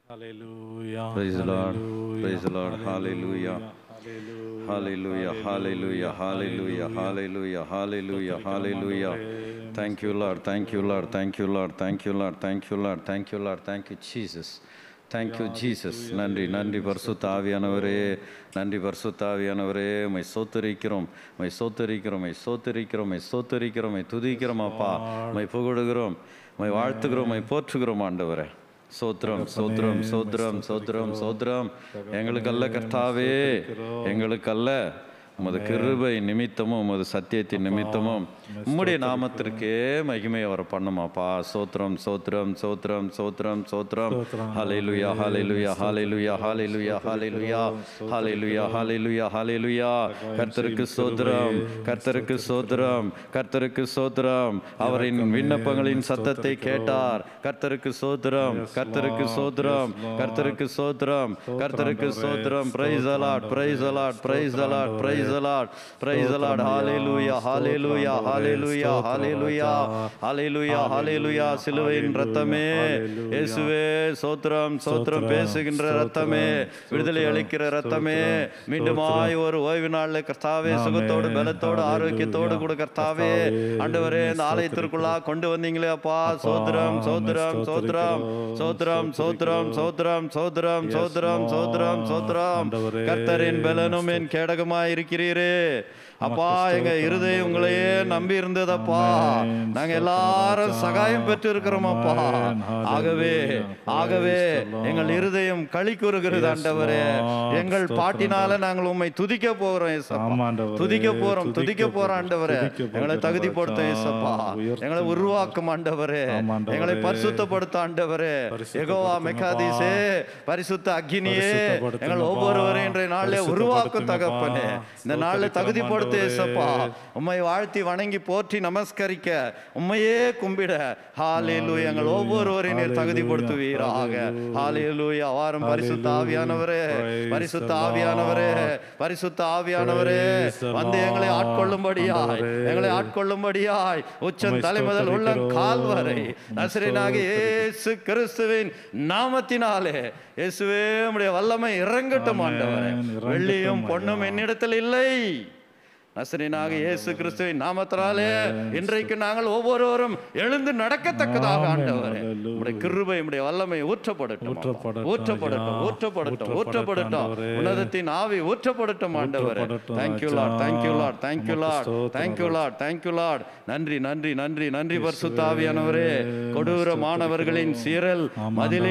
Hallelujah. Praise the Lord. Hallelujah. Praise the Lord. Hallelujah. Hallelujah. Hallelujah, hallelujah, hallelujah, hallelujah, hallelujah. Thank you, Lord. Thank you, Lord. Thank you, Lord. Thank you, Lord. Thank you, Lord. Thank you, Lord. Thank you, Jesus. Thank you Jesus நன்றி நன்றி பரிசுத்த ஆவியானவரே நன்றி பரிசுத்த ஆவியானவரே மை சோத்தரிக்கிறோம் மை சோத்தரிக்கிறோம் மை சோத்தரிக்கிறோம் மை சோத்தரிக்கிறோம் மை துதிக்கிறோம் அப்பா மை புகழுகிறோம் மை வாழ்த்துகிறோம் மை போற்றுகிறோம் ஆண்டவரே சோத்திரம் சோத்திரம் சோத்திரம் சோத்திரம் சோத்திரம் எங்களுக்கல்ல கர்த்தாவே எங்களுக்கல்ல உமது கிருபை நிமித்தமும் உமது சத்தியத்தின் நிமித்தமும் உம்முடைய நாமத்திற்கே மகிமை வர பண்ணுமாப்பா சோத்திரம் சோத்திரம் சோத்திரம் சோத்திரம் சோத்திரம் ஹalleluya hallelujah hallelujah hallelujah hallelujah hallelujah hallelujah ஹalleluya கர்த்தருக்கு சோத்திரம் கர்த்தருக்கு சோத்திரம் கர்த்தருக்கு சோத்திரம் அவரின் விண்ணப்பங்களின் சத்தத்தை கேட்டார் கர்த்தருக்கு சோத்திரம் கர்த்தருக்கு சோத்திரம் கர்த்தருக்கு சோத்திரம் கர்த்தருக்கு சோத்திரம் praise the Lord praise the Lord praise the Lord praise the Lord praise the Lord hallelujah hallelujah hallelujah hallelujah hallelujah hallelujah சிலுவையின் ரத்தமே இயேசுவே சோத்திரம் சோத்திரம் பேசுகின்ற ரத்தமே விடுதலை அளிக்கிற ரத்தமே மீண்டுமாய் ஒரு ஓய்வு நாள்ல கர்த்தாவே சுகத்தோடு பலத்தோடு ஆரோக்கியத்தோடு கூட கர்த்தாவே ஆண்டவரே இந்த ஆலயத்திற்குள்ளா கொண்டு வந்தீங்களே அப்பா சோத்திரம் சோத்திரம் சோத்திரம் சோத்திரம் சோத்திரம் சோத்திரம் சோத்திரம் சோத்திரம் சோத்திரம் சோத்திரம் கர்த்தரின் பலனும் என் கேடகமாய் இருக்கிறீரே அப்பா எங்க இருதயம் உங்களையே நம்பி இருந்ததப்பா நாங்க எல்லாரும் சகாயம் பெற்று இருக்கிறோம் அப்பா ஆகவே ஆகவே எங்கள் இருதயம் களி கூறுகிறது ஆண்டவரே எங்கள் பாட்டினால நாங்கள் உம்மை துதிக்க போகிறோம் ஏசப்பா ஆமா ஆண்டவரே. துதிக்க போறோம் துதிக்க போறோம் ஆண்டவரே துதிக்க போகிறோம் எங்களை தகுதிப்படுத்தும் ஏசப்பா உயர்த்தும் எங்களை உருவாக்கும் ஆண்டவரே ஆமா ஆண்டவரே. எங்களை பரிசுத்தப்படுத்த ஆண்டவரே எகோவா மெக்காதீசே பரிசுத்த அக்னியே பரிசுத்தப்படுத்துங்கப்பா. எங்கள் ஒவ்வொருவரையும் இன்றைய நாளிலே உருவாக்கும் தகப்பனே இந்த நாளில் ஸ்தோத்திரிக்கிறோம் தகுதிப்படுத்த ஆண்டவரே. ஏசப்பா உம்மை வாழ்த்தி வணங்கி போற்றி நமஸ்கரிக்க உம்மையே கும்பிட ஹalleluya எங்கள் ஒவ்வொருவரையும் நீர் தகுதிப்படுத்துவீராக ஹalleluya வாரும் பரிசுத்த ஆவியானவரே Praise பரிசுத்த the ஆவியானவரே Lord. பரிசுத்த ஆவியானவரே Praise the வந்து எங்களை Lord. ஆட்கொள்ளும்படியாய் ஆண்டவரே. எங்களை ஆட்கொள்ளும்படியாய் உச்சம் உம்மை தலை முதல் உள்ள ஸ்தோத்திரிக்கிறோம். கால் வரை உம்மை நசரேனாக இயேசு கிறிஸ்துவின் நாமத்தினாலே இயேசுவே உம்முடைய வல்லமை இறங்கட்டும் ஆமென். ஆண்டவரே இறங்கட்டும் வெள்ளியும் ஐயா. பொன்னும் என்னிடத்தில் இல்லை நசரீனாக இயேசு கிறிஸ்துவின் நாமத்தினாலே இன்றைக்கு நாங்கள் ஒவ்வொருவரும் எழுந்து நடக்கத்தக்கதாக ஆமென். ஆண்டவரே Hallelujah. உம்முடைய கிருபை உம்முடைய வல்லமை ஊற்றப்படட்டும் அப்பா. ஊற்றப்படட்டும் ஊற்றப்படட்டும் ஐயா. ஊற்றப்படட்டும் ஊற்றப்படட்டும் ஊற்றப்படட்டும் ஆண்டவரே. உன்னதத்தின் ஆவி ஊற்றப்படட்டும் ஆண்டவரே ஊற்றப்படட்டும் தேங்க்யூ ராஜா. லார்ட் தேங்க்யூ லார்ட் தேங்க்யூ உமக்கு லார்ட் ஸ்தோத்திரம் தேங்க்யூ லார்ட் தேங்க்யூ லார்ட் நன்றி நன்றி நன்றி நன்றி பரிசுத்த ஆவியானவரே கொடூர மாணவர்களின் சீரல் மதிலை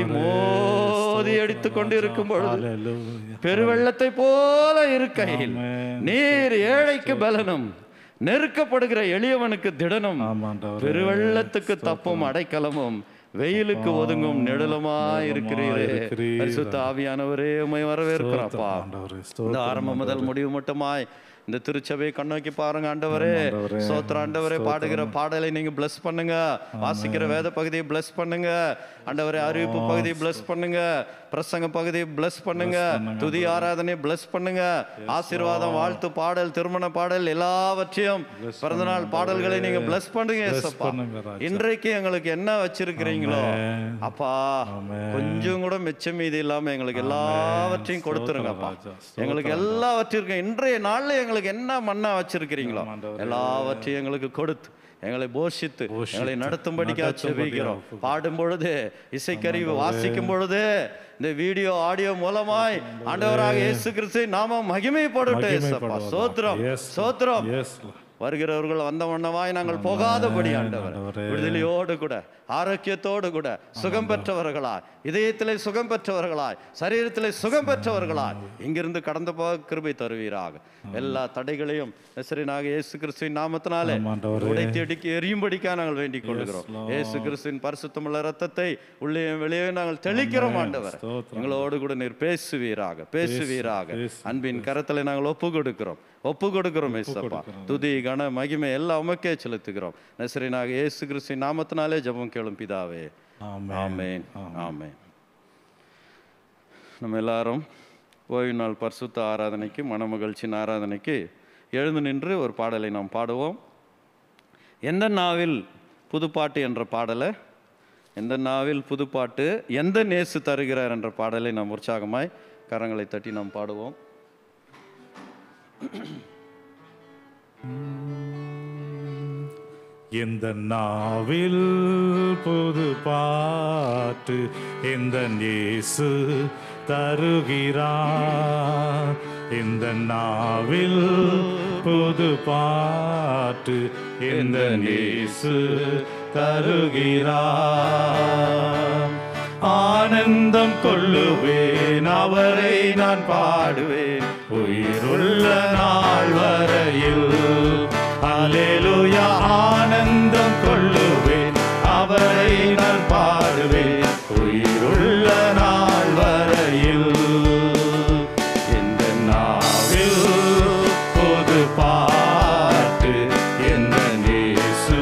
மோதி அடித்துக் கொண்டு இருக்கும் பொழுது Hallelujah. பெருவெள்ளத்தை போல இருக்கையில் ஆமென். நீர் ஏழைக்கு பலனும் நெருக்கப்படுகிற எளியவனுக்கு திடனும் ஆமா ஆண்டவரே. பெருவெள்ளத்துக்கு தப்பும் அடைக்கலமும் வெயிலுக்கு ஒதுங்கும் நிழலுமாய் இருக்கிறீரே இருக்கிறீர். பரிசுத்த ஆவியானவரே உமை வரவேற்கிறப்பா ஆண்டவரே, இந்த ஸ்தோத்திரம் ஆரம்பம் முதல் முடிவு மட்டுமாய் இந்த திருச்சபையை கண்ணோக்கி பாருங்க ஆண்டவரே ஆமா, ஆண்டவரே. சோத்திர ஆண்டவரே பாடுகிற பாடலை நீங்க bless பண்ணுங்க வாசிக்கிற வேத பகுதியை bless பண்ணுங்க ஆண்டவரே அறிவிப்பு பகுதியை bless பண்ணுங்க பிரசங்க பகுதியை bless பண்ணுங்க துதி ஆராதனை bless பண்ணுங்க ஆசீர்வாதம் வாழ்த்து பாடல் திருமண பாடல் எல்லாவற்றையும் பிறந்தநாள் பாடல்களை நீங்க bless பண்ணுங்க ஏசப்பா பண்ணுங்க ராஜா. இன்றைக்கு எங்களுக்கு என்ன வச்சிருக்கிறீங்களோ ஆமென். அப்பா ஆமென். கொஞ்சம் கூட மிச்சம் மீதி இல்லாம எங்களுக்கு எல்லாவற்றையும் கொடுத்துருங்கப்பா ராஜா. ஸ்தோத்திரம் எங்களுக்கு எல்லாவற்றிற்கும் இன்றைய நாள்ல எங்களுக்கு என்ன மண்ணா வச்சிருக்கிறீங்களோ ஆமாண்டவரே. எல்லாவற்றையும் எங்களுக்கு கொடுத்து எங்களை போஷித்து போஷித்து, எங்களை நடத்தும்படிக்கா நடத்தும்படியா செபிக்கிறோம் பாடும் பொழுது இசைக்கருவி வாசிக்கும் பொழுது இந்த வீடியோ ஆடியோ மூலமாய் ஆண்டவராக இயேசு கிறிஸ்து நாம மகிமைப்படட்டும் இயேசப்பா மகிமைப்படுவதாக. சோத்திரம் Yes, Lord. சோத்திரம் Yes, Lord. வருகிறவர்கள் வந்த வண்ணமாய் நாங்கள் போகாதபடி ஆண்டவர் ஆண்டவரே. விடுதலையோடு கூட ஆரோக்கியத்தோடு கூட சுகம் பெற்றவர்களாய் இதயத்திலே சுகம் பெற்றவர்களாய் சரீரத்திலே சுகம் பெற்றவர்களாய் இங்கிருந்து கடந்து போக கிருபை தருவீராக எல்லா தடைகளையும் நசரீனாக இயேசு கிறிஸ்துவின் நாமத்தினாலே ஆமாம் ஆண்டவரே. உடைத்து இடிக்கி எரியும்படிக்கா நாங்கள் வேண்டிக் கொள்கிறோம் Lord. இயேசு கிறிஸ்துவின் பரிசுத்தமுள்ள ரத்தத்தை உள்ளே வெளியே நாங்கள் தெளிக்கிறோம் ஆண்டவர் ஸ்தோத்திரம். எங்களோடு கூட நீர் பேசுவீராக பேசுவீராக பேசு. அன்பின் கரத்தில் நாங்கள் ஒப்பு கொடுக்கிறோம் ஒப்பு கொடுக்கிறோம் ஏசப்பா துதி கன மகிமை எல்லாம் உமக்கே செலுத்துகிறோம் நசரீனாக இயேசு கிறிஸ்துவின் நாமத்தினாலே ஜெபம் கேளும் பிதாவே ஆமென். ஆமென் ஆமென் நம்ம எல்லாரும் ஓய்வு நாள் பரிசுத்த ஆராதனைக்கு மனமகிழ்ச்சியின் ஆராதனைக்கு எழுந்து நின்று ஒரு பாடலை நாம் பாடுவோம் எந்த நாவில் புதுப்பாட்டு என்ற பாடலை எந்த நாவில் புதுப்பாட்டு எந்த நேசு தருகிறார் என்ற பாடலை நாம் உற்சாகமாய் கரங்களை தட்டி நாம் பாடுவோம் எந்த நாவில் புது பாட்டு எந்த இயேசு தருகிறார் இந்த நாவில் புது பாட்டு எந்த இயேசு தருகிறார் ஆனந்தம் கொள்ளுவேன் அவரை நான் பாடுவேன் உயிருள்ள நாள் வரையில் அலேலுயா ஆனந்தம் கொள்ளுவேன் அவரை நான் பாடுவேன் உயிருள்ள நாள் வரையில் எந்த நாவில் பொது பாட்டு எந்த நேசு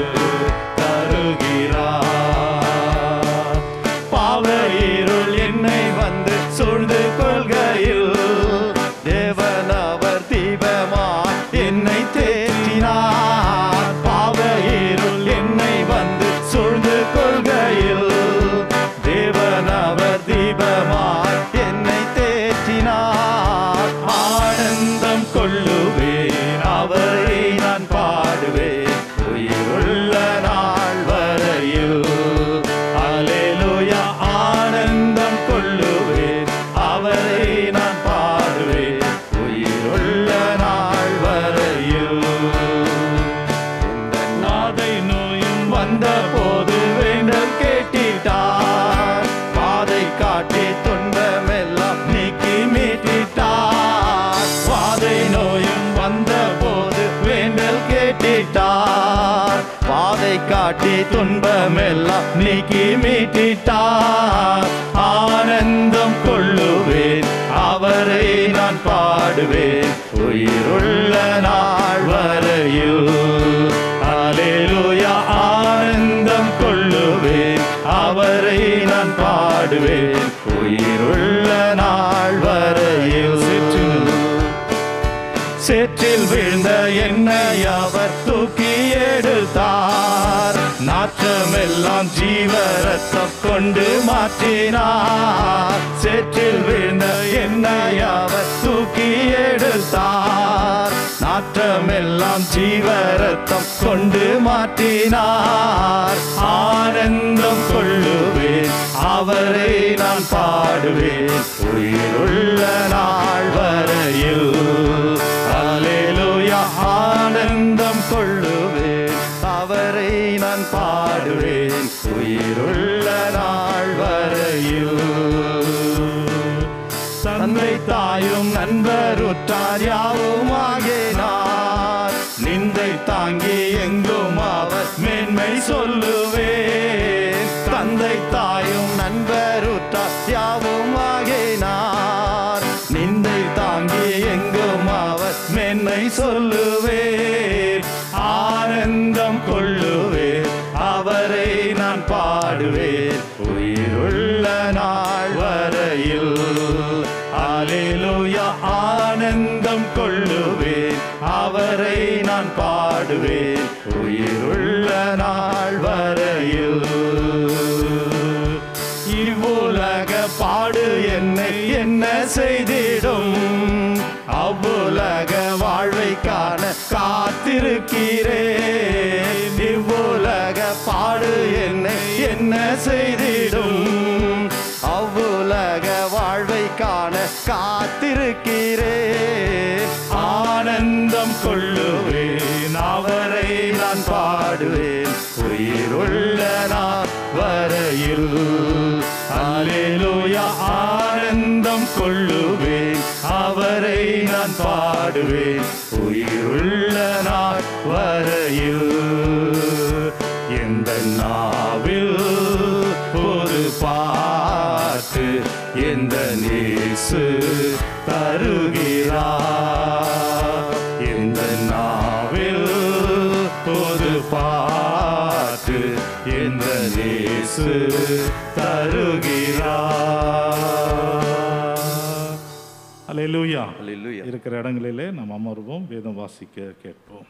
தருகிறார் பாவ இருள் என்னை வந்து சூழ்ந்து கொள்கையில் தேவன் அவர் தீபமா என்னை தேற்றினார் பாவ இருள் என்னை வந்து சூழ்ந்து கொள்கையில் தேவன் அவர் தீபமா என்னை தேற்றினார் ஆனந்தம் கொள்ளுவேன் அவரை நான் பாடுவேன் உயிருள்ள நாள் வரையில் அலேலுயா ஆனந்தம் கொள்ளுவேன் அவரை நான் பாடுவேன் உயிருள்ள நாள் வரையில் இந்த நாதை நோயும் வந்த போது வேண்டல் கேட்டிட்டார் பாதை காட்டி துன்பமெல்லாம் நீக்கி மீட்டிட்டார் பாதை நோயும் வந்த போது வேண்டல் கேட்டிட்டார் பாதை காட்டி துன்பமெல்லாம் நீக்கி மீட்டிட்டார் ஆனந்தம் கொள்ளுவேன் அவரை நான் பாடுவேன் உயிருள்ள நாள் வரையில் அலேலுயா ஆனந்தம் கொள்ளுவேன் அவரை நான் பாடுவேன் உயிருள்ள நாள் வரையில் சேற்றில் விழுந்த என்னை அவர் தூக்கி எடுத்தார் நாற்றமெல்லாம் ஜீவ ரத்தம் கொண்டு மாற்றினார் சேற்றில் விழுந்த என்னை அவர் தூக்கி எடுத்தார் நாற்றமெல்லாம் ஜீவ ரத்தம் கொண்டு மாற்றினார் ஆனந்தம் கொள்ளுவேன் அவரை நான் பாடுவேன் உயிருள்ள நாள் வரையில் அலேலுயா ஆனந்தம் கொள்ளுவேன் அவரை நான் பாடுவேன் உயிருள்ள நாள் வரையில் தந்தை தாயும் நண்பர் உற்றார் யாவும் ஆகினார் நிந்தை தாங்கி எங்கும் அவர் மேன்மை சொல்லுவேன் தந்தை தாயும் நண்பர் உற்றார் யாவும் ஆகினார் நிந்தை தாங்கி எங்கும் அவர் மேன்மை சொல்லுவேன் ஆனந்தம் கொள்ளுவேன் அவரை நான் பாடுவேன் உயிருள்ள நாள் வரையில் அலேலுயா ஆனந்தம் கொள்ளுவேன் அவரை நான் பாடுவேன் உயிருள்ள நாள் வரையில் இவ்வுலக பாடு என்னை என்ன செய்திடும் அவ்வுலக வாழ்வை காண காத்திருக்கிறேன் இவ்வுலக பாடு என்னை என்ன செய்திடும் அவ்வுலக வாழ்வை காண காத்திருக்கிறேன் ஆனந்தம் கொள்ளுவேன் அவரை நான் பாடுவேன் உயிருள்ள நான் வரையில் அலேலுயா ஆனந்தம் கொள்ளுவேன் அவரை நான் பாடுவேன் உயிருள்ள நான் வரையில் எந்த நாவில் ஒரு பாட்டு எந்த நேசு தருகிறார் எந்த நாவில் ஒரு பாட்டு எந்த நேசு தருகிறார் அல்லேலூயா அல்லேலூயா இருக்கிற இடங்களிலே நாம் அமர்வோம் வேதம் வாசிக்க கேட்போம்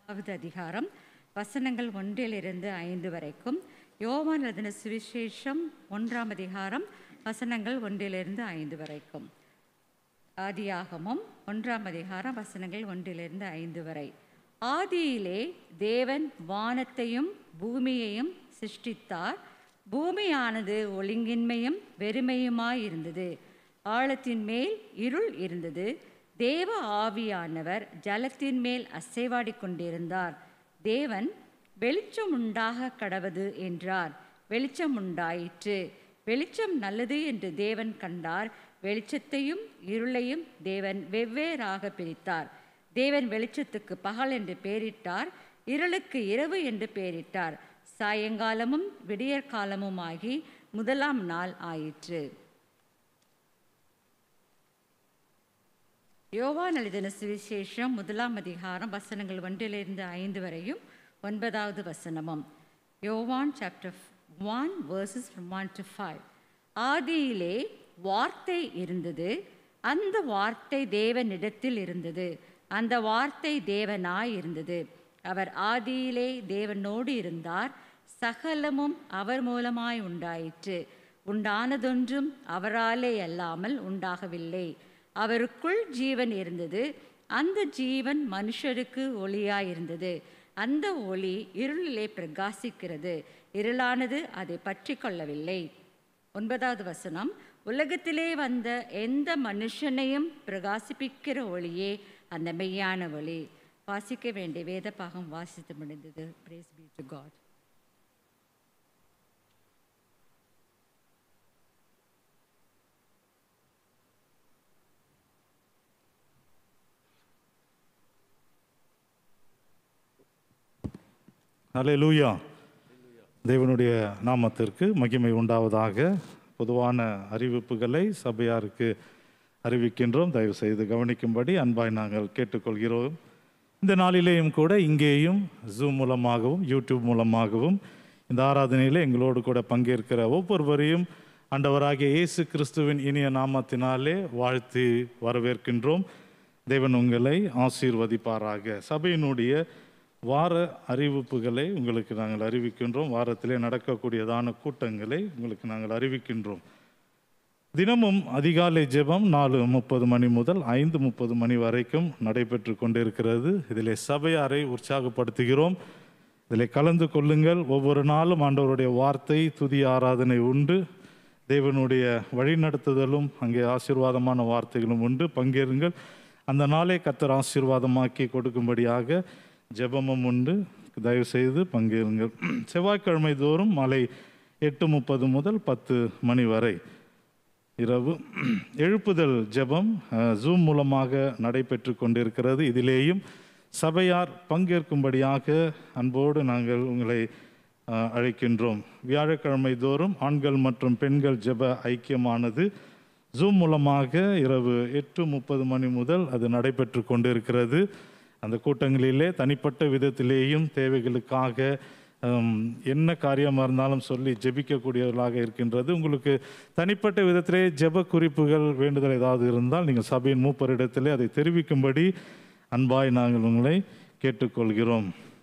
ஆவது அதிகாரம் வசனங்கள் ஒன்றிலிருந்து ஐந்து வரைக்கும் யோவான் எழுதின சுவிசேஷம் ஒன்றாம் அதிகாரம் வசனங்கள் ஒன்றிலிருந்து ஐந்து வரைக்கும் ஆதியாகமம் ஒன்றாம் அதிகாரம் வசனங்கள் ஒன்றிலிருந்து ஐந்து வரை ஆதியிலே தேவன் வானத்தையும் பூமியையும் சிருஷ்டித்தார் பூமியானது ஒழுங்கின்மையும் வெறுமையுமாயிருந்தது ஆழத்தின் மேல் இருள் இருந்தது தேவ ஆவியானவர் ஜலத்தின் மேல் அசைவாடிக் கொண்டிருந்தார் தேவன் வெளிச்சம் உண்டாக கடவது என்றார் வெளிச்சம் உண்டாயிற்று வெளிச்சம் நல்லது என்று தேவன் கண்டார் வெளிச்சத்தையும் இருளையும் தேவன் வெவ்வேறாக பிரித்தார் தேவன் வெளிச்சத்துக்கு பகல் என்று பெயரிட்டார் இருளுக்கு இரவு என்று பெயரிட்டார் சாயங்காலமும் விடியற்காலமுமாகி முதலாம் நாள் ஆயிற்று யோவான் எழுதின சுவிசேஷம் முதலாம் அதிகாரம் வசனங்கள் ஒன்றிலிருந்து ஐந்து வரையும் ஒன்பதாவது வசனமும் Yovan chapter one verses from one to five ஆதியிலே வார்த்தை இருந்தது அந்த வார்த்தை தேவனிடத்தில் இருந்தது அந்த வார்த்தை தேவனாய் இருந்தது அவர் ஆதியிலே தேவனோடு இருந்தார் சகலமும் அவர் மூலமாய் உண்டாயிற்று உண்டானதொன்றும் அவராலே அல்லாமல் உண்டாகவில்லை அவருக்குள் ஜீவன் இருந்தது அந்த ஜீவன் மனுஷருக்கு ஒளியாயிருந்தது அந்த ஒளி இருளிலே பிரகாசிக்கிறது இருளானது அதை பற்றி கொள்ளவில்லை ஒன்பதாவது வசனம் உலகத்திலே வந்த எந்த மனுஷனையும் பிரகாசிப்பிக்கிற ஒளியே அந்த மெய்யான ஒளி வாசிக்க வேண்டிய வேத பாகம் வாசித்து முடிந்தது praise be to God hallelujah தேவனுடைய நாமத்திற்கு மகிமை உண்டாவதாக பொதுவான அறிவிப்புகளை சபையாருக்கு அறிவிக்கின்றோம் தயவு செய்து கவனிக்கும்படி அன்பாய் நாங்கள் கேட்டுக்கொள்கிறோம் இந்த நாளிலேயும் கூட இங்கேயும் ஜூம் மூலமாகவும் யூடியூப் மூலமாகவும் இந்த ஆராதனையில் எங்களோடு கூட பங்கேற்கிற ஒவ்வொருவரையும் ஆண்டவராகிய இயேசு கிறிஸ்துவின் இனிய நாமத்தினாலே வாழ்த்தி வரவேற்கின்றோம் தேவன் உங்களை ஆசீர்வதிப்பாராக சபையினுடைய வார அறிவிப்புகளை உங்களுக்கு நாங்கள் அறிவிக்கின்றோம் வாரத்திலே நடக்கக்கூடியதான கூட்டங்களை உங்களுக்கு நாங்கள் அறிவிக்கின்றோம் தினமும் அதிகாலை ஜெபம் நாலு முப்பது மணி முதல் ஐந்து முப்பது மணி வரைக்கும் நடைபெற்று கொண்டிருக்கிறது இதிலே சபையாரை உற்சாகப்படுத்துகிறோம் இதில் கலந்து கொள்ளுங்கள் ஒவ்வொரு நாளும் ஆண்டவருடைய வார்த்தை துதி ஆராதனை உண்டு தேவனுடைய வழிநடத்துதலும் அங்கே ஆசீர்வாதமான வார்த்தைகளும் உண்டு பங்கேறுங்கள் அந்த நாளை கத்தர் ஆசீர்வாதமாக்கி கொடுக்கும்படியாக ஜெபமும் உண்டு தயவு செய்து பங்கேறுங்கள் செவ்வாய்க்கிழமை தோறும் மாலை எட்டு முப்பது முதல் பத்து மணி வரை இரவு எழுப்புதல் ஜெபம் அஹ், ஜூம் மூலமாக நடைபெற்று கொண்டிருக்கிறது இதிலேயும் சபையார் பங்கேற்கும்படியாக அன்போடு நாங்கள் உங்களை அஹ், அழைக்கின்றோம் வியாழக்கிழமை தோறும் ஆண்கள் மற்றும் பெண்கள் ஜெப ஐக்கியமானது ஜூம் மூலமாக இரவு எட்டு முப்பது மணி முதல் அது நடைபெற்று கொண்டிருக்கிறது அந்த கூட்டங்களிலே தனிப்பட்ட விதத்திலேயும் தேவைகளுக்காக ஹம், என்ன காரியமாக இருந்தாலும் சொல்லி ஜெபிக்கக்கூடியவர்களாக இருக்கின்றது உங்களுக்கு தனிப்பட்ட விதத்திலே ஜெப குறிப்புகள் வேண்டுதல் ஏதாவது இருந்தால் நீங்கள் சபையின் மூப்பரிடத்திலே அதை தெரிவிக்கும்படி அன்பாய் நாங்கள் உங்களை கேட்டுக்கொள்கிறோம்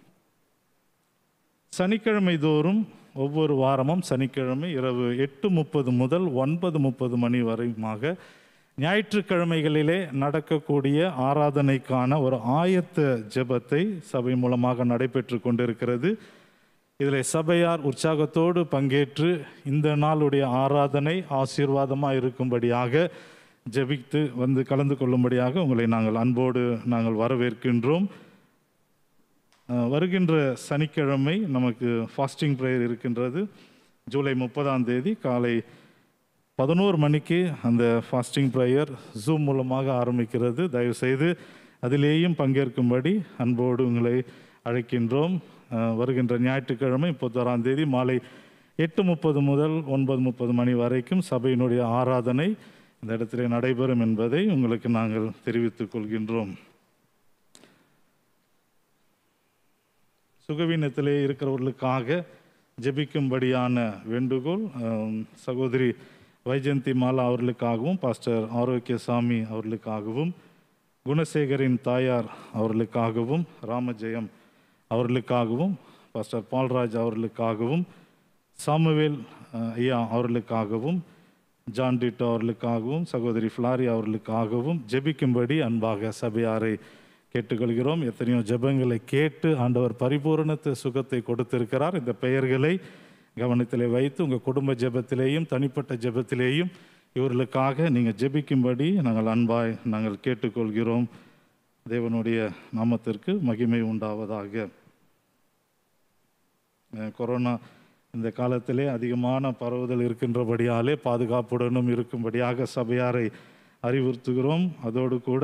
சனிக்கிழமை தோறும் ஒவ்வொரு வாரமும் சனிக்கிழமை இரவு எட்டு முப்பது முதல் ஒன்பது முப்பது மணி வரையுமாக ஞாயிற்றுக்கிழமைகளிலே நடக்கக்கூடிய ஆராதனைக்கான ஒரு ஆயத்த ஜெபத்தை சபை மூலமாக நடைபெற்று கொண்டிருக்கிறது இதில் சபையார் உற்சாகத்தோடு பங்கேற்று இந்த நாளுடைய ஆராதனை ஆசீர்வாதமாக இருக்கும்படியாக ஜெபித்து வந்து கலந்து கொள்ளும்படியாக உங்களை நாங்கள் அன்போடு நாங்கள் வரவேற்கின்றோம் அஹ், வருகின்ற சனிக்கிழமை நமக்கு ஃபாஸ்டிங் ப்ரேயர் இருக்கின்றது ஜூலை முப்பதாம் தேதி காலை பதினோரு மணிக்கு அந்த ஃபாஸ்டிங் ப்ரேயர் ஜூம் மூலமாக ஆரம்பிக்கிறது தயவுசெய்து அதிலேயும் பங்கேற்கும்படி அன்போடு உங்களை அழைக்கின்றோம் அஹ், வருகின்ற ஞாயிற்றுக்கிழமை முப்பத்தோராம் தேதி மாலை எட்டு முப்பது முதல் ஒன்பது முப்பது மணி வரைக்கும் சபையினுடைய ஆராதனை இந்த இடத்திலே நடைபெறும் என்பதை உங்களுக்கு நாங்கள் தெரிவித்துக் கொள்கின்றோம் சுகவீனத்திலே இருக்கிறவர்களுக்காக ஜெபிக்கும்படியான வேண்டுகோள் ஆம், சகோதரி வைஜந்தி மாலா அவர்களுக்காகவும் பாஸ்டர் ஆரோக்கியசாமி அவர்களுக்காகவும் குணசேகரின் தாயார் அவர்களுக்காகவும் ராமஜெயம் அவர்களுக்காகவும் பாஸ்டர் பால்ராஜ் அவர்களுக்காகவும் சாமுவேல் அஹ், ஐயா அவர்களுக்காகவும் ஜான் டிட்டோ அவர்களுக்காகவும் சகோதரி ஃப்ளாரி அவர்களுக்காகவும் ஜெபிக்கும்படி அன்பாக சபையாரை கேட்டுக்கொள்கிறோம் எத்தனையோ ஜெபங்களை கேட்டு ஆண்டவர் பரிபூரணத்து சுகத்தை கொடுத்திருக்கிறார் இந்த பெயர்களை கவனத்திலே வைத்து உங்கள் குடும்ப ஜெபத்திலேயும் தனிப்பட்ட ஜெபத்திலேயும் இவர்களுக்காக நீங்கள் ஜெபிக்கும்படி நாங்கள் அன்பாய் நாங்கள் கேட்டுக்கொள்கிறோம் தேவனுடைய நாமத்திற்கு மகிமை உண்டாவதாக அஹ் கொரோனா இந்த காலத்திலே அதிகமான பரவுதல் இருக்கின்றபடியாலே பாதுகாப்புடனும் இருக்கும்படியாக சபையாரை அறிவுறுத்துகிறோம் அதோடு கூட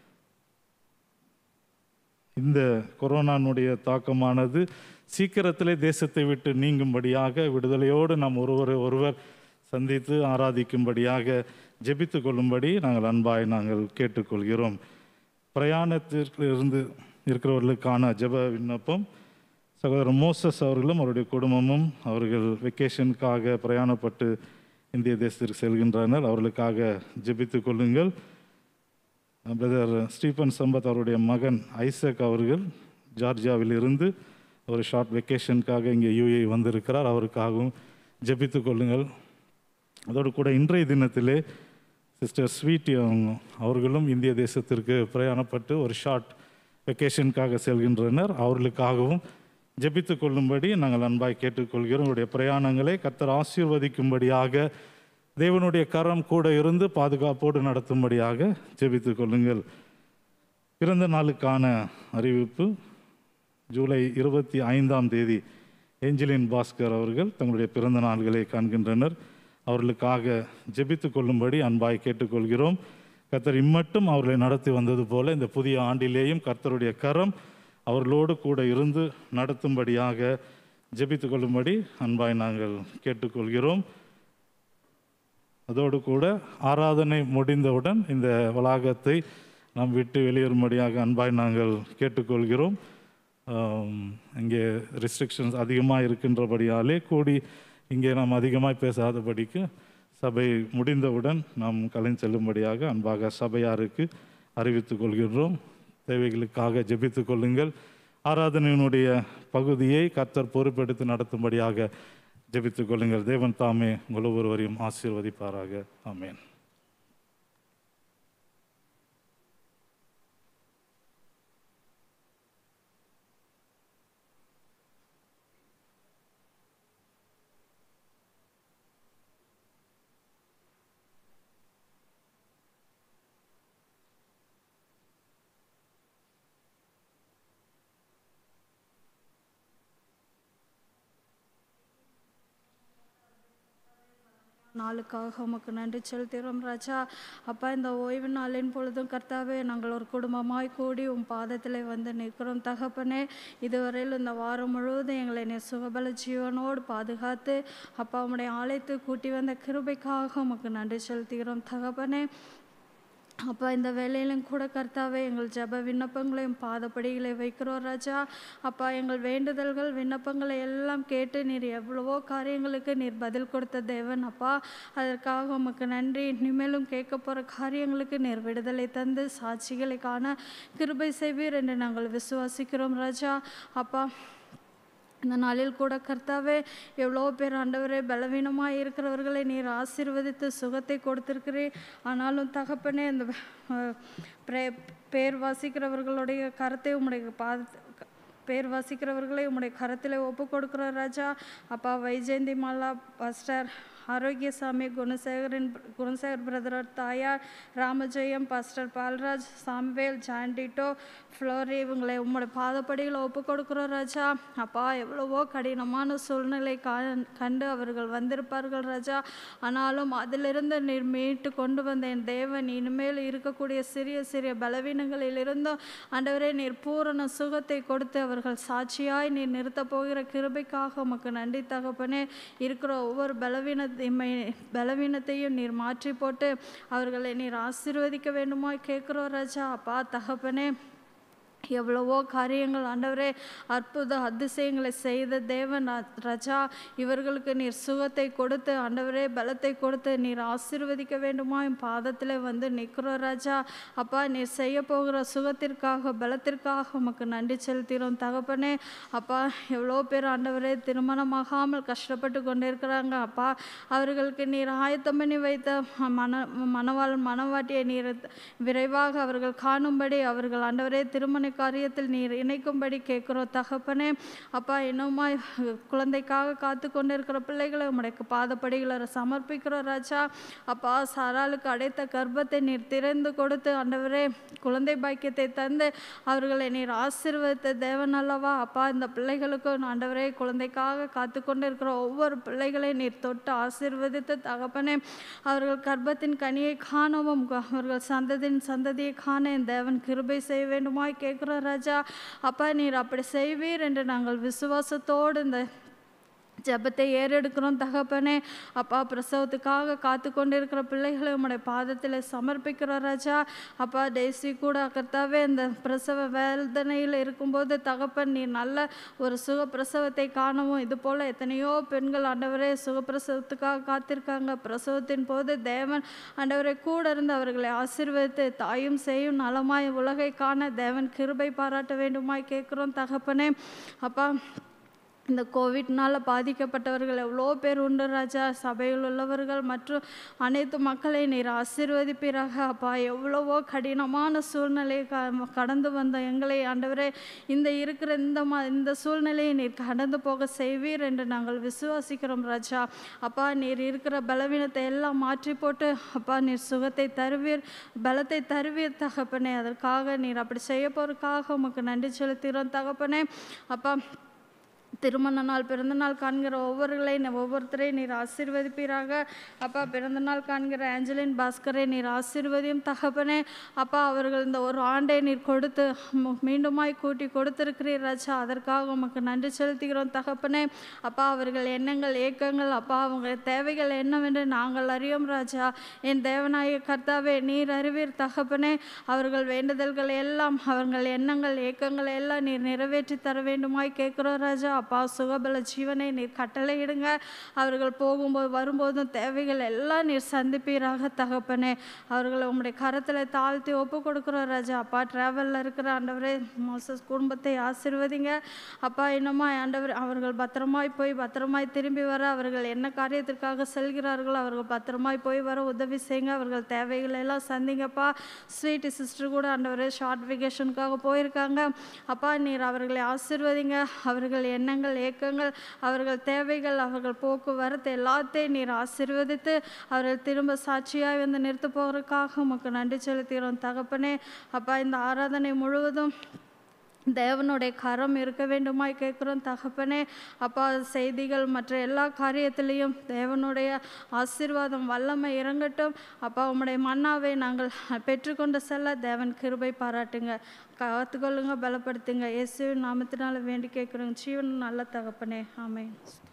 இந்த கொரோனானுடைய தாக்கமானது சீக்கிரத்திலே தேசத்தை விட்டு நீங்கும்படியாக விடுதலையோடு நாம் ஒருவரை ஒருவர் சந்தித்து ஆராதிக்கும்படியாக ஜெபித்து கொள்ளும்படி நாங்கள் அன்பாய் நாங்கள் கேட்டுக்கொள்கிறோம் பிரயாணத்திற்கு இருந்து இருக்கிறவர்களுக்கான ஜெப விண்ணப்பம் சகோதரர் மோசஸ் அவர்களும் அவருடைய குடும்பமும் அவர்கள் வெக்கேஷனுக்காக பிரயாணப்பட்டு இந்திய தேசத்திற்கு செல்கின்றனர் அவர்களுக்காக ஜெபித்து கொள்ளுங்கள் பிரதர் ஸ்டீபன் சம்பத் அவருடைய மகன் ஐசக் அவர்கள் ஜார்ஜியாவில் இருந்து ஒரு ஷார்ட் வெக்கேஷனுக்காக இங்கே யூஏ வந்திருக்கிறார் அவருக்காகவும் ஜெபித்து கொள்ளுங்கள் அதோடு கூட இன்றைய தினத்திலே சிஸ்டர் ஸ்வீட்டி அவங்க அவர்களும் இந்திய தேசத்திற்கு பிரயாணப்பட்டு ஒரு ஷார்ட் வெக்கேஷனுக்காக செல்கின்றனர் அவர்களுக்காகவும் ஜெபித்து கொள்ளும்படி நாங்கள் அன்பாய் கேட்டுக்கொள்கிறோம் உங்களுடைய பிரயாணங்களை கர்த்தர் ஆசீர்வதிக்கும்படியாக தேவனுடைய கரம் கூட இருந்து பாதுகாப்போடு நடத்தும்படியாக ஜெபித்து கொள்ளுங்கள் பிறந்த நாளுக்கான அறிவிப்பு ஜூலை இருபத்தி ஐந்தாம் தேதி ஏஞ்சலின் பாஸ்கர் அவர்கள் தங்களுடைய பிறந்த நாள்களை காண்கின்றனர் அவர்களுக்காக ஜெபித்து கொள்ளும்படி அன்பாய் கேட்டுக்கொள்கிறோம் கர்த்தர் இம்மட்டும் அவர்களை நடத்தி வந்தது போல இந்த புதிய ஆண்டிலேயும் கர்த்தருடைய கரம் அவர்களோடு கூட இருந்து நடத்தும்படியாக ஜெபித்து கொள்ளும்படி அன்பாய் நாங்கள் கேட்டுக்கொள்கிறோம் அதோடு கூட ஆராதனை முடிந்தவுடன் இந்த வளாகத்தை நாம் விட்டு வெளியேறும்படியாக அன்பாய் நாங்கள் கேட்டுக்கொள்கிறோம் ஆம், இங்கே ரெஸ்ட்ரிக்ஷன்ஸ் அதிகமாக இருக்கின்றபடியாலே கூடி இங்கே நாம் அதிகமாக பேசாதபடிக்கு சபை முடிந்தவுடன் நாம் கலைஞ் செல்லும்படியாக அன்பாக சபையாருக்கு அறிவித்துக் கொள்கின்றோம் தேவைகளுக்காக ஜெபித்துக் கொள்ளுங்கள் ஆராதனையினுடைய பகுதியை கர்த்தர் பொறுப்பெடுத்து நடத்தும்படியாக ஜெபித்துக் கொள்ளுங்கள் தேவன் தாமே உங்கள் ஒவ்வொருவரையும் ஆசீர்வதிப்பாராக ஆமென் நாளுக்காக உமக்கு நன்றி செலுத்துகிறோம் ராஜா அப்பா இந்த ஓய்வு நாளின் பொழுதும் கர்த்தாவே நாங்கள் ஒரு குடும்பமாய் கூடி உன் பாதத்தில் வந்து நிற்கிறோம் தகப்பனே இதுவரையில் இந்த வாரம் முழுவதும் எங்களை நீ சுகபல ஜீவனோடு பாதுகாத்து அப்பா உம்முடைய ஆலயத்தை கூட்டி வந்த கிருபைக்காக உமக்கு நன்றி செலுத்துகிறோம் தகப்பனே அப்பா இந்த வேலையிலும் கூட கர்த்தாவே எங்கள் ஜெப விண்ணப்பங்களையும் பாதப்படிகளை வைக்கிறோம் ராஜா அப்பா எங்கள் வேண்டுதல்கள் விண்ணப்பங்களை எல்லாம் கேட்டு நீர் எவ்வளவோ காரியங்களுக்கு நீர் பதில் கொடுத்த தேவன் அப்பா அதற்காக உமக்கு நன்றி இனிமேலும் கேட்க போகிற காரியங்களுக்கு நீர் விடுதலை தந்து சாட்சிகளை காண கிருபை செய்வீர் என்று நாங்கள் விசுவாசிக்கிறோம் ராஜா அப்பா இந்த நாளில் கூட கர்த்தாவே எவ்வளோ பேர் ஆண்டவரே பலவீனமாக இருக்கிறவர்களை நீர் ஆசீர்வதித்து சுகத்தை கொடுத்திருக்கிறீர் ஆனாலும் தகப்பனே இந்த அஹ், பிரே- பேர் வாசிக்கிறவர்களுடைய கரத்தை உம்முடைய பாத பேர் வாசிக்கிறவர்களை உம்முடைய கரத்தில் ஒப்பு கொடுக்குறோம் ராஜா அப்பா வைஜெயந்தி மாலா பாஸ்டர் ஆரோக்கியசாமி குணசேகரின் குணசேகர் பிரதரோட தாயார் ராமஜெயம் பாஸ்டர் பால்ராஜ் சாம்வேல் ஜாண்டிட்டோ ஃப்ளோரி இவங்களை உம்முடைய பாதப்படியில் ஒப்பு கொடுக்குறோம் ராஜா அப்பா எவ்வளவோ கடினமான சூழ்நிலை கா- கண்டு அவர்கள் வந்திருப்பார்கள் ராஜா ஆனாலும் அதிலிருந்து நீர் மீட்டு கொண்டு வந்த என் தேவன் இனிமேல் இருக்கக்கூடிய சிறிய சிறிய பலவீனங்களிலிருந்தும் ஆண்டவரே நீர் பூரண சுகத்தை கொடுத்து அவர்கள் சாட்சியாய் நீர் நிறுத்தப் போகிற கிருபைக்காக உமக்கு நன்றி தகப்பனே இருக்கிற ஒவ்வொரு பலவீனத்தை பலவீனத்தையும் நீர் மாற்றி போட்டு அவர்களை நீர் ஆசீர்வதிக்க வேண்டுமா கேட்குறோம் ராஜா அப்பா தகப்பனே எவ்வளவோ காரியங்கள் ஆண்டவரே அற்புத அதிசயங்களை செய்த தேவன் ர- ரஜா இவர்களுக்கு நீர் சுகத்தை கொடுத்து ஆண்டவரே பலத்தை கொடுத்து நீர் ஆசீர்வதிக்க வேண்டுமா என் பாதத்தில் வந்து நிற்கிறோம் ராஜா அப்பா நீர் செய்ய போகிற சுகத்திற்காக பலத்திற்காக உமக்கு நன்றி செலுத்துகிறோம் தகப்பனே அப்பா எவ்வளோ பேர் ஆண்டவரே திருமணமாகாமல் கஷ்டப்பட்டு கொண்டிருக்கிறாங்க அப்பா அவர்களுக்கு நீர் ஆயத்தம் பண்ணி வைத்த மன மணவாள் மணவாட்டியை நீர் விரைவாக அவர்கள் காணும்படி அவர்கள் ஆண்டவரே திருமண காரியத்தில் நீர் இணைக்கும்படி கேட்கிறோம் தகப்பனே அப்பா இன்னுமாய் குழந்தைக்காக காத்து கொண்டிருக்கிற பிள்ளைகளை உம்முடைய பாதப்படிகளை சமர்ப்பிக்கிறோம் ராஜா அப்பா சாராளுக்கு அடைத்த கர்ப்பத்தை நீர் திறந்து கொடுத்து ஆண்டவரே குழந்தை பாக்கியத்தை தந்து அவர்களை நீர் ஆசீர்வதித்த தேவன் அல்லவா அப்பா இந்த பிள்ளைகளுக்கும் ஆண்டவரே குழந்தைக்காக காத்து கொண்டிருக்கிற ஒவ்வொரு பிள்ளைகளையும் நீர் தொட்டு ஆசீர்வதித்து தகப்பனே அவர்கள் கர்ப்பத்தின் கனியை காணவும் அவர்கள் சந்ததியின் சந்ததியை காண என் தேவன் கிருபை செய்ய வேண்டுமாய் கேட்கிறோம் ராஜா அப்பா நீர் அப்படி செய்வீர் என்று நாங்கள் விசுவாசத்தோடு இந்த ஜெபத்தை ஏறெடுக்கிறோம் தகப்பனே அப்பா பிரசவத்துக்காக காத்து கொண்டிருக்கிற பிள்ளைகளை உம்முடைய பாதத்தில் சமர்ப்பிக்கிறோம் ராஜா அப்பா டெய்ஸி கூட கர்த்தாவே இந்த பிரசவ வேதனையில் இருக்கும்போது தகப்பன் நீ நல்ல ஒரு சுக பிரசவத்தை காணவும் இது போல் எத்தனையோ பெண்கள் ஆண்டவரே சுகப்பிரசவத்துக்காக காத்திருக்காங்க பிரசவத்தின் போது தேவன் ஆண்டவரை கூட இருந்து அவர்களை ஆசீர்வதித்து தாயும் செய்யும் நலமாய் உலகை காண தேவன் கிருபை பாராட்ட வேண்டுமாய் கேட்குறோம் தகப்பனே அப்பா இந்த கோவிட்னால் பாதிக்கப்பட்டவர்கள் எவ்வளோ பேர் உண்டு ராஜா சபையில் உள்ளவர்கள் மற்றும் அனைத்து மக்களை நீர் ஆசீர்வதிப்பீராக அப்பா எவ்வளவோ கடினமான சூழ்நிலையை க கடந்து வந்த எங்களை ஆண்டவரே இந்த இருக்கிற இந்த ம இந்த சூழ்நிலையை நீர் கடந்து போக செய்வீர் என்று நாங்கள் விசுவாசிக்கிறோம் ராஜா அப்பா நீர் இருக்கிற பலவீனத்தை எல்லாம் மாற்றி போட்டு அப்பா நீர் சுகத்தை தருவீர் பலத்தை தருவீர் தகப்பனே அதற்காக நீர் அப்படி செய்ய போறதுக்காக உமக்கு நன்றி செலுத்துகிறோம் தகப்பனே அப்பா திருமண நாள் பிறந்த நாள் காண்கிற ஒவ்வொருவர்களையும் ஒவ்வொருத்தரையும் நீர் ஆசீர்வதிப்பீராக அப்பா பிறந்த நாள் காண்கிற ஆஞ்சலின் பாஸ்கரை நீர் ஆசீர்வதியும் தகப்பனே அப்பா அவர்கள் இந்த ஒரு ஆண்டை நீர் கொடுத்து மு- மீண்டுமாய் கூட்டி கொடுத்திருக்கிறீர் ராஜா அதற்காக உமக்கு நன்றி செலுத்துகிறோம் தகப்பனே அப்பா அவர்கள் எண்ணங்கள் ஏக்கங்கள் அப்பா அவங்க தேவைகள் என்னவென்று நாங்கள் அறியோம் ராஜா என் தேவனாய கர்த்தாவே நீர் அறிவீர் தகப்பனே அவர்கள் வேண்டுதல்கள் எல்லாம் அவர்கள் எண்ணங்கள் ஏக்கங்கள் எல்லாம் நீர் நிறைவேற்றி தர வேண்டுமாய் கேட்கிறோம் ராஜா அப்பா சுகபல ஜீவனை நீர் கட்டளையிடுங்க அவர்கள் போகும்போது வரும்போதும் தேவைகள் எல்லாம் நீர் சந்திப்பீராக தகப்பனே அவர்களை உம்முடைய கரத்தில் தாழ்த்தி ஒப்பு கொடுக்குறோம் ராஜா அப்பா ட்ராவலில் இருக்கிற ஆண்டவரே மோசஸ் குடும்பத்தை ஆசீர்வதிங்க அப்பா இன்னுமா ஆண்டவர் அவர்கள் பத்திரமாய் போய் பத்திரமாய் திரும்பி வர அவர்கள் என்ன காரியத்திற்காக செல்கிறார்களோ அவர்கள் பத்திரமாய் போய் வர உதவி செய்யுங்க அவர்கள் தேவைகளை எல்லாம் சந்திங்கப்பா ஸ்வீட் சிஸ்டர் கூட ஆண்டவரே ஷார்ட் வெக்கேஷனுக்காக போயிருக்காங்க அப்பா நீர் அவர்களை ஆசீர்வதிங்க அவர்கள் எண்ணங்கள் ஏக்கங்கள் அவர்கள் தேவைகள் அவர்கள் போக்குவரத்து எல்லாத்தையும் நீர் ஆசீர்வதித்து அவர்கள் திரும்ப சாட்சியாய் வந்து நிறுத்த போகிறதுக்காக உமக்கு நன்றி செலுத்துகிறோம் தகப்பனே அப்பா இந்த ஆராதனை முழுவதும் தேவனுடைய கரம் இருக்க வேண்டுமாய் கேட்குறோம் தகப்பனே அப்பா செய்திகள் மற்ற எல்லா காரியத்திலையும் தேவனுடைய ஆசீர்வாதம் வல்லமை இறங்கட்டும் அப்பா உம்முடைய மன்னாவை நாங்கள் பெற்றுக்கொண்டு செல்ல தேவன் கிருபை பாராட்டுங்க காத்துக்கொள்ளுங்க பலப்படுத்துங்க இயேசுவின் நாமத்தினால வேண்டி கேட்குறோங்க ஜீவன் நல்ல தகப்பனே ஆமென்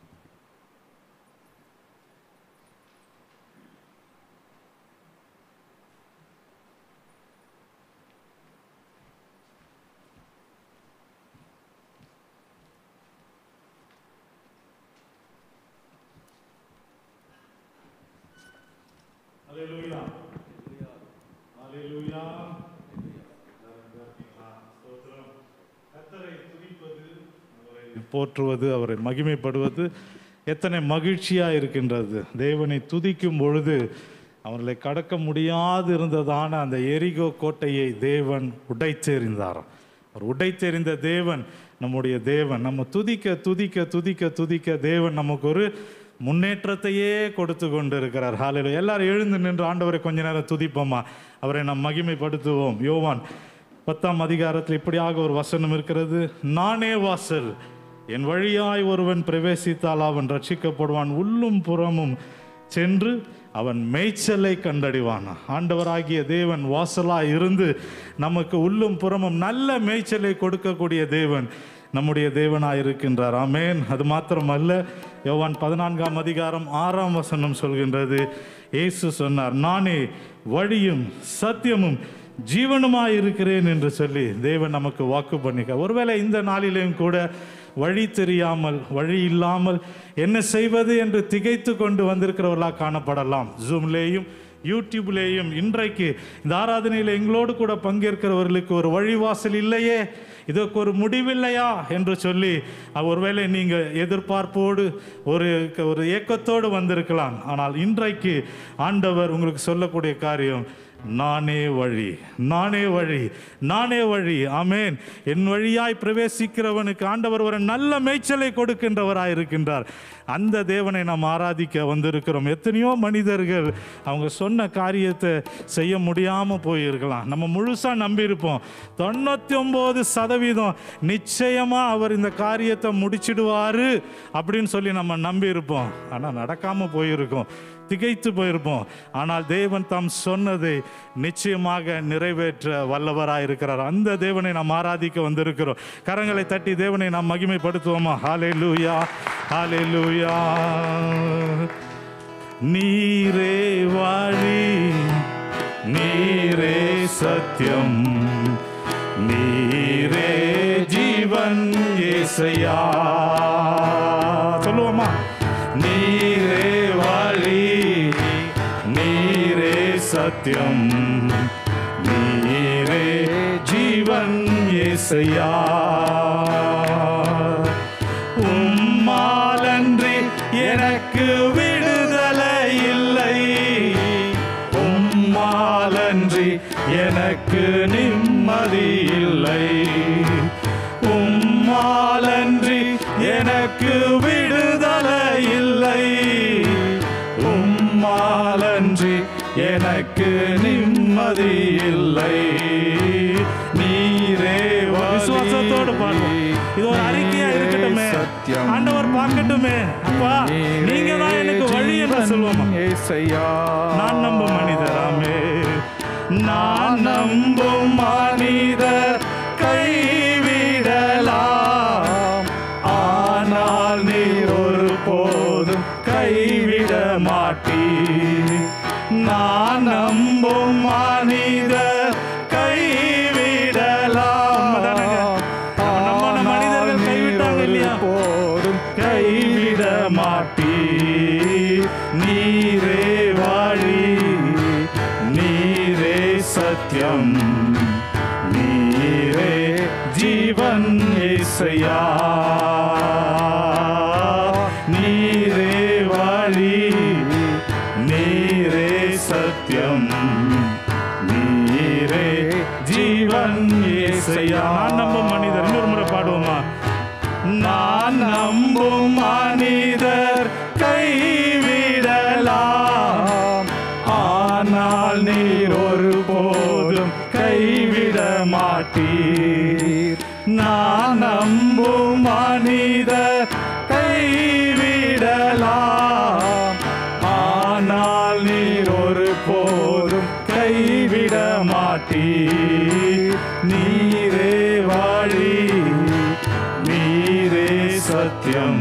Hallelujah. Hallelujah. ஸ்தோத்திரம். கர்த்தரை துதிப்பது, அவரை போற்றுவது அவரை மகிமைப்படுவது எத்தனை மகிழ்ச்சியா இருக்கின்றது தேவனை துதிக்கும் பொழுது அவர்களை கடக்க முடியாது இருந்ததான அந்த எரிகோ கோட்டையை தேவன் உடைத்தெறிந்தாராம் அவர் உடைத்தெறிந்த தேவன் நம்முடைய தேவன் நம்ம துதிக்க துதிக்க துதிக்க துதிக்க தேவன் நமக்கு ஒரு முன்னேற்றத்தையே கொடுத்து கொண்டிருக்கிறார் ஹாலையில் எல்லாரும் எழுந்து நின்று ஆண்டவரை கொஞ்ச நேரம் துதிப்போமா அவரை நாம் மகிமைப்படுத்துவோம் யோவான் பத்தாம் அதிகாரத்தில் இப்படியாக ஒரு வசனம் இருக்கிறது நானே வாசல் என் வழியாய் ஒருவன் பிரவேசித்தால் அவன் ரட்சிக்கப்படுவான் உள்ளும் புறமும் சென்று அவன் மேய்ச்சலை கண்டடைவான் ஆண்டவராகிய தேவன் வாசலாய் இருந்து நமக்கு உள்ளும் புறமும் நல்ல மேய்ச்சலை கொடுக்கக்கூடிய தேவன் நம்முடைய தேவனாய் இருக்கின்றார் ஆமென் அது மாத்திரமல்ல யோவான் பதினான்காம் அதிகாரம் ஆறாம் வசனம் சொல்கின்றது இயேசு சொன்னார் நானே வழியும் சத்தியமும் ஜீவனுமாய் இருக்கிறேன் என்று சொல்லி தேவன் நமக்கு வாக்கு பண்ணிக்க ஒருவேளை இந்த நாளிலேயும் கூட வழி தெரியாமல் வழி இல்லாமல் என்ன செய்வது என்று திகைத்து கொண்டு வந்திருக்கிறவர்களாக காணப்படலாம் ஜூம்லேயும் யூடியூப்லேயும் இன்றைக்கு இந்த ஆராதனையில் எங்களோடு கூட பங்கேற்கிறவர்களுக்கு ஒரு வழிவாசல் இல்லையே இதற்கு ஒரு முடிவில்லையா என்று சொல்லி அஹ், ஒருவேளை நீங்கள் எதிர்பார்ப்போடு ஒரு ஒரு ஏக்கத்தோடு வந்திருக்கலாம் ஆனால் இன்றைக்கு ஆண்டவர் உங்களுக்கு சொல்லக்கூடிய காரியம் நானே வழி நானே வழி நானே வழி ஆமேன் என் வழியாய் பிரவேசிக்கிறவனுக்கு ஆண்டவர் ஒரு நல்ல மேய்ச்சலை கொடுக்கின்றவராய் இருக்கின்றார் அந்த தேவனை நாம் ஆராதிக்க வந்திருக்கிறோம் எத்தனையோ மனிதர்கள் அவங்க சொன்ன காரியத்தை செய்ய முடியாமல் போயிருக்கலாம் நம்ம முழுசாக நம்பியிருப்போம் தொண்ணூற்றி ஒம்பது சதவீதம் நிச்சயமாக அவர் இந்த காரியத்தை முடிச்சிடுவாரு அப்படின்னு சொல்லி நம்ம நம்பியிருப்போம் ஆனால் நடக்காமல் போயிருக்கோம் திகைத்து போயிருப்போம் ஆனால் தேவன் தாம் சொன்னதை நிச்சயமாக நிறைவேற்ற வல்லவராய் இருக்கிறார் அந்த தேவனை நாம் ஆராதிக்க வந்திருக்கிறோம் கரங்களை தட்டி தேவனை நாம் மகிமைப்படுத்துவோமா ஹாலே லூயா ஹாலே லூயா நீரே வாழி நீரே சத்தியம் நீரே ஜீவன் ஏசையா சொல்லுவோமா நீரே வழி நீரே சத்தியம் நீரே ஜீவன் ஏசையா உம்மாலன்றி எனக்கு விடுதலை இல்லை உம்மாலன்றி எனக்கு நிம்மதி இல்லை உம்மாலன்றி எனக்கு விடுதலை இல்லை உம்மாலன்றி எனக்கு நிம்மதி இல்லை நீரே விசுவாசத்தோடு பாடுவோம் இது ஒரு அறிக்கையா இருக்கட்டுமே சத்தியம். ஆண்டவர் பார்க்கட்டுமே அப்பா நீங்க தான் எனக்கு வழி என்று சொல்லுவோமா ஏசையா நான் நம்பும் மனிதராமே நான் நம்பும் மனிதர் கைவிடலாம் ஆனால் நீர் ஒரு போதும் கைவிட மாட்டீர் நான் நம்பும் மனிதர் கைவிடலாம் நம்ம மனிதர்கள் கைவிட்டாங்க இல்லையா போதும் கைவிட மாட்டீர் நீரே வாழி நீரே சத்தியம் நீரே ஜீவன் இசையா நீரே வாழி நீரே சத்தியம் நீரே ஜீவன் இசையா நான் நம்பும் மனிதர் இன்னொரு முறை பாடுவோமா நான் நம்பும் மனிதர் கைவிடலாம் ஆனால் நீர் ஒரு போதும் கைவிட மாட்டீர் நான் நம்பும் மனிதர் கைவிடலாம் ஆனால் நீர் ஒரு போதும் கைவிட மாட்டீர் நீரே வாழி நீரே சத்தியம்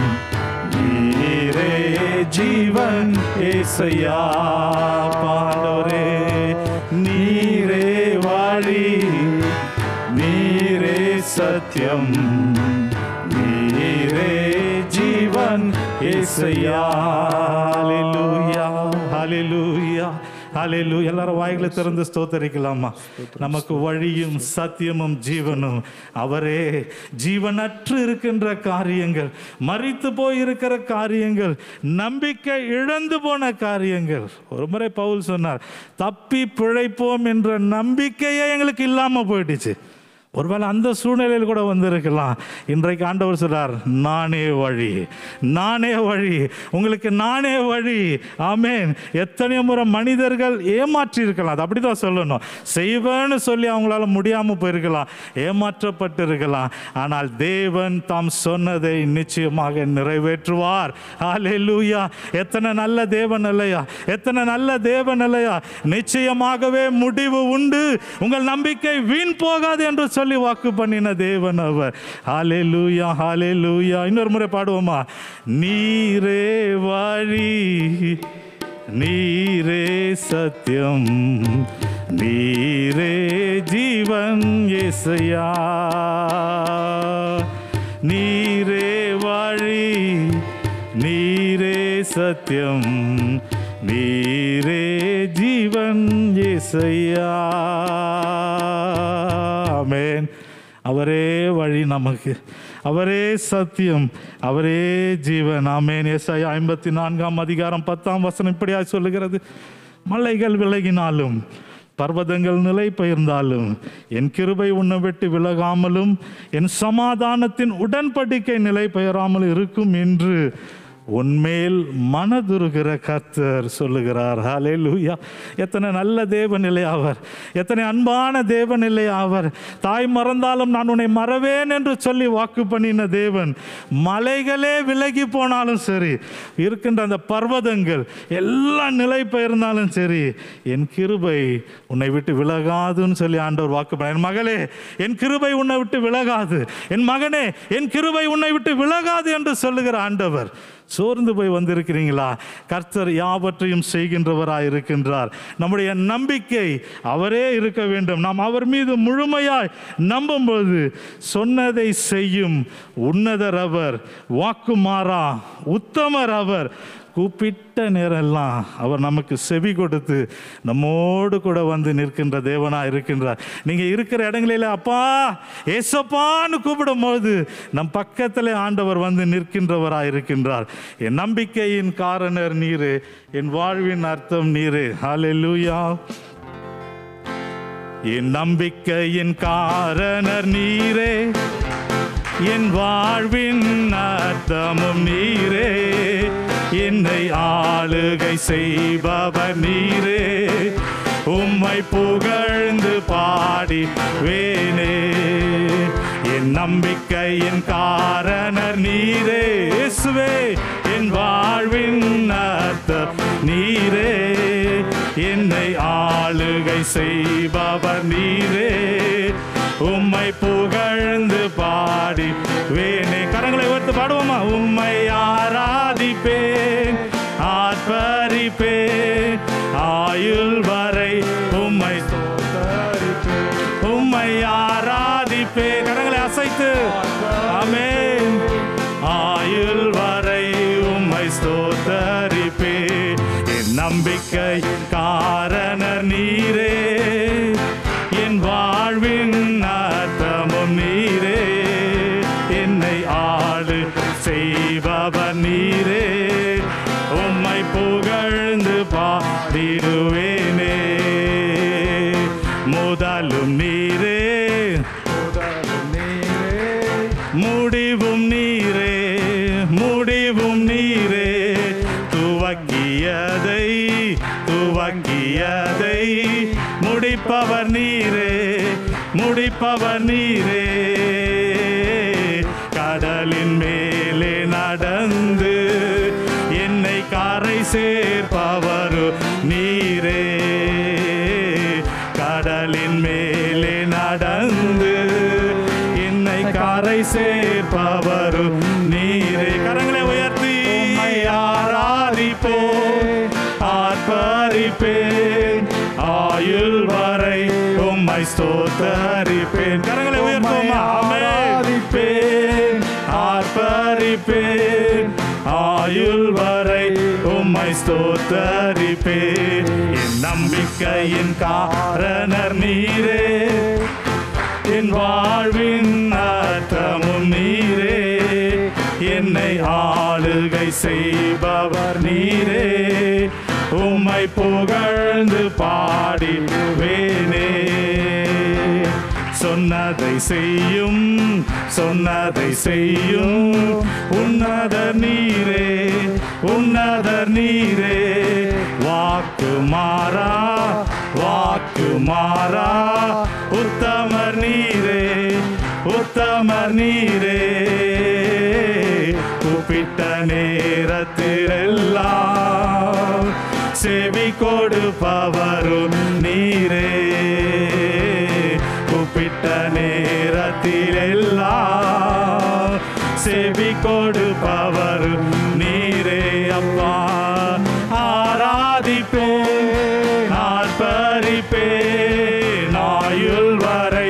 நீரே ஜீவன் ஏசையா பாண்டவரே நீரே வாழி நீரே சத்தியம் நீரே ஜீவன் ஏசையா ஹalleluya ஹalleluya ஹalleluya எல்லாரும் வாய்களை திறந்து ஸ்தோத்தரிக்கலாமா நமக்கு வழியும் சத்தியமும் ஜீவனும் அவரே ஜீவனற்று இருக்கின்ற காரியங்கள் மறித்து போய் இருக்கிற காரியங்கள் நம்பிக்கை இழந்து போன காரியங்கள் ஒரு முறை பவுல் சொன்னார் தப்பி பிழைப்போம் என்ற நம்பிக்கையே எங்களுக்கு இல்லாம போயிடுச்சு ஒருவேளை அந்த சூழ்நிலையில் கூட வந்திருக்கலாம் இன்றைக்கு ஆண்டவர் சொல்றார் நானே வழி நானே வழி உங்களுக்கு நானே வழி ஆமேன் எத்தனையோ முறை மனிதர்கள் ஏமாற்றி இருக்கலாம் அது அப்படிதான் சொல்லணும் செய்வேன்னு சொல்லி அவங்களால முடியாமல் போயிருக்கலாம் ஏமாற்றப்பட்டு இருக்கலாம் ஆனால் தேவன் தாம் சொன்னதை நிச்சயமாக நிறைவேற்றுவார் ஹalleluya எத்தனை நல்ல தேவன் இல்லையா எத்தனை நல்ல தேவன் இல்லையா நிச்சயமாகவே முடிவு உண்டு உங்கள் நம்பிக்கை வீண் போகாது என்று சொல்லி வாக்கு பண்ணின தேவன் அவர் ஹalleluya ஹalleluya இன்னொரு முறை பாடுவோமா நீரே வழி நீரே சத்தியம் நீரே ஜீவன் இசையா நீரே வழி நீரே சத்தியம் நீரே ஜீவன் இசையா ஆமென் அவரே வழி நமக்கு அவரே சத்தியம் அவரே ஜீவன் ஆமேன் ஏசாயா ஐம்பத்தி நான்காம் அதிகாரம் பத்தாம் வசனம் இப்படியாய் சொல்லுகிறது மலைகள் விலகினாலும் பர்வதங்கள் நிலை பெயர்ந்தாலும் என் கிருபை உன்னை விட்டு விலகாமலும் என் சமாதானத்தின் உடன்படிக்கை நிலை பெயராமல் இருக்கும் என்று உன்மேல் மனதுருகிற கர்த்தர் சொல்லுகிறார் ஹலே லூயா எத்தனை நல்ல தேவநிலை அவர் எத்தனை அன்பான தேவநிலை அவர் தாய் மறந்தாலும் நான் உன்னை மறவேன் என்று சொல்லி வாக்கு பண்ணின தேவன் மலைகளே விலகி போனாலும் சரி இருக்கின்ற அந்த பர்வதங்கள் எல்லாம் நிலை பெயர்ந்தாலும் சரி என் கிருபை உன்னை விட்டு விலகாதுன்னு சொல்லி ஆண்டவர் வாக்கு பண்ண என் மகளே என் கிருபை உன்னை விட்டு விலகாது என் மகனே என் கிருபை உன்னை விட்டு விலகாது என்று சொல்லுகிற ஆண்டவர் சோர்ந்து போய் வந்திருக்கிறீங்களா கர்த்தர் யாவற்றையும் செய்கின்றவராய் இருக்கின்றார் நம்முடைய நம்பிக்கை அவரே இருக்க வேண்டும் நாம் அவர் மீது முழுமையாய் நம்பும்போது சொன்னதை செய்யும் உன்னதர் அவர் வாக்கு மாறா உத்தமர் அவர் கூப்பிட்ட நேரம்லாம் அவர் நமக்கு செவி கொடுத்து நம்மோடு கூட வந்து நிற்கின்ற தேவனா இருக்கின்றார் நீங்க இருக்கிற இடங்களில அப்பா ஏசப்பான்னு கூப்பிடும்போது நம் பக்கத்திலே ஆண்டவர் வந்து நிற்கின்றவரா இருக்கின்றார் என் நம்பிக்கையின் காரணர் நீரு என் வாழ்வின் அர்த்தம் நீரு ஹalleluya என் நம்பிக்கையின் காரணர் நீரே என் வாழ்வின் அர்த்தமும் நீரே என்னை ஆளுகை செய்பவர் நீரே உம்மை புகழ்ந்து பாடி வேனே என் நம்பிக்கையின் காரணர் நீரே இயேசுவே என் வாழ்வின் அர்த்தம் நீரே என்னை ஆளுகை செய்பவர் நீரே உம்மை புகழ்ந்து பாடி வேணே கரங்களை உயர்த்து பாடுவோமா உம்மை ஆராதிப்பேன் ஆர்ப்பரிப்பேன் ஆயுள் வரை உம்மை ஸ்தோத்தரிப்பேன். உம்மை ஆராதிப்பேன் கரங்களை அசைத்து ஆமென் ஆயுள் வரை உம்மை ஸ்தோத்தரிப்பே என் நம்பிக்கை காரணர் நீரே என் வாழ்வின் அர்த்தமும் நீரே என்னை ஆளு செய்பவர் நீரே உம்மை புகழ்ந்து பாடிடுவேனே முதலும் நீரே முடிவும் நீரே முடிவும் நீரே துவக்கியதை துவக்கியதை முடிப்பவர் நீரே முடிப்பவர் நீரே கடலின் மேலே நடந்து என்னை கரை சேர்ப்பவர் நீரே கடலின் மேலே நடந்து என்னை கரை சேர்ப்பவரும் நீரே கரங்களை உயர்த்தி ஆராதிப்போம் ஆர்ப்பரிப்பேன் ஆயுள் வரை உம்மை ஸ்தோத்தரிப்பேன் கரங்களை உயர்த்துவோம் ஆராதிப்பேன் ஆர்ப்பரிப்பேன் ஆயுள் வரை உம்மை ஸ்தோத்தரிப்பேன் என் நம்பிக்கையின் காரணர் நீரே என் வாழ்வின் அர்த்தமும் நீரே என்னை ஆளுகை செய்பவர் நீரே உம்மை புகழ்ந்து பாடிடுவேனே சொன்னதை செய்யும் சொன்னதை செய்யும் உன்னதர் நீரே உன்னதர் நீரே வாக்கு மாறா வாக்கு மாறா உத்தமர் நீரே உத்தமர் நீரே கூப்பிட்ட நேரத்திலெல்லாம் செவி கொடுப்பவரும் நீரே கூப்பிட்ட நேரத்திலெல்லாம் செவி கொடுப்பவரும் நீரே அப்பா ஆராதிப்பேன் ஆர்ப்பரிப்பேன் ஆயுள் வரை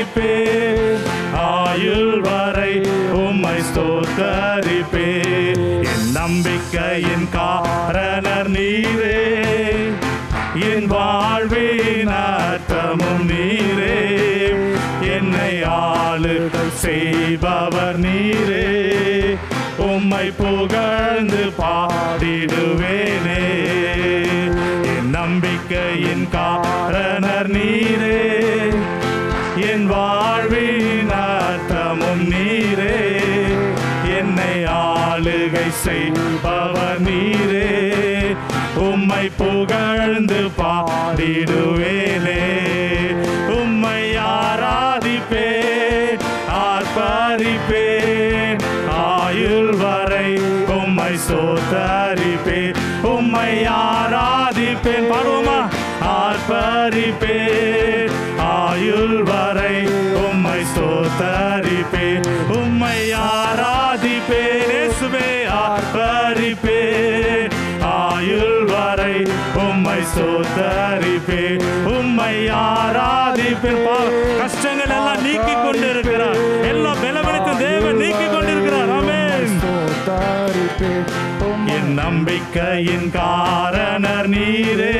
ஆராதிப்பேன் ஆயுள் வரை உம்மை ஸ்தோத்தரிப்பேன் என் நம்பிக்கையின் காரணர் நீரே என் வாழ்வின் அர்த்தமும் நீரே என்னை ஆளுகை செய்பவர் நீரே உம்மை புகழ்ந்து பாடிடுவேனே என் நம்பிக்கையின் காரணர் நீரே என் வாழ்வின் அர்த்தமும் நீரே என்னை ஆளுகை செய்பவர் நீரே உம்மை புகழ்ந்து பாடிடுவேனே உம்மை ஆராதிப்பேன் ஆர்ப்பரிப்பேன் ஆயுள் வரை உம்மை சோத்தரிப்பேன் உம்மை ஆராதிப்பேன் பாடுவோமா ஆர்ப்பரிப்பேன் ஆயுள் வரை உம்மை சோத்தரிப்பேன் உம்மை ஆராதிப்பேன் இயேசுவே ஆர்ப்பரிப்பேன் ஆயுள் வரை உம்மை சோத்தரிப்பேன் உம்மை ஆராதிப்பேன் பா- கஷ்டங்கள் எல்லாம் நீக்கி கொண்டிருக்கிறார் எல்லா பலவீனத்தை தேவன் நீக்கி கொண்டிருக்கிறார் ஆமென் என் நம்பிக்கையின் காரணர் நீரே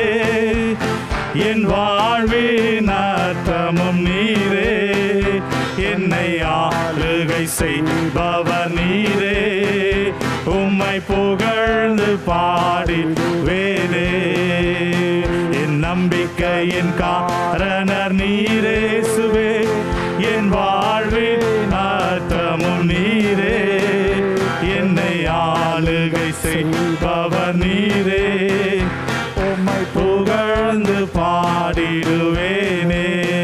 என் வாழ்வின் அர்த்தமும் நீரே என்னை ஆளுகை செய்பவர் நீரே உம்மை புகழ்ந்து பாடிடுவேனே என் நம்பிக்கையின் காரணர் நீரே சுவே என் வாழ்வின் அர்த்தமும் நீரே என்னை ஆளுகை செய்பவர் நீரே உம்மை புகழ்ந்து பாடிடுவேனே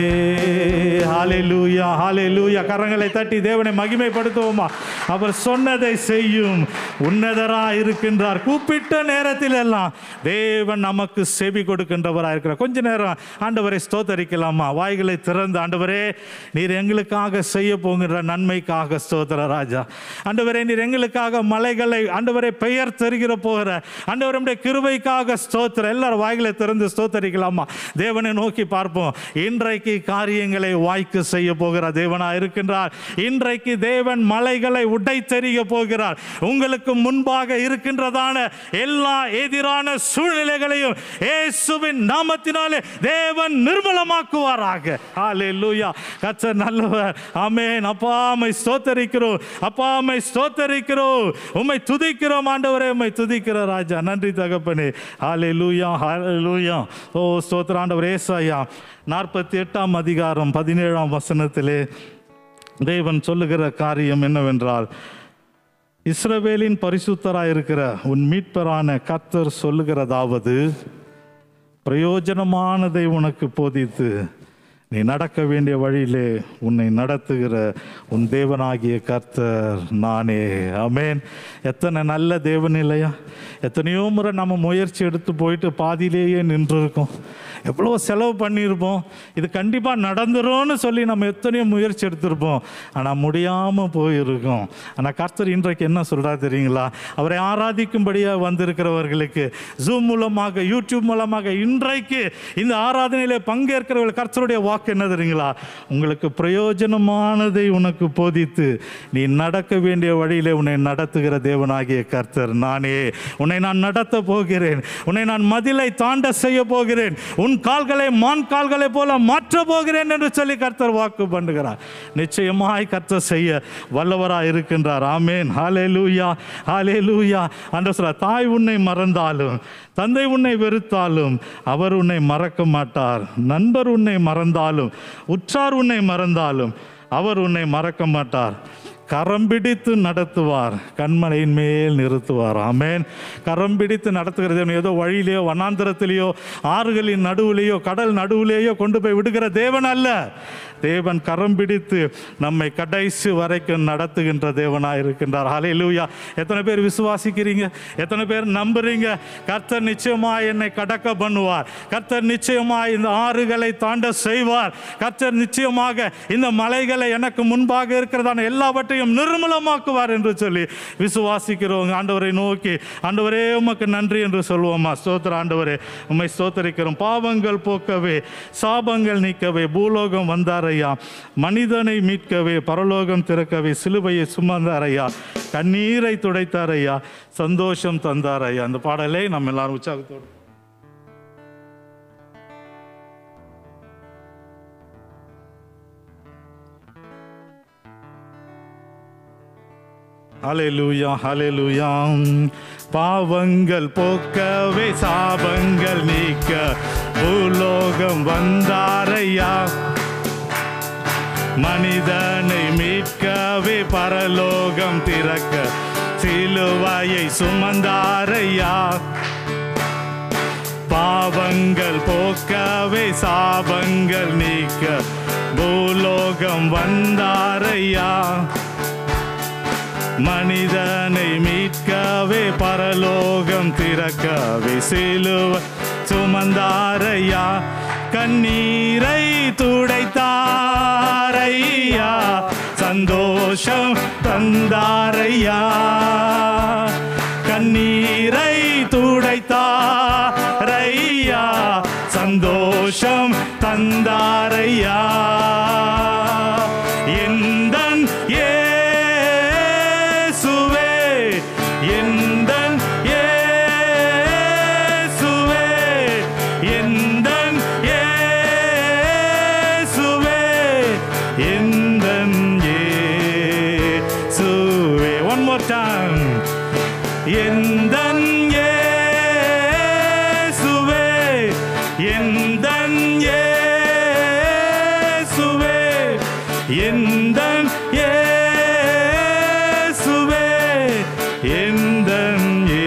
ஹalleluya ஹalleluya கரங்களை தட்டி தேவனை மகிமைப்படுத்துவோமா அவர் சொன்னதை செய்யும் உன்னதராய் இருக்கின்றார் கூப்பிட்ட நேரத்தில் எல்லாம் தேவன் நமக்கு செவி கொடுக்கின்றவராய் இருக்கிறார் கொஞ்ச நேரம் ஆண்டவரை ஸ்தோத்தரிக்கலாமா வாய்களை திறந்து ஆண்டவரே நீர் எங்களுக்காக செய்ய போகின்ற நன்மைக்காக ஸ்தோத்திர ராஜா ஆண்டவரே நீர் எங்களுக்காக மலைகளை ஆண்டவரே பெயர் தருகிற போகிற ஆண்டவருடைய கிருபைக்காக ஸ்தோத்திர எல்லாரும் வாய்களை திறந்து ஸ்தோத்தரிக்கலாமா தேவனை நோக்கி பார்ப்போம் இன்றைக்கு காரியங்களை வாய்க்கு செய்ய போகிற தேவனா இருக்கின்றார் இன்றைக்கு தேவன் மலைகளை உடைத்தெறிய போகிறார் உங்களுக்கு முன்பாக இருக்கின்றதான எல்லா எதிரான சூழ்நிலைகளையும் இயேசுவின் நாமத்தினாலே தேவன் நிர்மலமாக்குவாராக ஹalleluya கர்த்தர் நல்லவர் ஆமென் அப்பா உம்மை ஸ்தோத்தரிக்கிறோம் அப்பா உம்மை ஸ்தோத்தரிக்கிறோம் உம்மை துதிக்கிறோம் ஆண்டவரே உம்மை துதிக்கிற ராஜா நன்றி தகப்பனே ஹalleluya ஹalleluya ஓ ஸ்தோத்திர ஆண்டவர் ஏசாயா நாற்பத்தி எட்டாம் அதிகாரம் பதினேழாம் வசனத்திலே தேவன் சொல்லுகிற காரியம் என்னவென்றால் இஸ்ரவேலின் பரிசுத்தராய் இருக்கிற உன் மீட்பரான கர்த்தர் சொல்லுகிறதாவது பிரயோஜனமானதை உனக்கு போதித்து நீ நடக்க வேண்டிய வழியிலே உன்னை நடத்துகிற உன் தேவனாகிய கர்த்தர் நானே ஆமென் எத்தனை நல்ல தேவன் இல்லையா எத்தனையோ முறை நம்ம முயற்சி எடுத்து போயிட்டு பாதியிலேயே நின்றுருக்கோம் எவ்வளோ செலவு பண்ணியிருப்போம் இது கண்டிப்பாக நடந்துரும்னு சொல்லி நம்ம எத்தனையோ முயற்சி எடுத்திருப்போம் ஆனால் முடியாமல் போயிருக்கோம் ஆனால் கர்த்தர் இன்றைக்கு என்ன சொல்கிறார் தெரியுங்களா அவரை ஆராதிக்கும்படியாக வந்திருக்கிறவர்களுக்கு ஜூம் மூலமாக யூடியூப் மூலமாக இன்றைக்கு இந்த ஆராதனையிலே பங்கேற்கிறவர்கள் கர்த்தருடைய வாக்கு என்ன தெரியுங்களா உங்களுக்கு பிரயோஜனமானதை உனக்கு போதித்து நீ நடக்க வேண்டிய வழியிலே உன்னை நடத்துகிற தேவனாகிய கர்த்தர் நானே உன்னை நான் நடத்த போகிறேன் உன்னை நான் மதிலை தாண்ட செய்ய போகிறேன் உன் கால்களை மான் கால்களை போல மாற்ற போகிறேன் என்று சொல்லி கர்த்தர் வாக்கு பண்ணுகிறார் நிச்சயமாய் கர்த்தர் செய்ய வல்லவராய் இருக்கின்றார் ஆமேன் ஹாலே லூயா ஹாலே லூயா அந்த சொல்ல தாய் உன்னை மறந்தாலும் தந்தை உன்னை வெறுத்தாலும் அவர் உன்னை மறக்க மாட்டார் நண்பர் உன்னை மறந்தாலும் உற்றார் உன்னை மறந்தாலும் அவர் உன்னை மறக்க மாட்டார் கரம் பிடித்து நடத்துவார் கண்மலையின் மேல் நிறுத்துவார் ஆமேன் கரம் பிடித்து நடத்துகிறது ஏதோ வழியிலேயோ வனாந்திரத்திலேயோ ஆறுகளின் நடுவிலேயோ கடல் நடுவிலேயோ கொண்டு போய் விடுகிற தேவன் அல்ல தேவன் கரம் பிடித்து நம்மை கடைசி வரைக்கும் நடத்துகின்ற தேவனாக இருக்கின்றார் ஹalleluya எத்தனை பேர் விசுவாசிக்கிறீங்க எத்தனை பேர் நம்புறீங்க கர்த்தர் நிச்சயமா என்னை கடக்க பண்ணுவார் கர்த்தர் நிச்சயமா இந்த ஆறுகளை தாண்ட செய்வார் கர்த்தர் நிச்சயமாக இந்த மலைகளை எனக்கு முன்பாக இருக்கிறதான எல்லாவற்றையும் நிர்மலமாக்குவார் என்று சொல்லி விசுவாசிக்கிறவங்க ஆண்டவரை நோக்கி ஆண்டவரே உமக்கு நன்றி என்று சொல்வோமா ஸ்தோத்திர ஆண்டவரே உம்மை ஸ்தோத்தரிக்கிறோம் பாவங்கள் போக்கவே சாபங்கள் நீக்கவே பூலோகம் வந்தார் தந்தாரையா மனிதனை மீட்கவே பரலோகம் திறக்கவே சிலுவையை சுமந்தாரையா கண்ணீரை துடைத்தாரையா சந்தோஷம் தந்தாரையா அந்த பாடலை நம்ம எல்லாரும் உற்சாகத்தோடு ஹalleluya ஹalleluya பாவங்கள் போக்கவே சாபங்கள் நீக்க பூலோகம் வந்தாரையா மனிதனை மீட்கவே பரலோகம் திறக்க சிலுவையை சுமந்தாரையா பாவங்கள் போக்கவே சாபங்கள் நீக்க பூலோகம் வந்தாரையா மனிதனை மீட்கவே பரலோகம் திறக்கவே சிலுவ சுமந்தாரையா கண்ணீரை துடைத்தாரையா சந்தோஷம் தந்தாரையா கண்ணீரை துடைத்தாரையா சந்தோஷம் தந்தாரையா எந்தன் இயேசுவே எந்தன் இயேசுவே எந்தன் இயேசுவே எந்தன் இயேசுவே ஒன் மோர் டைம் எந்தன் இயேசுவே எந்தன் இயேசுவே எந்தன் இயேசுவே எந்தன்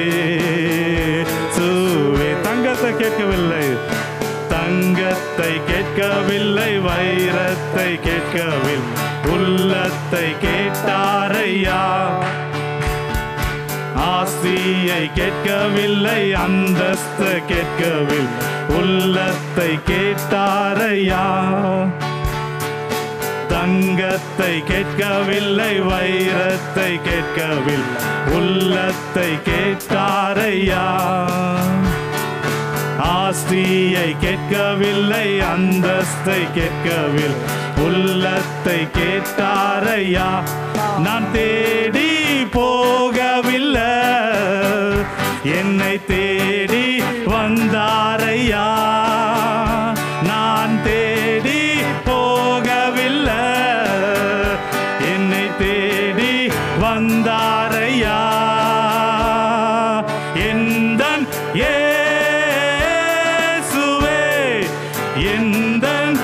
இயேசுவே தங்கத்தை கேட்கவில்லை தங்கத்தை கேட்கவில்லை வைரத்தை கேட்கவில்லை உள்ளத்தை கேட்டாரையா ஆசியை கேட்கவில்லை அந்தஸ்து கேட்கவில்லை உள்ளத்தை கேட்டாரையா தங்கத்தை கேட்கவில்லை வைரத்தை கேட்கவில்லை உள்ளத்தை கேட்டாரையா ஆஸ்தியை கேட்கவில்லை அந்தஸ்தை கேட்கவில்லை உள்ளத்தை கேட்டாரையா நான் தேடி போகவில்லை என்னை தேடி வந்தாரையா நான் தேடி போகவில்லை என்னை தேடி வந்தாரையா எந்தன் இயேசுவே எந்தன்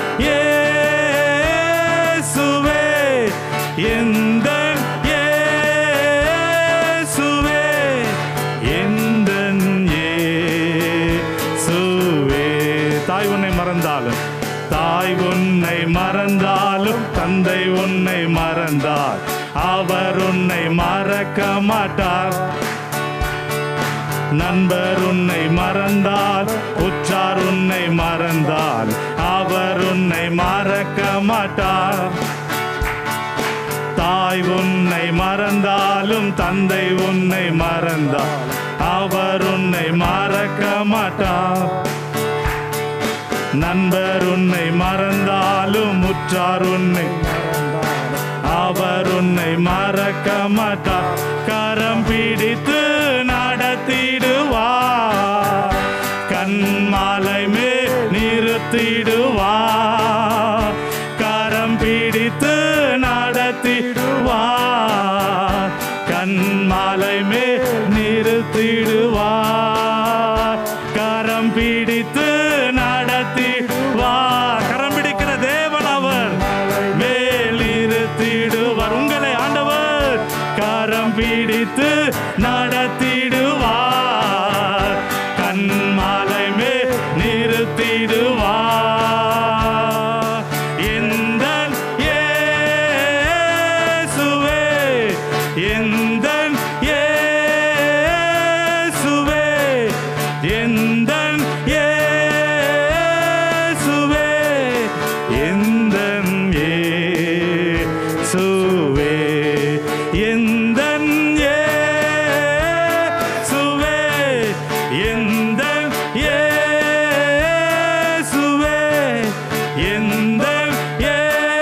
இயேசுவே எந்தன் இயேசுவே எந்தன் இயேசுவே தாய் உன்னை மறந்தாலும் தாய் உன்னை மறந்தாலும் தந்தை உன்னை மறந்தார் அவர் உன்னை மறக்க மாட்டார் நண்பர் உன்னை மறந்தால் உற்றார் உன்னை மறந்தால் அவர் உன்னை மறக்க மாட்டார் தாய் உன்னை மறந்தாலும் தந்தை உன்னை மறந்தால் அவர் உன்னை மறக்க மாட்டார் நண்பர் உன்னை மறந்தாலும் உற்றார் உன்னை அவர் உன்னை மறக்க மாட்டார் கரம் பிடித்து நடத்திடுவார் கண்மாலை மேல் நிறுத்திடுவார் கரம் பிடித்து நடத்திடுவார் கண்மாலை மேல் நிறுத்திடுவார் கரம் பிடித்து நடத்திடுவார் கரம் பிடிக்கிற தேவன் அவர் மேல் இருத்திடுவார் உங்களை ஆண்டவர் கரம் பிடித்து நடத்திடுவார் கண்மாலை மேல் நிறுத்திடுவார் எந்தன் இயேசுவே எந்தன் இயேசுவே எந்தன் இயேசுவே எந்தன் இயேசுவே எந்தன் இயேசுவே எந்தன் இயேசுவே எந்தன் இயேசுவே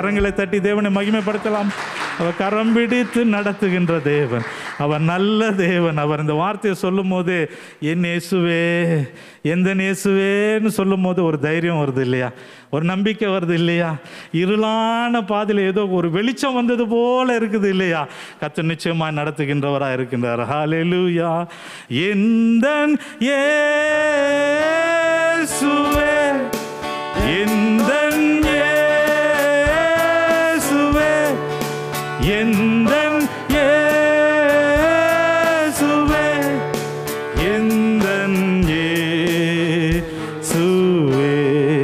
கரங்களை தட்டி தேவனை மகிமைப்படுத்தலாம் அவர் கரம் பிடித்து நடத்துகின்ற தேவன் அவர் நல்ல தேவன் அவர் இந்த வார்த்தையை சொல்லும் போது என் இயேசுவே எந்த இயேசுவேன்னு சொல்லும் போது ஒரு தைரியம் வருது இல்லையா ஒரு நம்பிக்கை வருது இல்லையா இருளான பாதையில் ஏதோ ஒரு வெளிச்சம் வந்தது போல இருக்குது இல்லையா கத்து நிச்சயமா நடத்துகின்றவரா இருக்கின்றார் ஹalleluya எந்த இயேசுவே எந்த இயேசுவே எந்த இயேசுவே எந்த இயேசுவே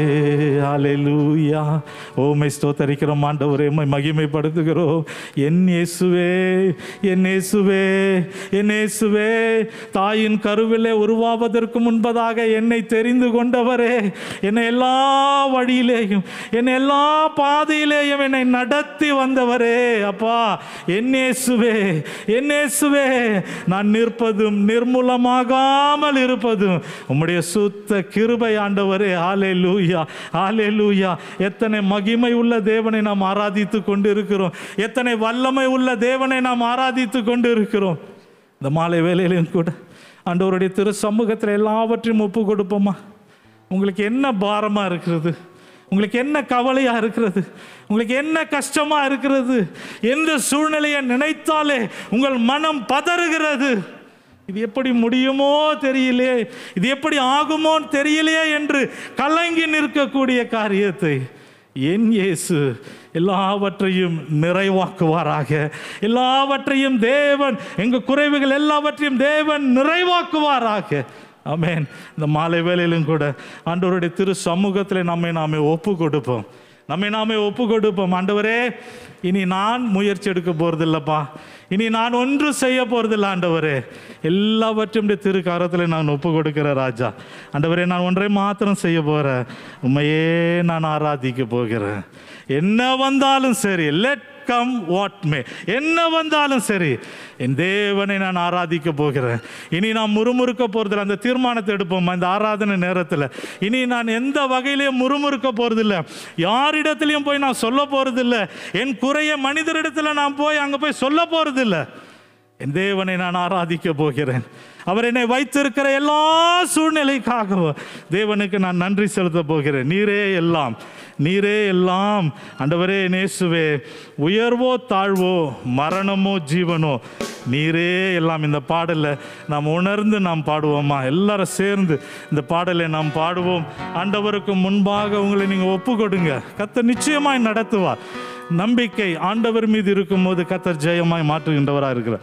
ஹalleluya ஓமை ஸ்தோத்தரிக்கிறோம் ஆண்டவரே உம்மை மகிமைப்படுத்துகிறோம் என் இயேசுவே என் இயேசுவே என் இயேசுவே தாயின் கருவிலே உருவாவதற்கு முன்பதாக என்னை தெரிந்து கொண்டவரே என்னை எல்லா வழியிலேயும் என்னை எல்லா பாதையிலேயும் என்னை நடத்தி வந்தவரே அப்பா என் இயேசுவே என் இயேசுவே நான் நிற்பதும் நிர்மூலமாகாமல் இருப்பதும் உம்முடைய சுத்த கிருபை ஆண்டவரே ஆலே லூயா ஆலே லூயா எத்தனை மகிமை உள்ள தேவனை நாம் ஆராதித்து கொண்டு இருக்கிறோம் எத்தனை வல்லமை உள்ள தேவனை நாம் ஆராதித்து கொண்டு இருக்கிறோம் இந்த மாலை வேலையிலையும் கூட ஆண்டவருடைய திரு சமூகத்தில் எல்லாவற்றையும் ஒப்பு கொடுப்போமா உங்களுக்கு என்ன பாரமாக இருக்கிறது உங்களுக்கு என்ன கவலையாக இருக்கிறது உங்களுக்கு என்ன கஷ்டமாக இருக்கிறது எந்த சூழ்நிலையை நினைத்தாலே உங்கள் மனம் பதறுகிறது இது எப்படி முடியுமோ தெரியலையே இது எப்படி ஆகுமோ தெரியலையே என்று கலங்கி நிற்கக்கூடிய காரியத்தை என் இயேசு எல்லாவற்றையும் நிறைவாக்குவாராக எல்லாவற்றையும் தேவன் எங்கள் குறைவுகள் எல்லாவற்றையும் தேவன் நிறைவாக்குவாராக ஆமென் இந்த மாலை வேளையிலும் கூட ஆண்டவருடைய திரு சமூகத்தில் நம்மை நாமே ஒப்பு கொடுப்போம் நம்மை நாமே ஒப்பு கொடுப்போம் ஆண்டவரே இனி நான் முயற்சி எடுக்க போகிறதில்லப்பா இனி நான் ஒன்று செய்ய போகிறதில்ல ஆண்டவரே எல்லாவற்றையும் உம்முடைய திருக்காரத்தில் நான் ஒப்பு கொடுக்கிற ராஜா ஆண்டவரே நான் ஒன்றை மாத்திரம் செய்ய போகிறேன் உண்மையே நான் ஆராதிக்க போகிறேன் என்ன வந்தாலும் சரி லெட் கம் வாட் மே என்ன வந்தாலும் சரி என் தேவனை நான் ஆராதிக்க போகிறேன் இனி நான் முறுமுறுக்க போகிறதில்ல அந்த தீர்மானத்தை எடுப்போம் இந்த ஆராதனை நேரத்தில் இனி நான் எந்த வகையிலையும் முறுமுறுக்க போகிறதில்ல யாரிடத்துலையும் போய் நான் சொல்ல போகிறதில்ல என் குறைய மனிதரிடத்தில் நான் போய் அங்கே போய் சொல்ல போகிறதில்ல என் தேவனை நான் ஆராதிக்க போகிறேன் அவர் என்னை வைத்திருக்கிற எல்லா சூழ்நிலைக்காகவும் தேவனுக்கு நான் நன்றி செலுத்த போகிறேன் நீரே எல்லாம் நீரே எல்லாம் ஆண்டவரே நேசுவே உயர்வோ தாழ்வோ மரணமோ ஜீவனோ நீரே எல்லாம் இந்த பாடலில் நாம் உணர்ந்து நாம் பாடுவோமா எல்லாரும் சேர்ந்து இந்த பாடலை நாம் பாடுவோம் ஆண்டவருக்கு முன்பாக உங்களை நீங்கள் ஒப்பு கொடுங்க கத்த நிச்சயமாய் நடத்துவார் நம்பிக்கை ஆண்டவர் மீது இருக்கும்போது கத்தர் ஜெயமாய் மாற்றுகின்றவராக இருக்கிறார்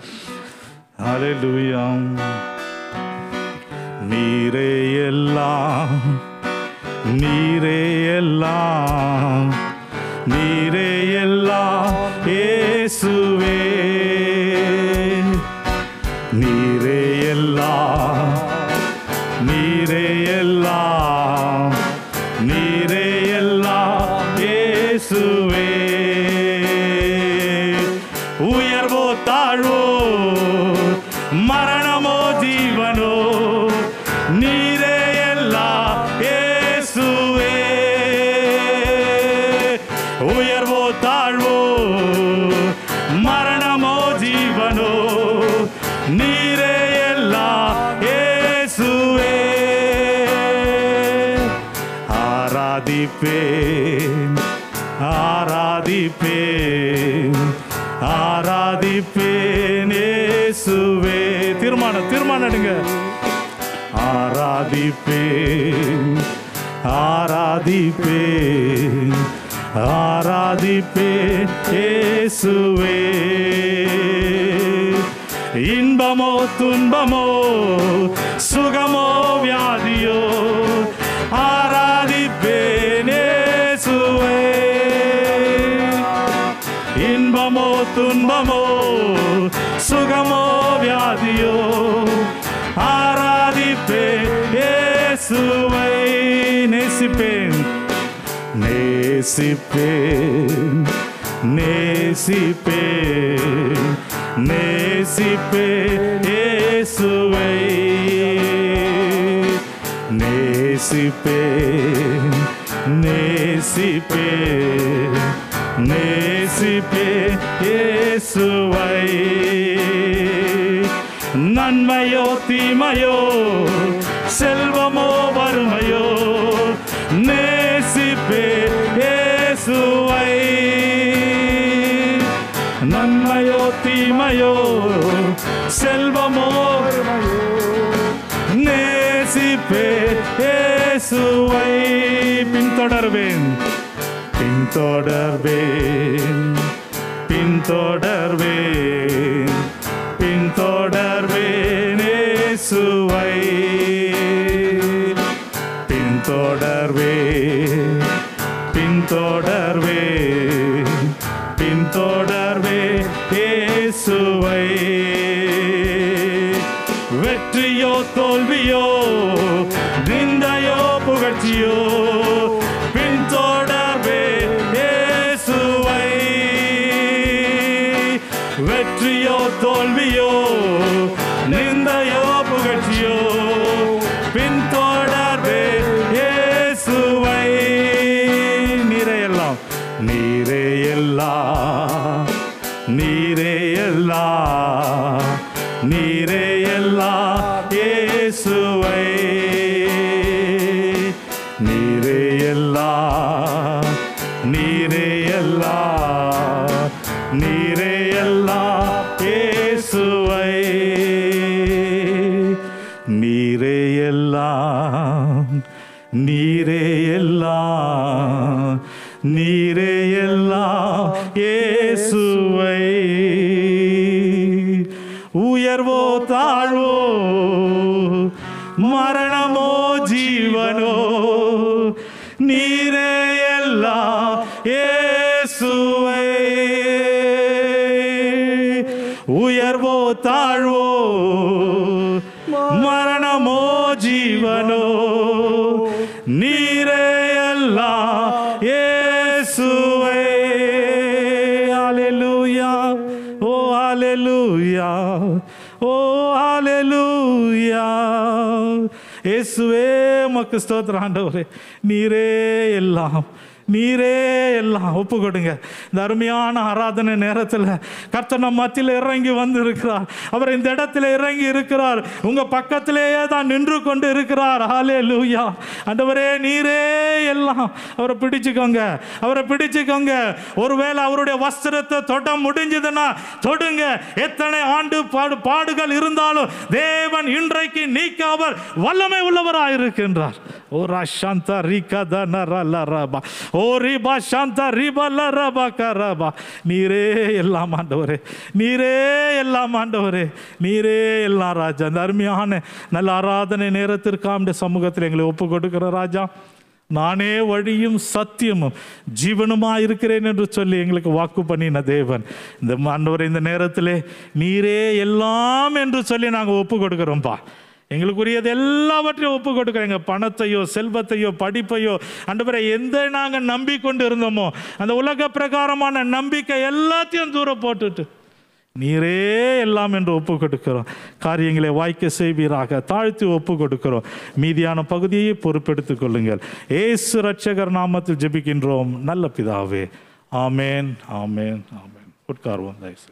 ஹalleluya நீரே எல்லாம் நீரே எல்லாம் நீரே எல்லாம் இயேசுவே நீரே எல்லாம் நீரே எல்லாம் நீரே எல்லாம் இயேசுவே உயர்வோ தாழ்வோ மரணமோ ஜீவனோ நீரே எல்லாம் இயேசுவே உயர்வோ தாழ்வோ மரணமோ ஜீவனோ நீரே எல்லாம் இயேசுவே ஆராதிப்பேன் ஆராதிப்பேன் ஆராதிப்பேன் இயேசுவே தீர்மானம் தீர்மானம் எடுங்க ஆராதிப்பேன் ஆராதிப்பேன் ஆராதிப்பேன் இயேசுவே இன்பமோ துன்பமோ சுகமோ வியாதியோ ஆராதிப்பேன் இயேசுவே இன்பமோ துன்பமோ சுகமோ வியாதியோ ஆராதிப்பேன் இயேசுவை நேசிப்பேன் நேசிப்பேன் நேசிப்பேன் நேசிப்பேன் இயேசுவை நேசிப்பேன் நேசிப்பேன் நேசிப்பே இயேசுவை நன்மையோ தீமையோ செல்வமோ வறுமையோ நேசிப்பே இயேசுவை நன்மையோ தீமையோ செல்வமோ நேசிப்பே இயேசுவை பின்தொடர்வேன் பின்தொடர்வேன் பின்தொடர்வேன் பின்தொடர்வேன் இயேசுவை பின்தொடர்வேன் பின்தொடர்வேன் பின்தொடர்வேன் இயேசுவை வெற்றியோ தோல்வியோ நிந்தையோ புகழ்ச்சியோ பின்தொடர்வே இயேசுவை வெற்றியோ தோல்வியோ நிந்தையோ புகழ்ச்சியோ பின்தொடர்வே இயேசுவை நீரே எல்லாம் நீரே எல்லாம் நீரே எல்லாம் நீரே எல்லாம் இயேசுவை நீரே எல்லாம் நீரே எல்லாம் நீரே எல்லாம் இயேசுவை நீரே எல்லாம் நீரே எல்லாம் நீரே எல்லாம் இயேசுவை உயர்வோ தாழ்வோ மரணமோ ஜீவனோ நீரே எல்லாம் இயேசுவை உயர்வோ தாழ்வோ மரணமோ ஜீவனோ நீரே எல்லாம் இயேசுவை ஹalleluya ஓ ஹalleluya ஓ ஹalleluya இயேசுவே உமக்கு ஸ்தோத்திரம் ஆண்டவரே நீரே எல்லாம் நீரே எல்லாம் ஒப்பு கொடுங்க இந்த அருமையான ஆராதனை நேரத்தில் கர்த்தர் நம் மத்தியில் இறங்கி வந்து இருக்கிறார் அவர் இந்த இடத்துல இறங்கி இருக்கிறார் உங்க பக்கத்திலேயே தான் நின்று கொண்டு இருக்கிறார் ஹாலே லூயா ஆண்டவரே நீரே எல்லாம் அவரை பிடிச்சுக்கோங்க அவரை பிடிச்சுக்கோங்க ஒருவேளை அவருடைய வஸ்திரத்தை தொட முடிஞ்சதுன்னா தொடுங்க எத்தனை ஆண்டு பாடு பாடுகள் இருந்தாலும் தேவன் இன்றைக்கு நீக்க அவர் வல்லமை உள்ளவராக இருக்கின்றார் ஓ ராஷாந்தா ரீகா தன ரல ரபா ஓ ரிபா சாந்தா ரிபா ல ரபா கரபா நீரே எல்லாம் ஆண்டவரே நீரே எல்லாம் ஆண்டவரே நீரே எல்லாம் ராஜா அந்த அருமையான நல்ல ஆராதனை நேரத்திற்கு ஆண்டு சமூகத்தில் எங்களை ஒப்பு கொடுக்கிற ராஜா நானே வழியும் சத்தியமும் ஜீவனுமா இருக்கிறேன் என்று சொல்லி எங்களுக்கு வாக்கு பண்ணின தேவன் இந்த ஆண்டவர் இந்த நேரத்திலே நீரே எல்லாம் என்று சொல்லி நாங்கள் ஒப்பு கொடுக்கிறோம்ப்பா எங்களுக்குரியது எல்லாவற்றையும் ஒப்பு கொடுக்குறோம் எங்கள் பணத்தையோ செல்வத்தையோ படிப்பையோ அண்டவரை எந்த நாங்கள் நம்பிக்கொண்டு இருந்தோமோ அந்த உலக பிரகாரமான நம்பிக்கை எல்லாத்தையும் தூரம் போட்டுட்டு நீரே எல்லாம் என்று ஒப்பு கொடுக்கிறோம் காரியங்களை வாய்க்க செய்வீராக தாழ்த்தி ஒப்பு கொடுக்கிறோம் மீதியான பகுதியை பொறுப்பெடுத்துக் கொள்ளுங்கள் ஏசு ரட்சகர் நாமத்தில் ஜெபிக்கின்றோம் நல்ல பிதாவே ஆமேன் ஆமேன் ஆமேன் உட்கார்வோம் தயவுசெய்து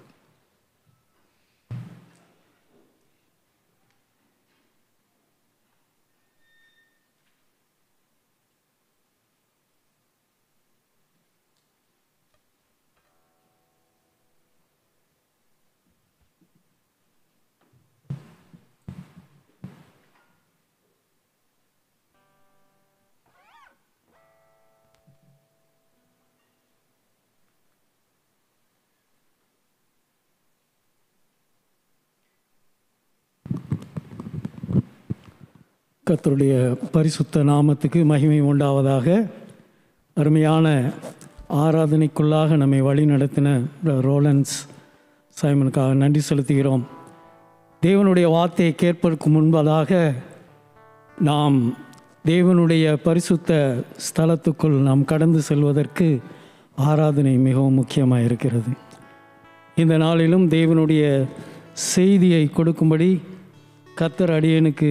கர்த்தருடைய பரிசுத்த நாமத்துக்கு மகிமை உண்டாவதாக அருமையான ஆராதனைக்குள்ளாக நம்மை வழி நடத்தின பிரதர் ரோலன்ஸ் சைமனுக்காக நன்றி செலுத்துகிறோம் தேவனுடைய வார்த்தையை கேட்பதற்கு முன்பதாக நாம் தேவனுடைய பரிசுத்த ஸ்தலத்துக்குள் நாம் கடந்து செல்வதற்கு ஆராதனை மிகவும் முக்கியமாக இருக்கிறது இந்த நாளிலும் தேவனுடைய செய்தியை கொடுக்கும்படி கத்தர் அடியனுக்கு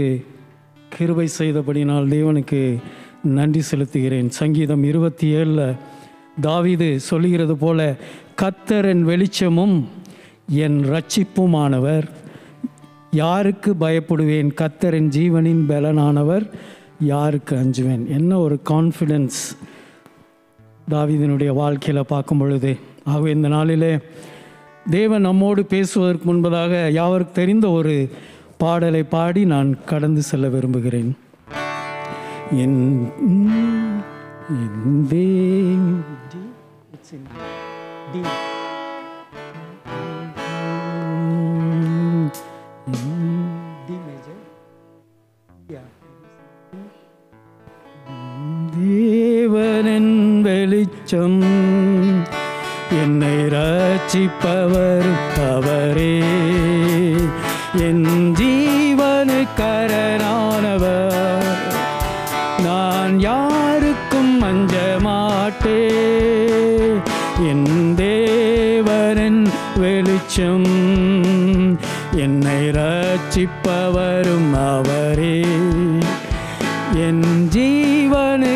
கிருபை செய்தபடினால் தேவனுக்கு நன்றி செலுத்துகிறேன் சங்கீதம் இருபத்தி ஏழில் தாவீது சொல்லுகிறது போல கத்தரன் வெளிச்சமும் என் ரட்சிப்புமானவர் யாருக்கு பயப்படுவேன் கத்தரின் ஜீவனின் பலனானவர் யாருக்கு அஞ்சுவேன் என்ன ஒரு கான்ஃபிடென்ஸ் தாவீதினுடைய வாழ்க்கையில் பார்க்கும் பொழுது ஆகவே இந்த நாளிலே தேவன் நம்மோடு பேசுவதற்கு முன்பதாக யாவருக்கு தெரிந்த ஒரு பாடலை பாடி நான் கடந்து செல்ல விரும்புகிறேன் என் என் தேவ- It's in D. D major. Yeah. தேவனின் வெளிச்சம் என்னை ரட்சிப்பவர் அவரே என் ஜீவனு கரணானவர் நான் யாருக்கும் அஞ்ச மாட்டே என் தேவனின் வெளிச்சம் என்னை ரட்சிப்பவரும் அவரே என் ஜீவனு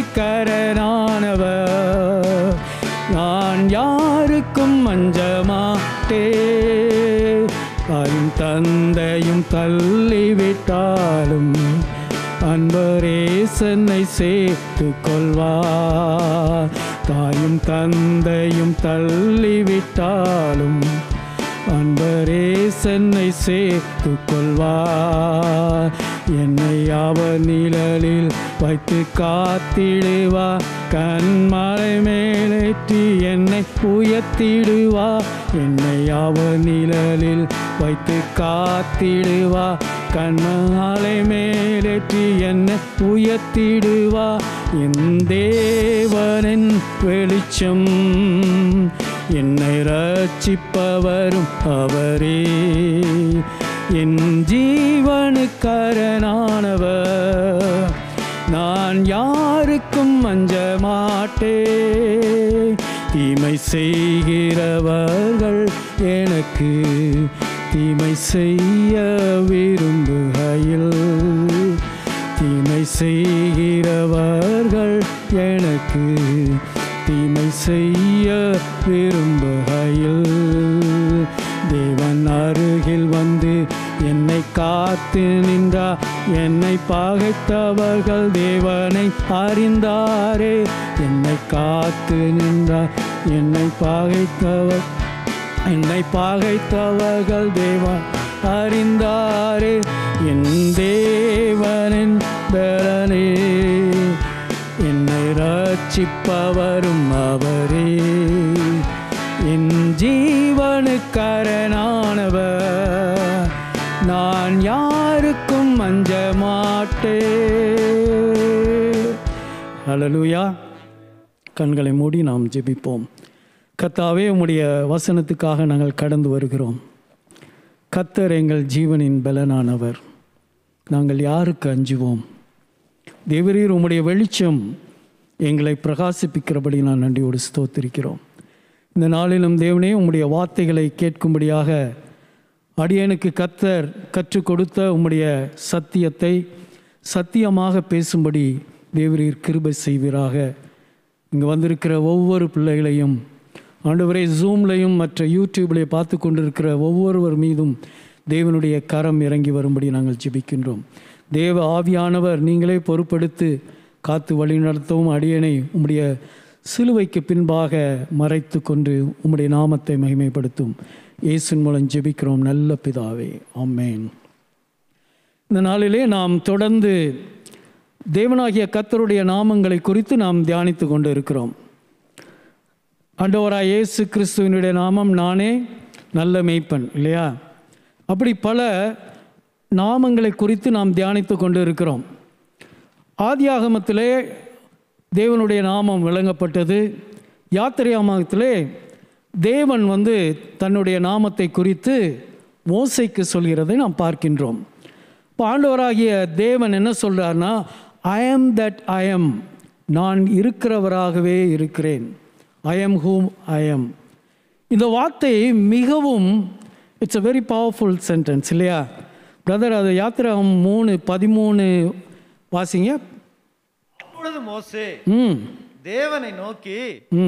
கரணானவர் நான் யாருக்கும் அஞ்ச மாட்டே தாயும் தந்தையும் தள்ளிவிட்டாலும் அன்பரே சென்னை சேர்த்து கொள்வார் தாயும் தந்தையும் தள்ளிவிட்டாலும் அன்பரே சென்னை சேர்த்து கொள்வார் என்னை அவர் நிழலில் வைத்து காத்திடுவா கண்மலை மேலேற்றி என்னை உயர்த்திடுவா என்னை அவர் நிழலில் வைத்து காத்திடுவா கண்மலை மேலேற்றி என்னை உயர்த்திடுவா என் தேவனின் வெளிச்சம் என்னை ரட்சிப்பவரும் அவரே என் ஜீவனுக்கரணானவர் நான் யாருக்கும் அஞ்ச மாட்டே தீமை செய்கிறவர்கள் எனக்கு தீமை செய்ய விரும்புகையில் தீமை செய்கிறவர்கள் எனக்கு தீமை செய்ய விரும்புகையில் தேவன் அருகில் வந்து என்னை காத்து நின்றார் என்னை பகைத்தவர்கள் தேவனை அறிந்தாரே என்னை காத்து நின்றார் என்னை பகைத்தவர் என்னை பகைத்தவர்கள் தேவன் அறிந்தாரே என் தேவனின் பலனே என்னை ரட்சிப்பவரும் அவரே என் ஜீவனுக்கரணானவர் நான் யாருக்கும் அஞ்ச மாட்டே ஹalleluya கண்களை மூடி நாம் ஜெபிப்போம் கத்தாவே உம்முடைய வசனத்துக்காக நாங்கள் கடந்து வருகிறோம் கத்தர் எங்கள் ஜீவனின் பலனானவர் நாங்கள் யாருக்கு அஞ்சுவோம் தேவரீர் உம்முடைய வெளிச்சம் எங்களை பிரகாசிப்பிக்கிறபடி நான் நன்றியோடு ஸ்தோத்திரிக்கிறோம் இந்த நாளிலும் தேவனே உம்முடைய வார்த்தைகளை கேட்கும்படியாக அடியனுக்கு கத்தர் கற்றுக் கொடுத்த உம்முடைய சத்தியத்தை சத்தியமாக பேசும்படி தேவரீர் கிருபை செய்வீராக இங்கே வந்திருக்கிற ஒவ்வொரு பிள்ளைகளையும் ஆண்டவரே ஜூம்லையும் மற்ற யூடியூப்லையும் பார்த்து கொண்டிருக்கிற ஒவ்வொருவர் மீதும் தேவனுடைய கரம் இறங்கி வரும்படி நாங்கள் ஜெபிக்கின்றோம் தேவ ஆவியானவர் நீங்களே பொறுப்படுத்து காத்து வழி நடத்தவும் அடியனை உம்முடைய சிலுவைக்கு பின்பாக மறைத்து கொண்டு உம்முடைய நாமத்தை மகிமைப்படுத்தும் இயேசுவின் மூலம் ஜெபிக்கிறோம் நல்ல பிதாவே ஆமென் இந்த நாளிலே நாம் தொடர்ந்து தேவனாகிய கத்தருடைய நாமங்களை குறித்து நாம் தியானித்து கொண்டு இருக்கிறோம் ஆண்டவராய் இயேசு கிறிஸ்துவனுடைய நாமம் நானே நல்ல மெய்ப்பன் இல்லையா அப்படி பல நாமங்களை குறித்து நாம் தியானித்து கொண்டு இருக்கிறோம் ஆதியாகமத்திலே தேவனுடைய நாமம் விளங்கப்பட்டது யாத்திரையாமத்திலே தேவன் வந்து தன்னுடைய நாமத்தை குறித்து மோசைக்கு சொல்கிறதை நாம் பார்க்கின்றோம் இப்போ ஆண்டவராகிய தேவன் என்ன சொல்கிறார்னா ஐ ஆம் தட் ஐ ஆம் நான் இருக்கிறவராகவே இருக்கிறேன் ஐ ஆம் ஹூம் ஐ ஆம் இந்த வார்த்தை மிகவும் it's a very powerful sentence இல்லையா பிரதர் அது யாத்திராகம் மூணு பதிமூணு வாசிங்க அப்பொழுது மோசே ம் தேவனை நோக்கி ம்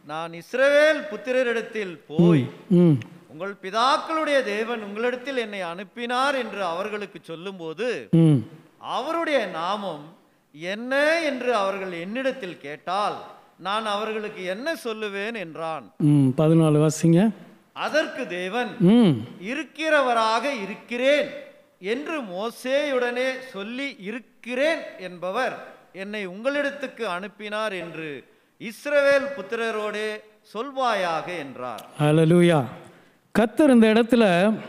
நான் இஸ்ரவேல் புத்திரரிடத்தில் போய் ம் உங்கள் பிதாக்களுடைய தேவன் உங்களிடத்தில் என்னை அனுப்பினார் என்று அவர்களுக்கு சொல்லும்போது ம் அவருடைய நாமம் என்ன என்று அவர்கள் என்னிடத்தில் கேட்டால் நான் அவர்களுக்கு என்ன சொல்லுவேன் என்றான் ம் பதினாலு வாசிங்க அதற்கு தேவன் ம் இருக்கிறவராக இருக்கிறேன் என்று மோசேயுடனே சொல்லி இருக்கிறேன் என்பவர் என்னை உங்களிடத்துக்கு அனுப்பினார் என்று இஸ்ரவேல் புத்திரரோடே சொல்வாயாக என்றார் ஹalleluya கத்தர் இந்த இடத்துல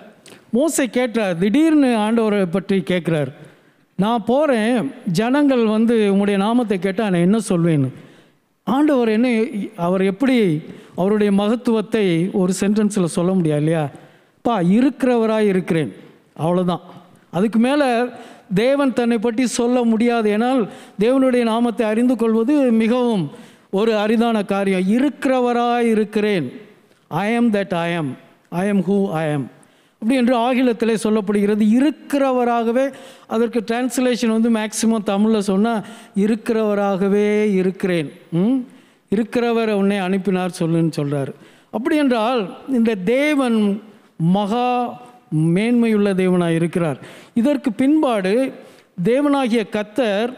மோசை கேட்டார் திடீர்னு ஆண்டவரை பற்றி கேட்குறார் நான் போகிறேன் ஜனங்கள் வந்து உங்களுடைய நாமத்தை கேட்டால் நான் என்ன சொல்வேன்னு ஆண்டவர் என்ன அவர் எப்படி அவருடைய மகத்துவத்தை ஒரு சென்டென்ஸில் சொல்ல முடியாது இல்லையா பா இருக்கிறவராய் இருக்கிறேன் அவ்வளோதான் அதுக்கு மேலே தேவன் தன்னை பற்றி சொல்ல முடியாது ஏனால் தேவனுடைய நாமத்தை அறிந்து கொள்வது மிகவும் ஒரு அரிதான காரியம் இருக்கிறவராய் இருக்கிறேன் ஐ ஆம் தட் ஐ ஆம் ஐ ஆம் ஹூ ஐ ஆம் அப்படி என்று ஆங்கிலத்திலே சொல்லப்படுகிறது இருக்கிறவராகவே அதற்கு டிரான்ஸ்லேஷன் வந்து மேக்சிமம் தமிழில் சொன்னால் இருக்கிறவராகவே இருக்கிறேன் ம்? இருக்கிறவர் உன்னை அனுப்பினார் சொல்லுன்னு சொல்கிறார் அப்படி என்றால் இந்த தேவன் மகா மேன்மையுள்ள தேவனாக இருக்கிறார் இதற்கு பின்பாடு தேவனாகிய கத்தர்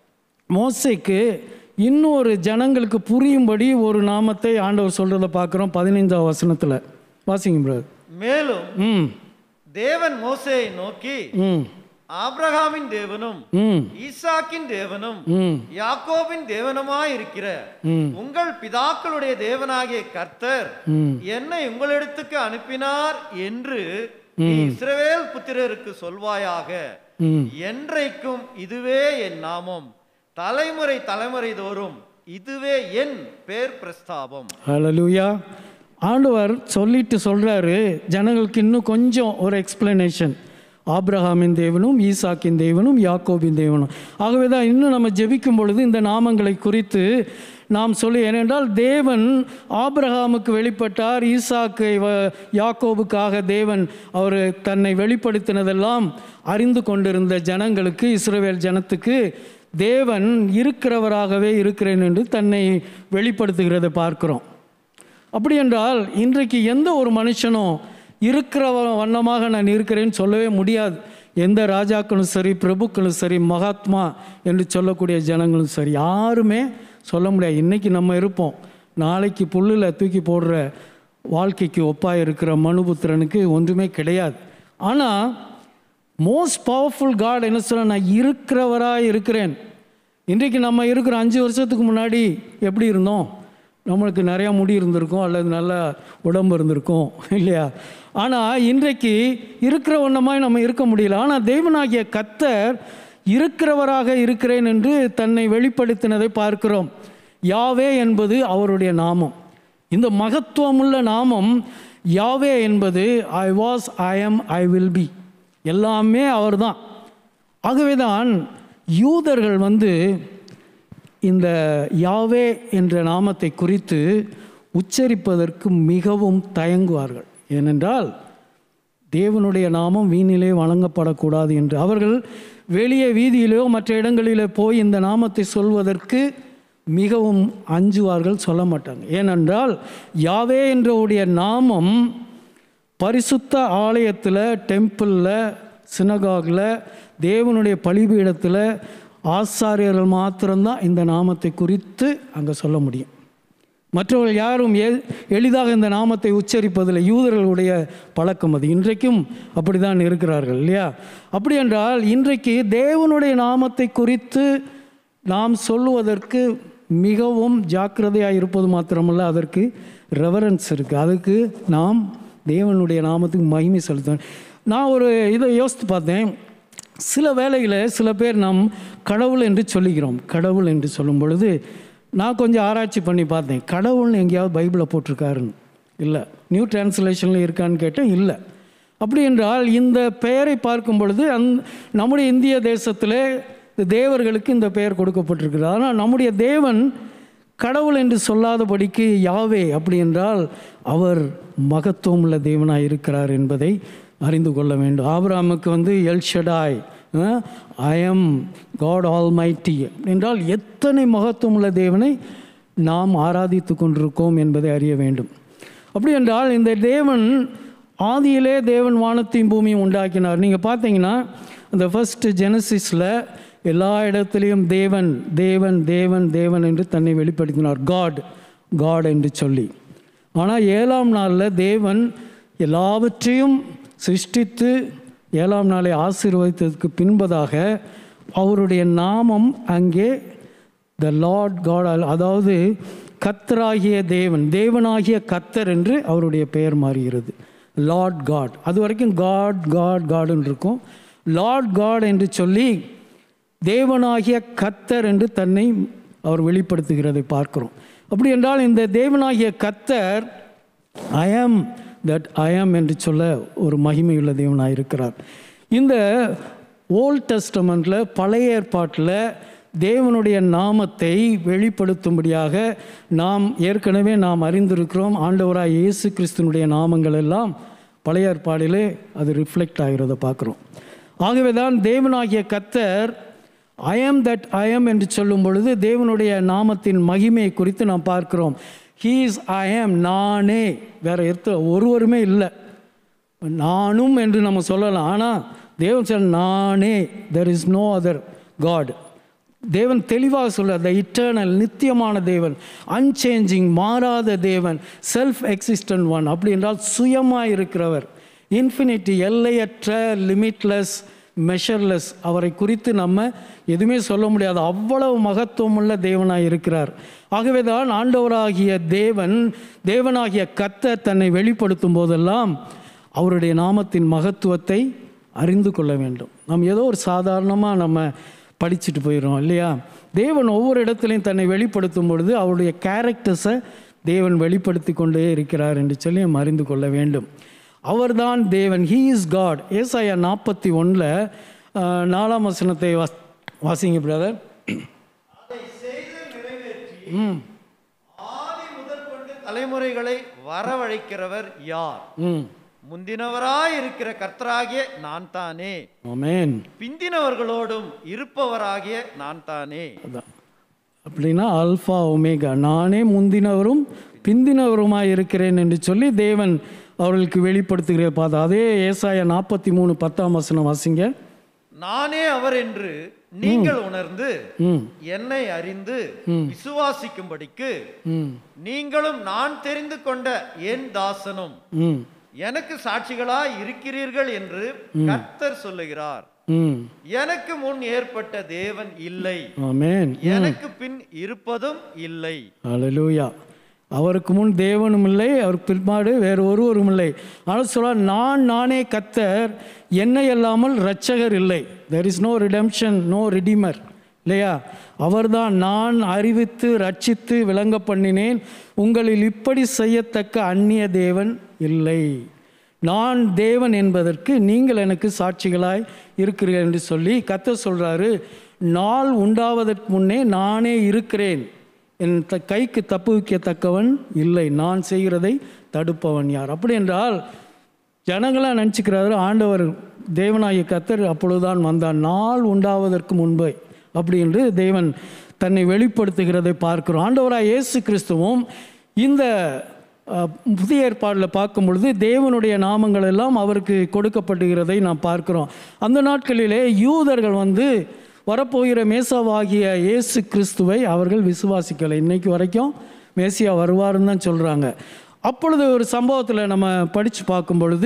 மோசைக்கு இன்னொரு ஜனங்களுக்கு புரியும்படி ஒரு நாமத்தை ஆண்டவர் சொல்கிறத பார்க்குறோம் பதினைஞ்சாம் வசனத்தில் வாசிங்க பிரதர் மேலும் ம் தேவன் மோசேயை நோக்கி ம் ஆபிரகாமின் தேவனும் ம் ஈசாக்கின் தேவனும் ம் யாக்கோபின் தேவனுமாய் இருக்கிற ம். உங்கள் பிதாக்களுடைய தேவனாகிய கர்த்தர் ம். என்னை உங்களிடத்துக்கு அனுப்பினார் என்று நீ இஸ்ரவேல் புத்திரருக்கு சொல்வாயாக ம். என்றைக்கும் இதுவே என் நாமம் தலைமுறை தலைமுறை தோறும் இதுவே என் பேர் பிரஸ்தாபம் ஹalleluya ஆண்டவர் சொல்லிட்டு சொல்கிறாரு ஜனங்களுக்கு இன்னும் கொஞ்சம் ஒரு எக்ஸ்பிளனேஷன் ஆபிரகாமின் தேவனும் ஈசாக்கின் தேவனும் யாக்கோபின் தேவனும் ஆகவே தான் இன்னும் நம்ம ஜெபிக்கும் பொழுது இந்த நாமங்களை குறித்து நாம் சொல்லி ஏனென்றால் தேவன் ஆபிரகாமுக்கு வெளிப்பட்டார் ஈசாக்கை வ- யாக்கோபுக்காக தேவன் அவர் தன்னை வெளிப்படுத்தினதெல்லாம் அறிந்து கொண்டிருந்த ஜனங்களுக்கு இஸ்ரவேல் ஜனத்துக்கு தேவன் இருக்கிறவராகவே இருக்கிறேன் என்று தன்னை வெளிப்படுத்துகிறதை பார்க்கிறோம் அப்படி என்றால் இன்றைக்கு எந்த ஒரு மனுஷனும் இருக்கிற வ- வண்ணமாக நான் இருக்கிறேன்னு சொல்லவே முடியாது எந்த ராஜாக்களும் சரி பிரபுக்களும் சரி மகாத்மா என்று சொல்லக்கூடிய ஜனங்களும் சரி யாருமே சொல்ல முடியாது இன்றைக்கி நம்ம இருப்போம் நாளைக்கு புல்லில் தூக்கி போடுற வாழ்க்கைக்கு ஒப்பாக இருக்கிற மனுபுத்திரனுக்கு ஒன்றுமே கிடையாது ஆனால் மோஸ்ட் பவர்ஃபுல் காட் என்ன சொல்ல நான் இருக்கிறவராக இருக்கிறேன் இன்றைக்கு நம்ம இருக்கிற அஞ்சு வருஷத்துக்கு முன்னாடி எப்படி இருந்தோம் நம்மளுக்கு நிறையா முடி இருந்திருக்கும் அல்லது நல்ல உடம்பு இருந்திருக்கும் இல்லையா ஆனால் இன்றைக்கு இருக்கிற ஒன்றமாய் நம்ம இருக்க முடியல ஆனால் தெய்வனாகிய கத்தர் இருக்கிறவராக இருக்கிறேன் என்று தன்னை வெளிப்படுத்தினதை பார்க்கிறோம் யாவே என்பது அவருடைய நாமம் இந்த மகத்துவமுள்ள நாமம் யாவே என்பது I was I am I will be எல்லாமே அவர்தான் ஆகவே தான் யூதர்கள் வந்து இந்த யாவே என்ற நாமத்தை குறித்து உச்சரிப்பதற்கு மிகவும் தயங்குவார்கள் ஏனென்றால் தேவனுடைய நாமம் வீணிலே வழங்கப்படக்கூடாது என்று அவர்கள் வெளியே வீதியிலோ மற்ற இடங்களிலே போய் இந்த நாமத்தை சொல்வதற்கு மிகவும் அஞ்சுவார்கள் சொல்ல மாட்டாங்க ஏனென்றால் யாவே என்றவுடைய நாமம் பரிசுத்த ஆலயத்தில் டெம்பிளில் சினகாகில் தேவனுடைய பலிபீடத்தில் ஆசாரியர்கள் மாத்திரம்தான் இந்த நாமத்தை குறித்து அங்கே சொல்ல முடியும் மற்றவர்கள் யாரும் எ எளிதாக இந்த நாமத்தை உச்சரிப்பதில்லை யூதர்களுடைய பழக்கம் அது இன்றைக்கும் அப்படிதான் இருக்கிறார்கள் இல்லையா அப்படி என்றால் இன்றைக்கு தேவனுடைய நாமத்தை குறித்து நாம் சொல்லுவதற்கு மிகவும் ஜாக்கிரதையாக இருப்பது மாத்திரமல்ல அதற்கு ரெவரன்ஸ் இருக்குது அதுக்கு நாம் தேவனுடைய நாமத்துக்கு மகிமை செலுத்தணும் நான் ஒரு இதை யோசித்து பார்த்தேன் சில வேளையில் சில பேர் நாம் கடவுள் என்று சொல்லுகிறோம் கடவுள் என்று சொல்லும் பொழுது நான் கொஞ்சம் ஆராய்ச்சி பண்ணி பார்த்தேன் கடவுள்னு எங்கேயாவது பைபிளில் போட்டிருக்காருன்னு இல்லை நியூ டிரான்ஸ்லேஷனில் இருக்கான்னு கேட்டேன் இல்லை அப்படி என்றால் இந்த பெயரை பார்க்கும் பொழுது அந் நம்முடைய இந்திய தேசத்தில் தேவர்களுக்கு இந்த பெயர் கொடுக்கப்பட்டிருக்கிறது ஆனால் நம்முடைய தேவன் கடவுள் என்று சொல்லாதபடிக்கு யாவே அப்படி என்றால் அவர் மகத்துவமுள்ள தேவனாய் இருக்கிறார் என்பதை அறிந்து கொள்ள வேண்டும் ஆபிரகாமுக்கு வந்து El Shaddai I am God almighty என்றால் எத்தனை மகத்துவமுள்ள தேவனை நாம் ஆராதித்து கொண்டிருக்கோம் என்பதை அறிய வேண்டும் அப்படி என்றால் இந்த தேவன் ஆதியிலே தேவன் வானத்தையும் பூமியும் உண்டாக்கினார் நீங்கள் பார்த்தீங்கன்னா இந்த ஃபர்ஸ்ட் ஜெனசிஸில் எல்லா இடத்துலையும் தேவன் தேவன் தேவன் தேவன் என்று தன்னை வெளிப்படுத்தினார் காட் காட் என்று சொல்லி ஆனால் ஏழாம் நாளில் தேவன் எல்லாவற்றையும் சிருஷ்டித்து ஏழாம் நாளை ஆசீர்வதித்ததுக்கு பின்பதாக அவருடைய நாமம் அங்கே த லார்ட் காட் அதாவது கத்தராகிய தேவன் தேவனாகிய கத்தர் என்று அவருடைய பெயர் மாறுகிறது லார்ட் காட் அது வரைக்கும் காட் காட் காடுன்னு இருக்கும் லார்ட் காட் என்று சொல்லி தேவனாகிய கத்தர் என்று தன்னை அவர் வெளிப்படுத்துகிறதை பார்க்கிறோம் அப்படி என்றால் இந்த தேவனாகிய கத்தர் ஐ ஆம் தட் ஐ ஆம் என்று சொல்ல ஒரு மகிமையுள்ள தேவனாக இருக்கிறார் இந்த ஓல்ட் டெஸ்டமெண்ட்டில் பழைய ஏற்பாட்டில் தேவனுடைய நாமத்தை வெளிப்படுத்தும்படியாக நாம் ஏற்கனவே நாம் அறிந்திருக்கிறோம் ஆண்டவராய் இயேசு கிறிஸ்துனுடைய நாமங்கள் எல்லாம் பழைய ஏற்பாடிலே அது ரிஃப்ளெக்ட் ஆகிறத பார்க்குறோம் ஆகவே தான் தேவனாகிய கத்தர் I am that I am என்று சொல்லும் பொழுது தேவனுடைய நாமத்தின் மகிமை குறித்து நாம் பார்க்கிறோம் ஹீஸ் ஐ am நானே வேற எத்த ஒருவருமே இல்லை நானும் என்று நம்ம சொல்லலாம் ஆனால் தேவன் சொல்ல நானே there is no other God தேவன் தெளிவாக சொல்ல த இட்டர்னல் நித்தியமான தேவன் அன்சேஞ்சிங் மாறாத தேவன் செல்ஃப் எக்ஸிஸ்டன்ட் ஒன் அப்படி என்றால் சுயமாக இருக்கிறவர் இன்ஃபினிட்டி எல்லையற்ற லிமிட்லெஸ் மெஷர்லெஸ் அவரை குறித்து நம்ம எதுவுமே சொல்ல முடியாது அவ்வளவு மகத்துவமுள்ள தேவனாக இருக்கிறார் ஆகவே தான் ஆண்டவராகிய தேவன் தேவனாகிய கத்தர் தன்னை வெளிப்படுத்தும் போதெல்லாம் அவருடைய நாமத்தின் மகத்துவத்தை அறிந்து கொள்ள வேண்டும் நாம் ஏதோ ஒரு சாதாரணமாக நம்ம படிச்சுட்டு போயிடுறோம் இல்லையா தேவன் ஒவ்வொரு இடத்துலையும் தன்னை வெளிப்படுத்தும் பொழுது அவருடைய கேரக்டர்ஸை தேவன் வெளிப்படுத்தி கொண்டே இருக்கிறார் என்று சொல்லி நாம் அறிந்து கொள்ள வேண்டும் அவர்தான் தேவன் ஹீ இஸ் காட் ஏசாயா நாற்பத்தி ஒன்றில் நாலாம் வசனத்தை வாஸ் வாசிங்க பிரதர் ம் ஆதி முதற்கொண்டு தலைமுறைகளை வரவழைக்கிறவர் யார் ம் முந்தினவராய் இருக்கிற கர்த்தராகிய நான் தானே ஆமென் பிந்தினவர்களோடும் இருப்பவராகிய நான் தானே அதான் அப்படின்னா அல்ஃபா ஒமேகா நானே முந்தினவரும் பிந்தினவருமாய் இருக்கிறேன் என்று சொல்லி தேவன் அவர்களுக்கு வெளிப்படுத்துகிற பார்த்தா அதே ஏசாயா நாற்பத்தி மூணு பத்தாம் வசனம் வாசிங்க நானே அவர் என்று நீங்கள் உணர்ந்து ம் என்னை அறிந்து விசுவாசிக்கும்படிக்கு ம் நீங்களும் நான் தெரிந்து கொண்ட என் தாசனும் ம் எனக்கு சாட்சிகளாய் இருக்கிறீர்கள் என்று கர்த்தர் சொல்லுகிறார் ம் எனக்கு முன் ஏற்பட்ட தேவன் இல்லை ஆமென் எனக்கு பின் இருப்பதும் இல்லை அல்லேலூயா அவருக்கு முன் தேவனும் இல்லை அவர் பிற்பாடு வேறு ஒருவரும் இல்லை ஆனால் சொல்ல நான் நானே கத்தர் என்னை அல்லாமல் இரட்சகர் இல்லை there is no redemption no redeemer இல்லையா அவர்தான் நான் அறிவித்து ரட்சித்து விளங்க பண்ணினேன் உங்களில் இப்படி செய்யத்தக்க அந்நிய தேவன் இல்லை நான் தேவன் என்பதற்கு நீங்கள் எனக்கு சாட்சிகளாய் இருக்கிறீர்கள் என்று சொல்லி கத்த சொல்றாரு நாள் உண்டாவதற்கு முன்னே நானே இருக்கிறேன் என் த கைக்கு தப்புவிக்கத்தக்கவன் இல்லை நான் செய்கிறதை தடுப்பவன் யார் அப்படி என்றால் ஜனங்களாக நினச்சிக்கிறாரு ஆண்டவர் தேவனாகிய கத்தர் அப்பொழுதுதான் வந்தார் நாள் உண்டாவதற்கு முன்பே அப்படி என்று தேவன் தன்னை வெளிப்படுத்துகிறதை பார்க்கிறோம் ஆண்டவராக இயேசு கிறிஸ்துவும் இந்த அஹ், புதிய ஏற்பாடில் பார்க்கும் பொழுது தேவனுடைய நாமங்கள் எல்லாம் அவருக்கு கொடுக்கப்படுகிறதை நாம் பார்க்கிறோம் அந்த நாட்களிலே யூதர்கள் வந்து வரப்போகிற மேசாவாகிய இயேசு கிறிஸ்துவை அவர்கள் விசுவாசிக்கலை இன்னைக்கு வரைக்கும் மேசியா வருவாருன்னு தான் சொல்கிறாங்க அப்பொழுது ஒரு சம்பவத்தில் நம்ம படித்து பார்க்கும் பொழுது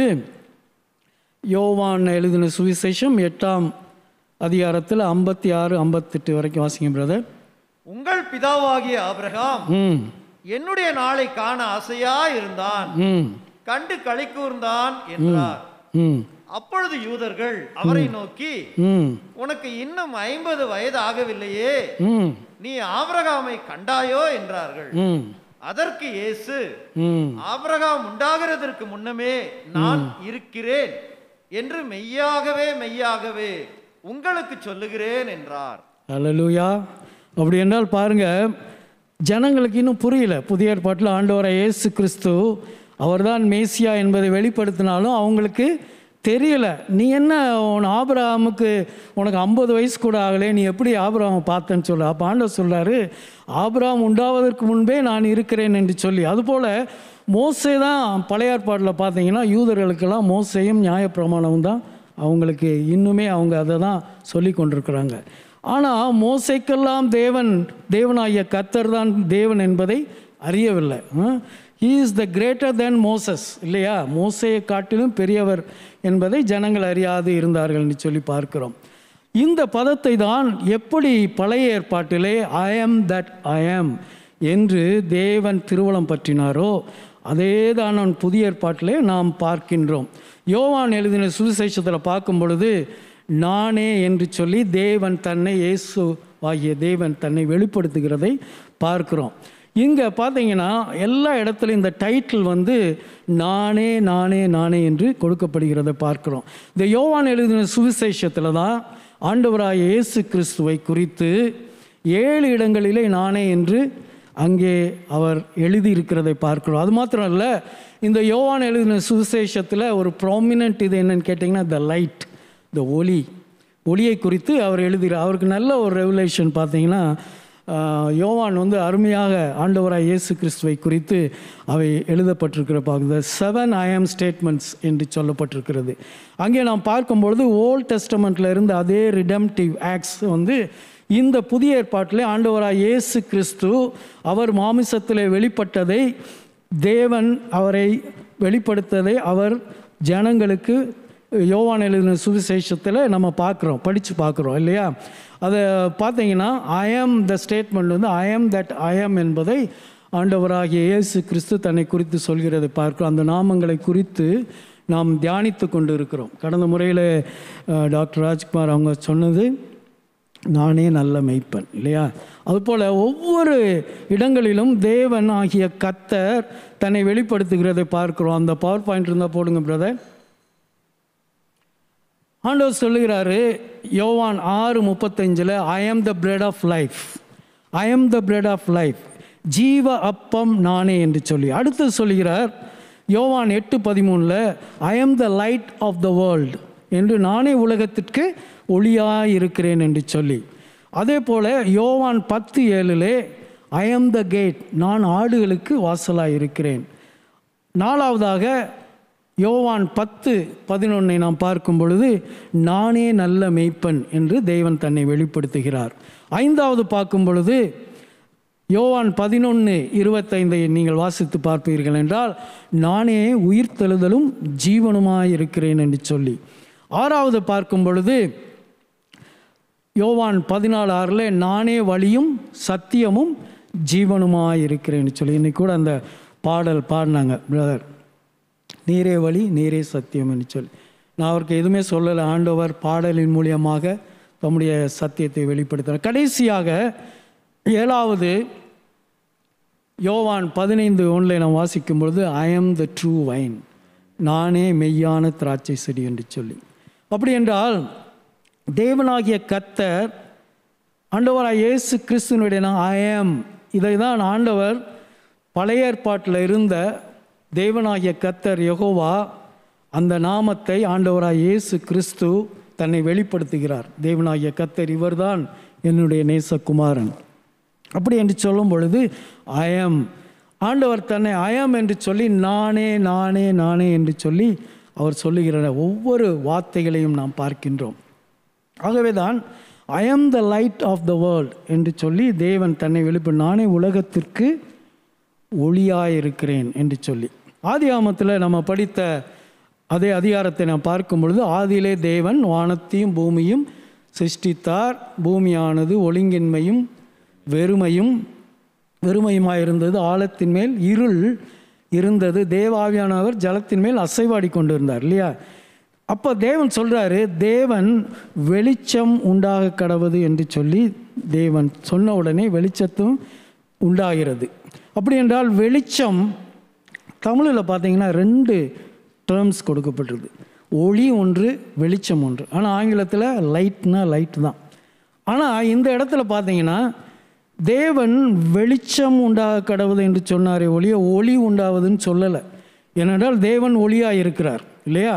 யோவான் எழுதின சுவிசேஷம் எட்டாம் அதிகாரத்தில் ஐம்பத்தி ஆறு ஐம்பத்தெட்டு வரைக்கும் வாசிங்க பிரதர் உங்கள் பிதாவாகிய ஆபிரகாம் ம் என்னுடைய நாளை காண ஆசையா இருந்தான் ம் கண்டு களி கூர்ந்தான் என்றார் ம் அப்பொழுது யூதர்கள் அவரை நோக்கி ம் உனக்கு இன்னும் ஐம்பது வயது ஆகவில்லையே ம் நீ ஆபிரகாமை கண்டாயோ என்றார்கள் ம் அதற்கு இயேசு ம் ஆபிரகாம் உண்டாகிறதற்கு முன்னமே நான் இருக்கிறேன் என்று மெய்யாகவே மெய்யாகவே உங்களுக்கு சொல்லுகிறேன் என்றார் அல்லேலூயா அப்படி என்றால் பாருங்க ஜனங்களுக்கு இன்னும் புரியல புதிய ஏற்பாட்டில் ஆண்டவரை இயேசு கிறிஸ்து அவர்தான் மேசியா என்பதை வெளிப்படுத்தினாலும் அவங்களுக்கு தெரியல நீ என்ன உன் ஆபிரகாமுக்கு உனக்கு ஐம்பது வயசு கூட ஆகலை நீ எப்படி ஆபிரகாமை பார்த்தேன்னு சொல்ல அப்போ ஆண்டவர் சொல்கிறாரு ஆபிரகாம் உண்டாவதற்கு முன்பே நான் இருக்கிறேன் என்று சொல்லி அதுபோல் மோசே தான் பழைய ஏற்பாட்டில் பார்த்தீங்கன்னா யூதர்களுக்கெல்லாம் மோசையும் நியாயப்பிரமாணமும் தான் அவங்களுக்கு இன்னுமே அவங்க அதை தான் சொல்லி கொண்டிருக்கிறாங்க ஆனால் மோசைக்கெல்லாம் தேவன் தேவனாகிய கத்தர் தான் தேவன் என்பதை அறியவில்லை he is the greater than Moses இல்லையா மோசையை காட்டிலும் பெரியவர் என்பதை ஜனங்கள் அறியாது இருந்தார்கள் என்று சொல்லி பார்க்கிறோம் இந்த பதத்தை தான் எப்படி பழைய ஏற்பாட்டிலே ஐ ஆம் தட் ஐ ஆம் என்று தேவன் திருவளம் பற்றினாரோ அதே தான் நான் புதிய ஏற்பாட்டிலே நாம் பார்க்கின்றோம் யோவான் எழுதின சுவிசேஷத்தில் பார்க்கும் பொழுது நானே என்று சொல்லி தேவன் தன்னை இயேசு ஆகிய தேவன் தன்னை வெளிப்படுத்துகிறதை பார்க்கிறோம் இங்கே பார்த்தீங்கன்னா எல்லா இடத்துலையும் இந்த டைட்டில் வந்து நானே நானே நானே என்று கொடுக்கப்படுகிறதை பார்க்கிறோம் இந்த யோவான் எழுதின சுவிசேஷத்தில் தான் ஆண்டவராய இயேசு கிறிஸ்துவை குறித்து ஏழு இடங்களிலே நானே என்று அங்கே அவர் எழுதியிருக்கிறதை பார்க்கிறோம் அது மாத்திரம் இல்லை இந்த யோவான் எழுதின சுவிசேஷத்தில் ஒரு ப்ராமினன்ட் இது என்னன்னு கேட்டிங்கன்னா த லைட் த ஒளி ஒளியை குறித்து அவர் எழுதுகிறார் அவருக்கு நல்ல ஒரு ரெவலேஷன் பார்த்தீங்கன்னா ஆஹ், யோவான் வந்து அருமையாக ஆண்டவராய் இயேசு கிறிஸ்துவை குறித்து அவை எழுதப்பட்டிருக்கிற பார்க்குது செவன் ஐஎம் ஸ்டேட்மெண்ட்ஸ் என்று சொல்லப்பட்டிருக்கிறது அங்கே நாம் பார்க்கும்பொழுது ஓல்ட் டெஸ்டமெண்ட்டில் இருந்த அதே ரிடம்டிவ் ஆக்ட்ஸ் வந்து இந்த புதிய ஏற்பாட்டிலே ஆண்டவராய் இயேசு கிறிஸ்து அவர் மாமிசத்திலே வெளிப்பட்டதை தேவன் அவரை வெளிப்படுத்ததை அவர் ஜனங்களுக்கு யோவான் எழுதின சுவிசேஷத்தில் நம்ம பார்க்குறோம் படித்து பார்க்குறோம் இல்லையா அதை பார்த்தீங்கன்னா ஐ ஆம் த ஸ்டேட்மெண்ட் வந்து ஐ ஆம் தட் ஐ ஆம் என்பதை ஆண்டவராகிய இயேசு கிறிஸ்து தன்னை குறித்து சொல்கிறதை பார்க்கிறோம் அந்த நாமங்களை குறித்து நாம் தியானித்து கொண்டு இருக்கிறோம் கடந்த முறையில் அஹ், டாக்டர் ராஜ்குமார் அவங்க சொன்னது நானே நல்ல மெய்ப்பன் இல்லையா அதுபோல் ஒவ்வொரு இடங்களிலும் தேவன் ஆகிய கத்தர் தன்னை வெளிப்படுத்துகிறதை பார்க்கிறோம் அந்த பவர் பாயிண்ட் இருந்தால் போடுங்க பிரதர் ஆண்டவர் சொல்லுகிறாரு யோவான் ஆறு முப்பத்தஞ்சில் I am the bread of life I am the bread of life ஜீவ அப்பம் நானே என்று சொல்லி அடுத்து சொல்கிறார் யோவான் எட்டு பதிமூணில் I am the light of the world என்று நானே உலகத்திற்கு ஒளியாக இருக்கிறேன் என்று சொல்லி அதே போல் யோவான் பத்து ஏழிலே ஐ ஆம் த கேட் நான் ஆடுகளுக்கு வாசலாக இருக்கிறேன் நாலாவதாக யோவான் பத்து பதினொன்னை நாம் பார்க்கும் பொழுது நானே நல்ல மெய்ப்பன் என்று தேவன் தன்னை வெளிப்படுத்துகிறார் ஐந்தாவது பார்க்கும் பொழுது யோவான் பதினொன்று இருபத்தைந்தை நீங்கள் வாசித்து பார்ப்பீர்கள் என்றால் நானே உயிர்த்தெழுதலும் ஜீவனுமாய் இருக்கிறேன் என்று சொல்லி ஆறாவது பார்க்கும் பொழுது யோவான் பதினாலு ஆறில் நானே வழியும் சத்தியமும் ஜீவனுமாய் இருக்கிறேன்னு சொல்லி இன்னைக்கு கூட அந்த பாடல் பாடினாங்க பிரதர் நீரே வழி நீரே சத்தியம் என்று சொல்லி நான் அவருக்கு எதுவுமே சொல்லலை ஆண்டவர் பாடலின் மூலியமாக தம்முடைய சத்தியத்தை வெளிப்படுத்துகிறார் கடைசியாக ஏழாவது யோவான் பதினைந்து ஒன்றில் நாம் வாசிக்கும் பொழுது I am the true vine நானே மெய்யான திராட்சை செடி என்று சொல்லி அப்படி என்றால் தேவனாகிய கத்தர் ஆண்டவராக இயேசு கிறிஸ்துவனுடைய ஐ am இதை தான் ஆண்டவர் பழைய ஏற்பாட்டில் இருந்த தேவனாகிய கத்தர் யெகோவா அந்த நாமத்தை ஆண்டவராக இயேசு கிறிஸ்து தன்னை வெளிப்படுத்துகிறார் தேவனாகிய கத்தர் இவர்தான் என்னுடைய நேசகுமாரன் அப்படி என்று சொல்லும் பொழுது அயம் ஆண்டவர் தன்னை அயம் என்று சொல்லி நானே நானே நானே என்று சொல்லி அவர் சொல்லுகிற ஒவ்வொரு வார்த்தைகளையும் நாம் பார்க்கின்றோம் ஆகவே தான் I am the light of the world என்று சொல்லி தேவன் தன்னை வெளிப்படு நானே உலகத்திற்கு ஒளியாயிருக்கிறேன் என்று சொல்லி ஆதியாமத்தில் நம்ம படித்த அதே அதிகாரத்தை நாம் பார்க்கும் பொழுது ஆதியிலே தேவன் வானத்தையும் பூமியும் சிருஷ்டித்தார் பூமியானது ஒழுங்கின்மையும் வெறுமையும் வெறுமையுமாய் இருந்தது ஆழத்தின் மேல் இருள் இருந்தது தேவாவியானவர் ஜலத்தின் மேல் அசைவாடி கொண்டிருந்தார் இல்லையா அப்போ தேவன் சொல்கிறாரு தேவன் வெளிச்சம் உண்டாக கடவுது என்று சொல்லி தேவன் சொன்ன உடனே வெளிச்சத்தும் உண்டாகிறது அப்படி என்றால் வெளிச்சம் தமிழில் பார்த்தீங்கன்னா ரெண்டு டேர்ம்ஸ் கொடுக்கப்பட்டிருக்கு ஒளி ஒன்று வெளிச்சம் ஒன்று ஆனால் ஆங்கிலத்தில் லைட்னா லைட் தான் ஆனால் இந்த இடத்துல பார்த்தீங்கன்னா தேவன் வெளிச்சம் உண்டாக கடவுது என்று சொன்னாரே ஒளிய ஒளி உண்டாவதுன்னு சொல்லலை ஏனென்றால் தேவன் ஒளியாக இருக்கிறார் இல்லையா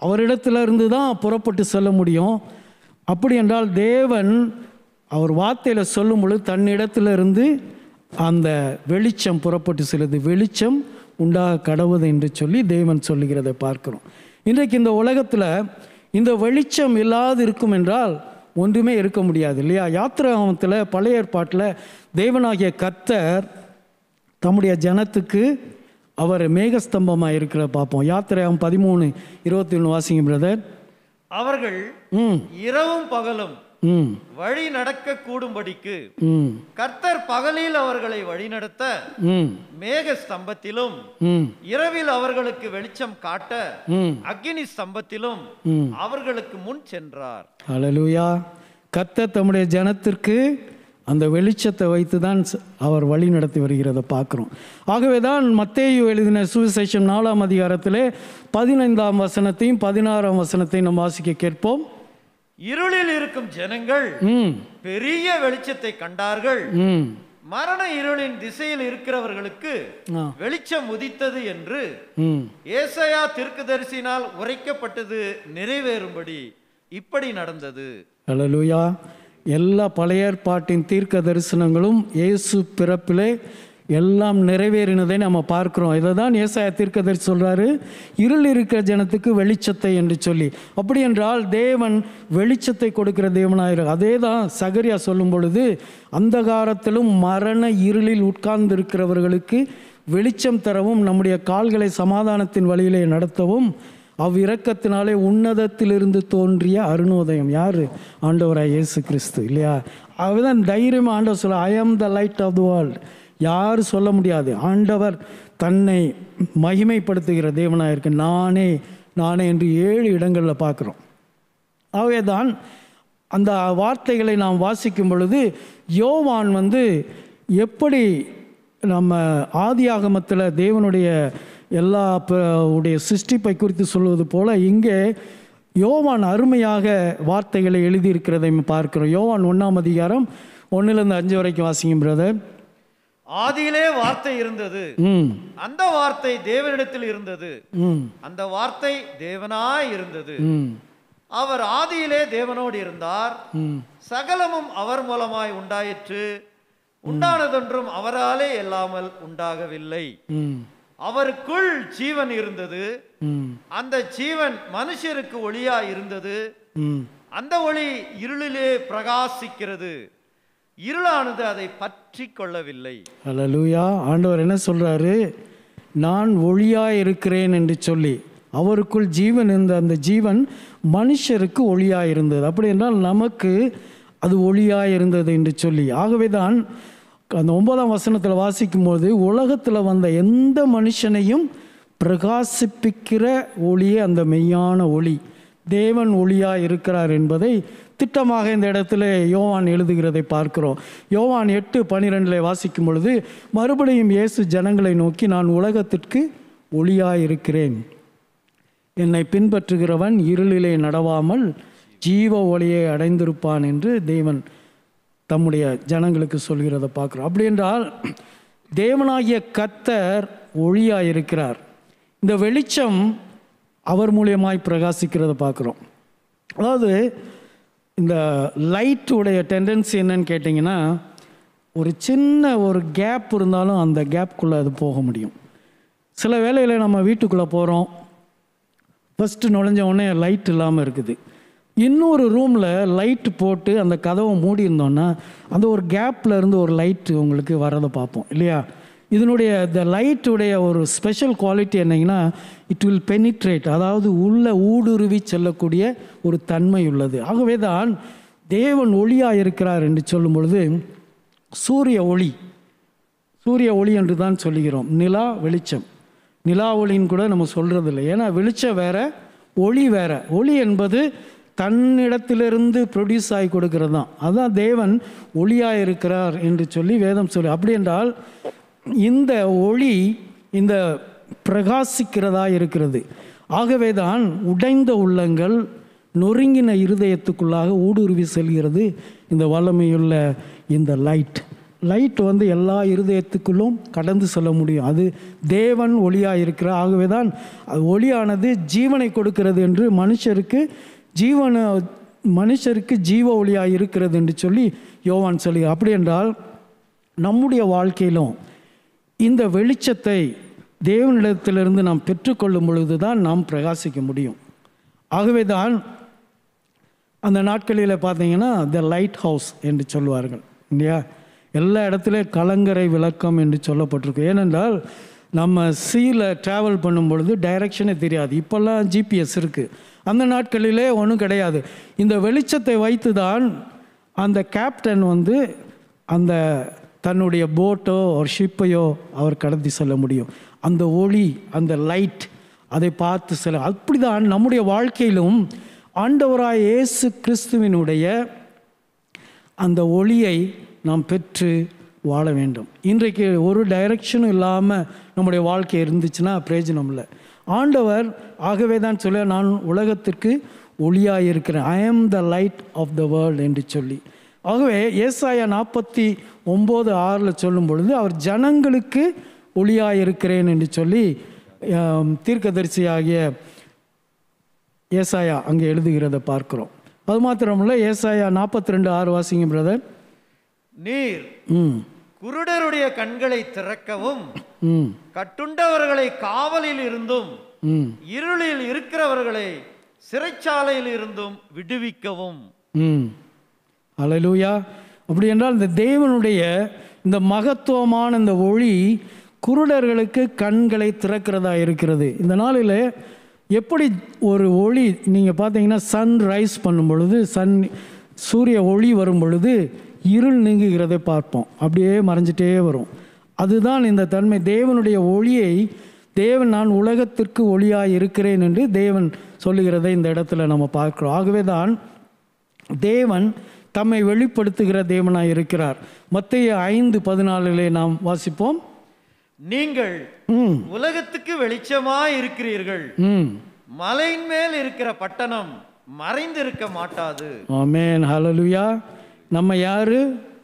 அவரிடத்திலிருந்து தான் புறப்பட்டு செல்ல முடியும் அப்படி என்றால் தேவன் அவர் வார்த்தையில் சொல்லும் பொழுது தன்னிடத்திலிருந்து அந்த வெளிச்சம் புறப்பட்டு செல்லுது வெளிச்சம் உண்டாக கடவுது என்று சொல்லி தேவன் சொல்லுகிறதை பார்க்கிறோம் இன்றைக்கு இந்த உலகத்தில் இந்த வெளிச்சம் இல்லாது இருக்கும் என்றால் ஒன்றுமே இருக்க முடியாது இல்லையா யாத்திராமத்தில் பழைய ஏற்பாட்டில் தேவனாகிய கர்த்தர் தம்முடைய ஜனத்துக்கு அவர் மேகஸ்தம்பமாக இருக்கிற பார்ப்போம் யாத்திரையாகும் பதிமூணு இருபத்தி ஒன்று வாசிங்க பிரதர் அவர்கள் ம் இரவும் பகலும் ம் வழி நடக்க கூடும்படிக்கு ம் கர்த்தர் பகலில் அவர்களை வழிநடத்த ம் மேக ஸ்தம்பத்திலும் ம் இரவில் அவர்களுக்கு வெளிச்சம் காட்ட ம் அக்கினி ஸ்தம்பத்திலும் ம் அவர்களுக்கு முன் சென்றார் ஹalleluya கர்த்தர் தம்முடைய ஜனத்திற்கு அந்த வெளிச்சத்தை வைத்து தான் ச- அவர் வழி நடத்தி வருகிறதை பார்க்குறோம் ஆகவே தான் மத்தேயு எழுதின சுவிசேஷம் நாலாம் அதிகாரத்திலே பதினைந்தாம் வசனத்தையும் பதினாறாம் வசனத்தையும் நம்ம வாசிக்க கேட்போம் இருளில் இருக்கும் ஜனங்கள் ம் பெரிய வெளிச்சத்தை கண்டார்கள் ம் மரண இருளின் திசையில் இருக்கிறவர்களுக்கு ஆ வெளிச்சம் உதித்தது என்று ம் ஏசாயா தீர்க்கதரிசினால் உரைக்கப்பட்டது நிறைவேறும்படி இப்படி நடந்தது ஹalleluya எல்லா பழைய ஏற்பாட்டின் தீர்க்க தரிசனங்களும் இயேசு பிறப்பிலே எல்லாம் நிறைவேறினதை நம்ம பார்க்கிறோம் இதை தான் ஏசாயா தீர்க்கதரிசி சொல்றாரு இருள் இருக்கிற ஜனத்துக்கு வெளிச்சத்தை என்று சொல்லி அப்படி என்றால் தேவன் வெளிச்சத்தை கொடுக்கிற தேவனாயிரு அதே தான் சகரியா சொல்லும் பொழுது அந்தகாரத்திலும் மரண இருளில் உட்கார்ந்து இருக்கிறவர்களுக்கு வெளிச்சம் தரவும் நம்முடைய கால்களை சமாதானத்தின் வழியிலே நடத்தவும் அவ்விரக்கத்தினாலே உன்னதத்திலிருந்து தோன்றிய அருணோதயம் யார் ஆண்டவராய் இயேசு கிறிஸ்து இல்லையா அவதான் தைரியமாக ஆண்டவர் சொல்ல I am the light of the world யார் சொல்ல முடியாது ஆண்டவர் தன்னை மகிமைப்படுத்துகிற தேவனாக இருக்கு நானே நானே என்று ஏழு இடங்களில் பார்க்குறோம் ஆகவே தான் அந்த வார்த்தைகளை நாம் வாசிக்கும் பொழுது யோவான் வந்து எப்படி நம்ம ஆதியாகமத்தில் தேவனுடைய எல்லா ப- உடைய சிருஷ்டிப்பை குறித்து சொல்வது போல இங்கே யோவான் அருமையாக வார்த்தைகளை எழுதியிருக்கிறதை பார்க்கிறோம் யோவான் ஒன்றாம் அதிகாரம் ஒன்றுலேருந்து அஞ்சு வரைக்கும் வாசிங்க பிரதர் ஆதியிலே வார்த்தை இருந்தது ம் அந்த வார்த்தை தேவனிடத்தில் இருந்தது ம் அந்த வார்த்தை தேவனாய் இருந்தது ம் அவர் ஆதியிலே தேவனோடு இருந்தார் ம் சகலமும் அவர் மூலமாய் உண்டாயிற்று உண்டானதொன்றும் அவராலே இல்லாமல் உண்டாகவில்லை ம் அவருக்குள் ஜீவன் இருந்தது ம் அந்த ஜீவன் மனுஷருக்கு ஒளியா இருந்தது ம் அந்த ஒளி இருளிலே பிரகாசிக்கிறது இருளானது அதை பற்றி கொள்ளவில்லை ஹalleluya ஆண்டவர் என்ன சொல்றாரு நான் ஒளியாய் இருக்கிறேன் என்று சொல்லி அவருக்குள் ஜீவன் இருந்த அந்த ஜீவன் மனுஷருக்கு ஒளியாய் இருந்தது அப்படி என்றால் நமக்கு அது ஒளியாய் இருந்தது என்று சொல்லி ஆகவே தான் அந்த ஒன்பதாம் வசனத்தில் வாசிக்கும்போது உலகத்தில் வந்த எந்த மனுஷனையும் பிரகாசிப்பிக்கிற ஒளியே அந்த மெய்யான ஒளி தேவன் ஒளியாக இருக்கிறார் என்பதை திட்டமாக இந்த இடத்துல யோவான் எழுதுகிறதை பார்க்கிறோம் யோவான் எட்டு பனிரெண்டில் வாசிக்கும் பொழுது மறுபடியும் இயேசு ஜனங்களை நோக்கி நான் உலகத்திற்கு ஒளியாக இருக்கிறேன் என்னை பின்பற்றுகிறவன் இருளிலே நடவாமல் ஜீவ ஒளியை அடைந்திருப்பான் என்று தேவன் தம்முடைய ஜனங்களுக்கு சொல்கிறதை பார்க்குறோம் அப்படி என்றால் தேவனாகிய கத்தர் ஒளியாக இருக்கிறார் இந்த வெளிச்சம் அவர் மூலியமாய் பிரகாசிக்கிறத பார்க்குறோம் அதாவது இந்த லைட்டுடைய டெண்டன்சி என்னன்னு கேட்டிங்கன்னா ஒரு சின்ன ஒரு கேப் இருந்தாலும் அந்த கேப்குள்ளே அது போக முடியும் சில வேளையில் நம்ம வீட்டுக்குள்ளே போகிறோம் ஃபஸ்ட்டு நுழைஞ்ச உடனே லைட் இல்லாமல் இருக்குது இன்னொரு ரூமில் லைட் போட்டு அந்த கதவை மூடி இருந்தோன்னா அந்த ஒரு கேப்பில் இருந்து ஒரு லைட்டு உங்களுக்கு வரதை பார்ப்போம் இல்லையா இதனுடைய இந்த லைட்டுடைய ஒரு ஸ்பெஷல் குவாலிட்டி என்னங்கன்னா இட் வில் பெனிட்ரேட் அதாவது உள்ள ஊடுருவி செல்லக்கூடிய ஒரு தன்மை உள்ளது ஆகவே தான் தேவன் ஒளியாக இருக்கிறார் என்று சொல்லும் பொழுது சூரிய ஒளி சூரிய ஒளி என்று தான் சொல்லுகிறோம் நிலா வெளிச்சம் நிலா ஒளின்னு கூட நம்ம சொல்கிறது இல்லை ஏன்னா வெளிச்சம் வேற ஒளி வேற ஒளி என்பது தன்னிடத்திலிருந்து ப்ரொடியூஸ் ஆகி கொடுக்கிறது தான் அதுதான் தேவன் ஒளியாக இருக்கிறார் என்று சொல்லி வேதம் சொல்லி அப்படி என்றால் இந்த ஒளி இந்த பிரகாசிக்கிறதா இருக்கிறது ஆகவே தான் உடைந்த உள்ளங்கள் நொறுங்கின இருதயத்துக்குள்ளாக ஊடுருவி செல்கிறது இந்த வல்லமையுள்ள இந்த லைட் லைட் வந்து எல்லா இருதயத்துக்குள்ளும் கடந்து செல்ல முடியும் அது தேவன் ஒளியாக இருக்கிறார் ஆகவே தான் அது ஒளியானது ஜீவனை கொடுக்கிறது என்று மனுஷருக்கு ஜீவன மனுஷருக்கு ஜீவ ஒளியாக இருக்கிறது என்று சொல்லி யோவான் சொல்லி அப்படி என்றால் நம்முடைய வாழ்க்கையிலும் இந்த வெளிச்சத்தை தேவனிடத்திலிருந்து நாம் பெற்றுக்கொள்ளும் பொழுது தான் நாம் பிரகாசிக்க முடியும் ஆகவே தான் அந்த நாட்களில் பார்த்தீங்கன்னா த லைட் ஹவுஸ் என்று சொல்வார்கள் இல்லையா எல்லா இடத்துலையும் கலங்கரை விளக்கம் என்று சொல்லப்பட்டிருக்கு ஏனென்றால் நம்ம சீல ட்ராவல் பண்ணும் பொழுது டைரக்ஷனே தெரியாது இப்போல்லாம் ஜிபிஎஸ் இருக்குது அந்த நாட்களிலே ஒன்றும் கிடையாது இந்த வெளிச்சத்தை வைத்து தான் அந்த கேப்டன் வந்து அந்த தன்னுடைய போட்டோ ஒரு ஷிப்பையோ அவர் கடத்தி செல்ல முடியும் அந்த ஒளி அந்த லைட் அதை பார்த்து செல்ல அப்படிதான் நம்முடைய வாழ்க்கையிலும் ஆண்டவராய் இயேசு கிறிஸ்துவினுடைய அந்த ஒளியை நாம் பெற்று வாழ வேண்டும் இன்றைக்கு ஒரு டைரக்ஷனும் இல்லாமல் நம்முடைய வாழ்க்கை இருந்துச்சுன்னா பிரயோஜனம் இல்லை ஆண்டவர் ஆகவே தான் சொல்ல நான் உலகத்திற்கு ஒளியாக இருக்கிறேன் I am the light of the world என்று சொல்லி ஆகவே ஏசாயா நாற்பத்தி ஒம்பது ஆறில் சொல்லும் பொழுது அவர் ஜனங்களுக்கு ஒளியாக இருக்கிறேன் என்று சொல்லி ஆம், தீர்க்கதரிசியாகிய ஏசாயா அங்கே எழுதுகிறத பார்க்கிறோம் அது மாத்திரமல்ல ஏசாயா நாற்பத்தி ரெண்டு ஆறு வாசிங்க பிரதர் நீர் ம் குருடருடைய கண்களை திறக்கவும் ம் கட்டுண்டவர்களை காவலில் இருந்தும் ம் இருளில் இருக்கிறவர்களை சிறைச்சாலையில் இருந்தும் விடுவிக்கவும் ம் அலலூயா அப்படி என்றால் இந்த தேவனுடைய இந்த மகத்துவமான இந்த ஒளி குருடர்களுக்கு கண்களை திறக்கிறதா இருக்கிறது இந்த நாளில் எப்படி ஒரு ஒளி நீங்கள் பார்த்தீங்கன்னா சன் ரைஸ் பண்ணும் பொழுது சன் சூரிய ஒளி வரும் பொழுது இருள் நீங்குகிறதை பார்ப்போம் அப்படியே மறைஞ்சிட்டே வரும் அதுதான் இந்த தன்மை தேவனுடைய ஒளியை தேவன் நான் உலகத்திற்கு ஒளியாக இருக்கிறேன் என்று தேவன் சொல்லுகிறதை இந்த இடத்துல நம்ம பார்க்கிறோம் ஆகவே தான் தேவன் தம்மை வெளிப்படுத்துகிற தேவனாய் இருக்கிறார் மத்திய ஐந்து பதினாலிலே நாம் வாசிப்போம் நீங்கள் ம் உலகத்துக்கு வெளிச்சமாய் இருக்கிறீர்கள் ம் மலையின் மேல் இருக்கிற பட்டணம் மறைந்திருக்க மாட்டாது ஆமென் ஹalleluya நம்ம யாரு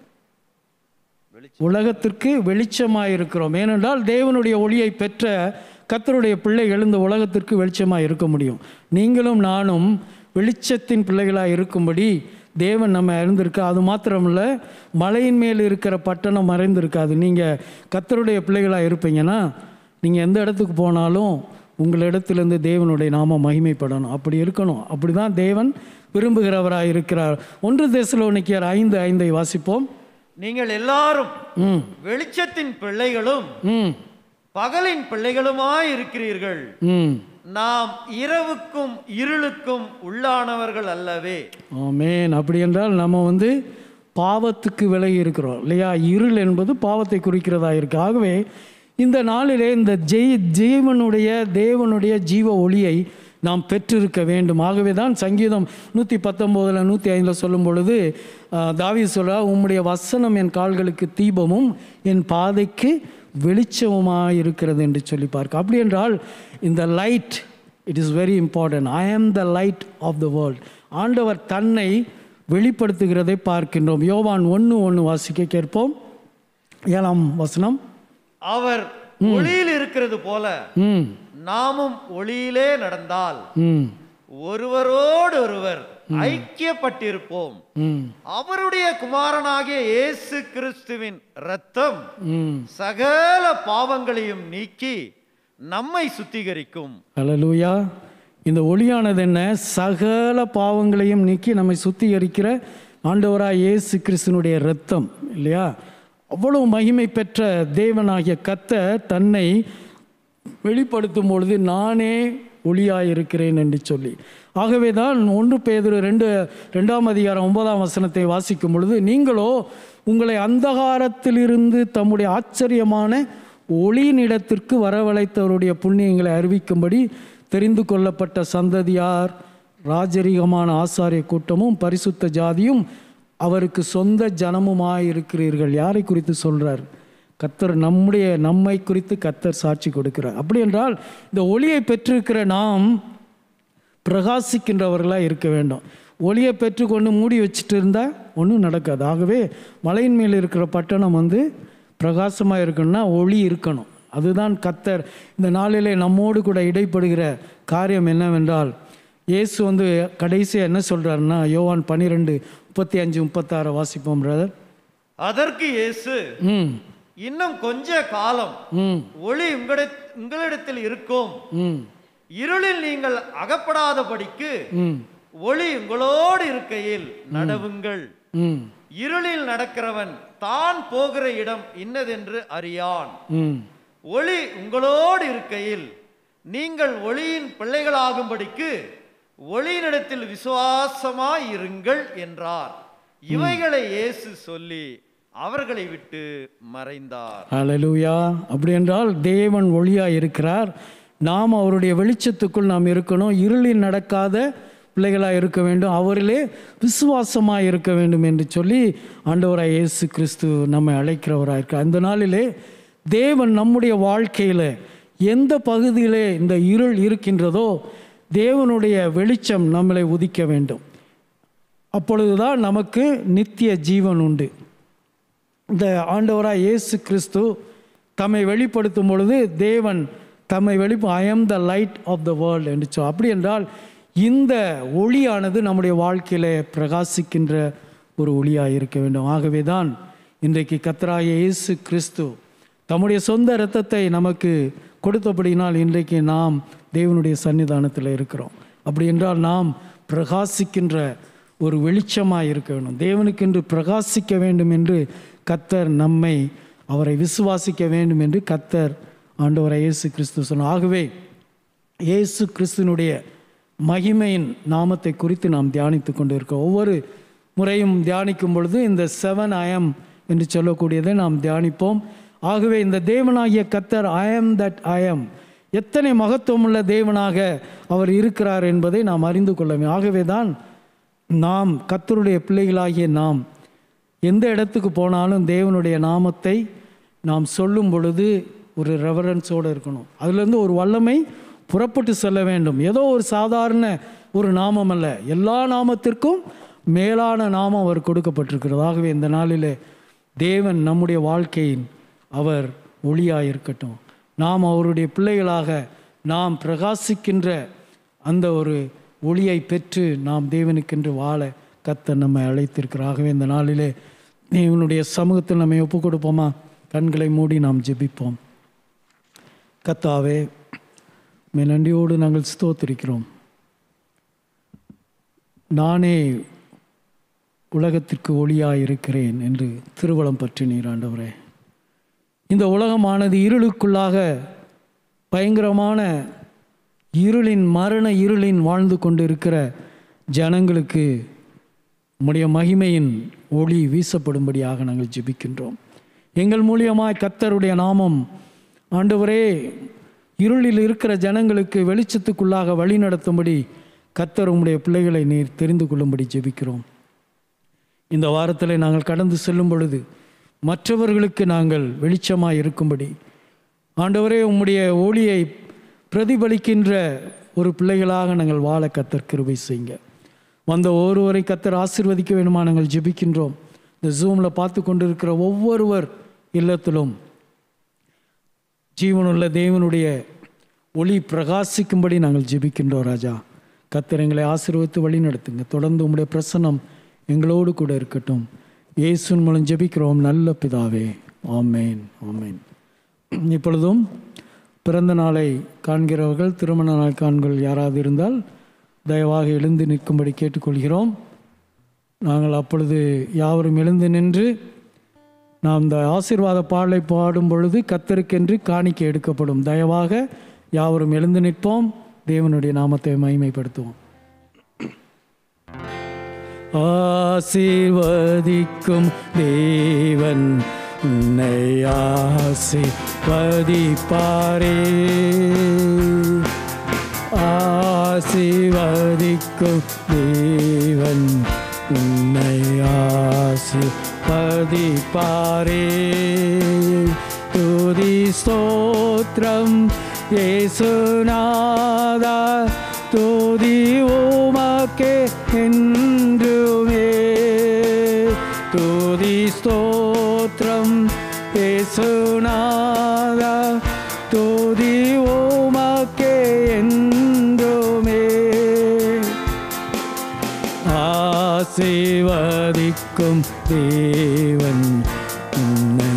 உலகத்திற்கு வெளிச்சமாக இருக்கிறோம் ஏனென்றால் தேவனுடைய ஒளியை பெற்ற கர்த்தருடைய பிள்ளைகள் இந்த உலகத்திற்கு வெளிச்சமாக இருக்க முடியும் நீங்களும் நானும் வெளிச்சத்தின் பிள்ளைகளாக இருக்கும்படி தேவன் நம்ம இருந்திருக்க அது மாத்திரமில்ல மலையின் மேல் இருக்கிற பட்டணம் மறைந்திருக்காது நீங்கள் கர்த்தருடைய பிள்ளைகளாக இருப்பீங்கன்னா நீங்கள் எந்த இடத்துக்கு போனாலும் உங்களிடத்திலிருந்து தேவனுடைய நாம மகிமைப்படணும் அப்படி இருக்கணும் அப்படி தான் தேவன் விரும்புகிறவராக இருக்கிறார் ஒன்று தேசலோனிக்கியர் ஐந்து ஐந்தை வாசிப்போம் நீங்கள் எல்லாரும் ம் வெளிச்சத்தின் பிள்ளைகளும் ம் பகலின் பிள்ளைகளுமாய் இருக்கிறீர்கள் ம் நாம் இரவுக்கும் இருளுக்கும் உள்ளானவர்கள் அல்லவே ஆமேன் அப்படி என்றால் நம்ம வந்து பாவத்துக்கு விலகி இருக்கிறோம் இல்லையா இருள் என்பது பாவத்தை குறிக்கிறதா இருக்கு ஆகவே இந்த நாளிலே இந்த ஜெய் ஜீவனுடைய தேவனுடைய ஜீவ ஒளியை நாம் பெற்றிருக்க வேண்டும் ஆகவே தான் சங்கீதம் நூற்றி பத்தொம்போதில் நூற்றி ஐந்தில் சொல்லும் பொழுது தாவி சொல்ல உம்முடைய வசனம் என் கால்களுக்கு தீபமும் என் பாதைக்கு வெளிச்சமுமாக இருக்கிறது என்று சொல்லி பார்க்க அப்படி என்றால் இந்த light it is very important I am the light of the world ஆண்டவர் தன்னை வெளிப்படுத்துகிறதை பார்க்கின்றோம் யோவான் ஒன்று ஒன்று வாசிக்க கேட்போம் ஏழாம் வசனம் அவர் ஒளியில் இருக்கிறது போல ம் நாமும் ஒளியிலே நடந்தால் ம் ஒருவரோடு ஒருவர் ஐக்கியப்பட்டிருப்போம் ம் அவருடைய குமாரனாகிய இயேசு கிறிஸ்துவின் இரத்தம் ம் சகல பாவங்களையும் நீக்கி நம்மை சுத்திகரிக்கும் ஹalleluya இந்த ஒளியானது என்ன சகல பாவங்களையும் நீக்கி நம்மை சுத்திகரிக்கிற ஆண்டவராய் இயேசு கிறிஸ்துனுடைய இரத்தம் இல்லையா அவ்வளவு மகிமை பெற்ற தேவனாகிய கர்த்தர் தன்னை வெளிப்படுத்தும் பொழுது நானே ஒளியாய் இருக்கிறேன் என்று சொல்லி ஆகவே தான் ஒன்று பேதுரு ரெண்டு ரெண்டாம் அதிகாரம் ஒன்பதாம் வசனத்தை வாசிக்கும் பொழுது நீங்களோ உங்களை அந்தகாரத்திலிருந்து தம்முடைய ஆச்சரியமான ஒளியினிடத்திற்கு வரவழைத்தவருடைய புண்ணியங்களை அறிவிக்கும்படி தெரிந்து கொள்ளப்பட்ட சந்ததியார் ராஜரீகமான ஆசாரிய கூட்டமும் பரிசுத்த ஜாதியும் அவருக்கு சொந்த ஜனமுமாயிருக்கிறீர்கள் யாரை குறித்து சொல்றார் கத்தர் நம்முடைய நம்மை குறித்து கத்தர் சாட்சி கொடுக்கிறார் அப்படி என்றால் இந்த ஒளியை பெற்றிருக்கிற நாம் பிரகாசிக்கின்றவர்களாக இருக்க வேண்டும் ஒளியை பெற்றுக்கொண்டு மூடி வச்சுட்டு இருந்தால் ஒன்றும் நடக்காது ஆகவே மலையின் மேல் இருக்கிற பட்டணம் வந்து பிரகாசமாக இருக்கணும்னா ஒளி இருக்கணும் அதுதான் கத்தர் இந்த நாளிலே நம்மோடு கூட இடைப்படுகிற காரியம் என்னவென்றால் இயேசு வந்து கடைசியாக என்ன சொல்கிறாருன்னா யோவான் பன்னிரெண்டு முப்பத்தி அஞ்சு முப்பத்தாறு வாசிப்போம் பிரதர் அதற்கு இயேசு ம் இன்னும் கொஞ்ச காலம் ம் ஒளி உங்களிட உங்களிடத்தில் இருக்கும் ம் இருளில் நீங்கள் அகப்படாதபடிக்கு ம் ஒளி உங்களோடு இருக்கையில் நடவுங்கள் ம் இருளில் நடக்கிறவன் தான் போகிற இடம் இன்னதென்று அறியான் ம் ஒளி உங்களோடு இருக்கையில் நீங்கள் ஒளியின் பிள்ளைகளாகும்படிக்கு ஒளியினிடத்தில் விசுவாசமாய் இருங்கள் என்றார் இவைகளை இயேசு சொல்லி அவர்களை விட்டு மறைந்தார் ஹalleluya அப்படி என்றால் தேவன் ஒளியாக இருக்கிறார் நாம் அவருடைய வெளிச்சத்துக்குள் நாம் இருக்கணும் இருளில் நடக்காத பிள்ளைகளாக இருக்க வேண்டும் அவரிலே விசுவாசமாக இருக்க வேண்டும் என்று சொல்லி ஆண்டவராய் இயேசு கிறிஸ்து நம்மை அழைக்கிறவராக இருக்க அந்த நாளிலே தேவன் நம்முடைய வாழ்க்கையில் எந்த பகுதியிலே இந்த இருள் இருக்கின்றதோ தேவனுடைய வெளிச்சம் நம்மளை உதிக்க வேண்டும் அப்பொழுதுதான் நமக்கு நித்திய ஜீவன் உண்டு இந்த ஆண்டவராக இயேசு கிறிஸ்து தம்மை வெளிப்படுத்தும் பொழுது தேவன் தம்மை வெளிப்ப I am the light of the world என்று சொல் அப்படி என்றால் இந்த ஒளியானது நம்முடைய வாழ்க்கையில் பிரகாசிக்கின்ற ஒரு ஒளியாக இருக்க வேண்டும் ஆகவே தான் இன்றைக்கு கத்தராய இயேசு கிறிஸ்து தம்முடைய சொந்த இரத்தத்தை நமக்கு கொடுத்தபடினால் இன்றைக்கு நாம் தேவனுடைய சன்னிதானத்தில் இருக்கிறோம் அப்படி என்றால் நாம் பிரகாசிக்கின்ற ஒரு வெளிச்சமாக இருக்க வேண்டும் தேவனுக்கென்று பிரகாசிக்க வேண்டும் என்று கத்தர் நம்மை அவரை விசுவாசிக்க வேண்டும் என்று கத்தர் ஆண்டவரை இயேசு கிறிஸ்து சொன்னார் ஆகவே இயேசு கிறிஸ்துனுடைய மகிமையின் நாமத்தை குறித்து நாம் தியானித்து கொண்டு இருக்கோம் ஒவ்வொரு முறையும் தியானிக்கும் பொழுது இந்த செவன் அயம் என்று சொல்லக்கூடியதை நாம் தியானிப்போம் ஆகவே இந்த தேவனாகிய கத்தர் அயம் தட் அயம் எத்தனை மகத்துவமுள்ள தேவனாக அவர் இருக்கிறார் என்பதை நாம் அறிந்து கொள்ள வேண்டும் ஆகவே தான் நாம் கத்தருடைய பிள்ளைகளாகிய நாம் எந்த இடத்துக்கு போனாலும் தேவனுடைய நாமத்தை நாம் சொல்லும் பொழுது ஒரு ரெவரன்ஸோடு இருக்கணும் அதுலேருந்து ஒரு வல்லமை புறப்பட்டு செல்ல வேண்டும் ஏதோ ஒரு சாதாரண ஒரு நாமம் அல்ல எல்லா நாமத்திற்கும் மேலான நாமம் அவர் கொடுக்கப்பட்டிருக்கிறது ஆகவே இந்த நாளிலே தேவன் நம்முடைய வாழ்க்கையின் அவர் ஒளியாக இருக்கட்டும் நாம் அவருடைய பிள்ளைகளாக நாம் பிரகாசிக்கின்ற அந்த ஒரு ஒளியை பெற்று நாம் தேவனுக்கென்று வாழ கத்தர் நம்மை அழைத்திருக்கிறார் ஆகவே இந்த நாளிலே தேவனுடைய சமூகத்தில் நம்மை ஒப்பு கொடுப்போமா கண்களை மூடி நாம் ஜெபிப்போம் கத்தாவே உம்மை நன்றியோடு நாங்கள் ஸ்தோத்திரிக்கிறோம் நானே உலகத்திற்கு ஒளியாக இருக்கிறேன் என்று திருவளம் பற்றி நீர் ஆண்டவரே இந்த உலகமானது இருளுக்குள்ளாக பயங்கரமான இருளின் மரண இருளின் வாழ்ந்து கொண்டிருக்கிற ஜனங்களுக்கு உம்முடைய மகிமையின் ஒளி வீசப்படும்படியாக நாங்கள் ஜெபிக்கின்றோம் எங்கள் மூலியமாய் கத்தருடைய நாமம் ஆண்டவரே இருளில் இருக்கிற ஜனங்களுக்கு வெளிச்சத்துக்குள்ளாக வழி நடத்தும்படி கத்தர் உம்முடைய பிள்ளைகளை நீர் தெரிந்து கொள்ளும்படி ஜெபிக்கிறோம் இந்த வாரத்தில் நாங்கள் கடந்து செல்லும் பொழுது மற்றவர்களுக்கு நாங்கள் வெளிச்சமாக இருக்கும்படி ஆண்டவரே உம்முடைய ஒளியை பிரதிபலிக்கின்ற ஒரு பிள்ளைகளாக நாங்கள் வாழ கத்தர் கிருபை செய்யுங்க வந்த ஒருவரை கத்தர் ஆசீர்வதிக்க வேண்டுமா நாங்கள் ஜெபிக்கின்றோம் இந்த ஜூமில் பார்த்து கொண்டிருக்கிற ஒவ்வொருவர் இல்லத்திலும் ஜீவனுள்ள தேவனுடைய ஒளி பிரகாசிக்கும்படி நாங்கள் ஜெபிக்கின்றோம் ராஜா கத்தர் எங்களை ஆசீர்வதித்து வழி நடத்துங்க தொடர்ந்து உம்முடைய பிரசன்னம் எங்களோடு கூட இருக்கட்டும் இயேசுவின் மூலம் ஜெபிக்கிறோம் நல்ல பிதாவே ஆமேன் ஆமேன் இப்பொழுதும் பிறந்த நாளை காண்கிறவர்கள் திருமண நாள் காண்கள் யாராவது இருந்தால் தயவாக எழுந்து நிற்கும்படி கேட்டுக்கொள்கிறோம் நாங்கள் அப்பொழுது யாவரும் எழுந்து நின்று நாம் இந்த ஆசீர்வாத பாடலை பாடும் பொழுது கத்தருக்கென்று காணிக்கை எடுக்கப்படும் தயவாக யாவரும் எழுந்து நிற்போம் தேவனுடைய நாமத்தை மகிமைப்படுத்துவோம் ஆசீர்வதிக்கும் தேவன் உன்னை ஆசீர்வதிப்பாரே ஆசீர்வதிக்கும் தேவன் உன்னை ஆசீர்வதிப்பாரே துதி ஸ்தோத்திரம் இயேசுநாதா துதி உமக்கே என்றுமே ஸ்தோத்திரம் ஏசுநாதா துதி உமக்கே என்றுமே ஆசீர்வதிக்கும் தேவன் உன்னை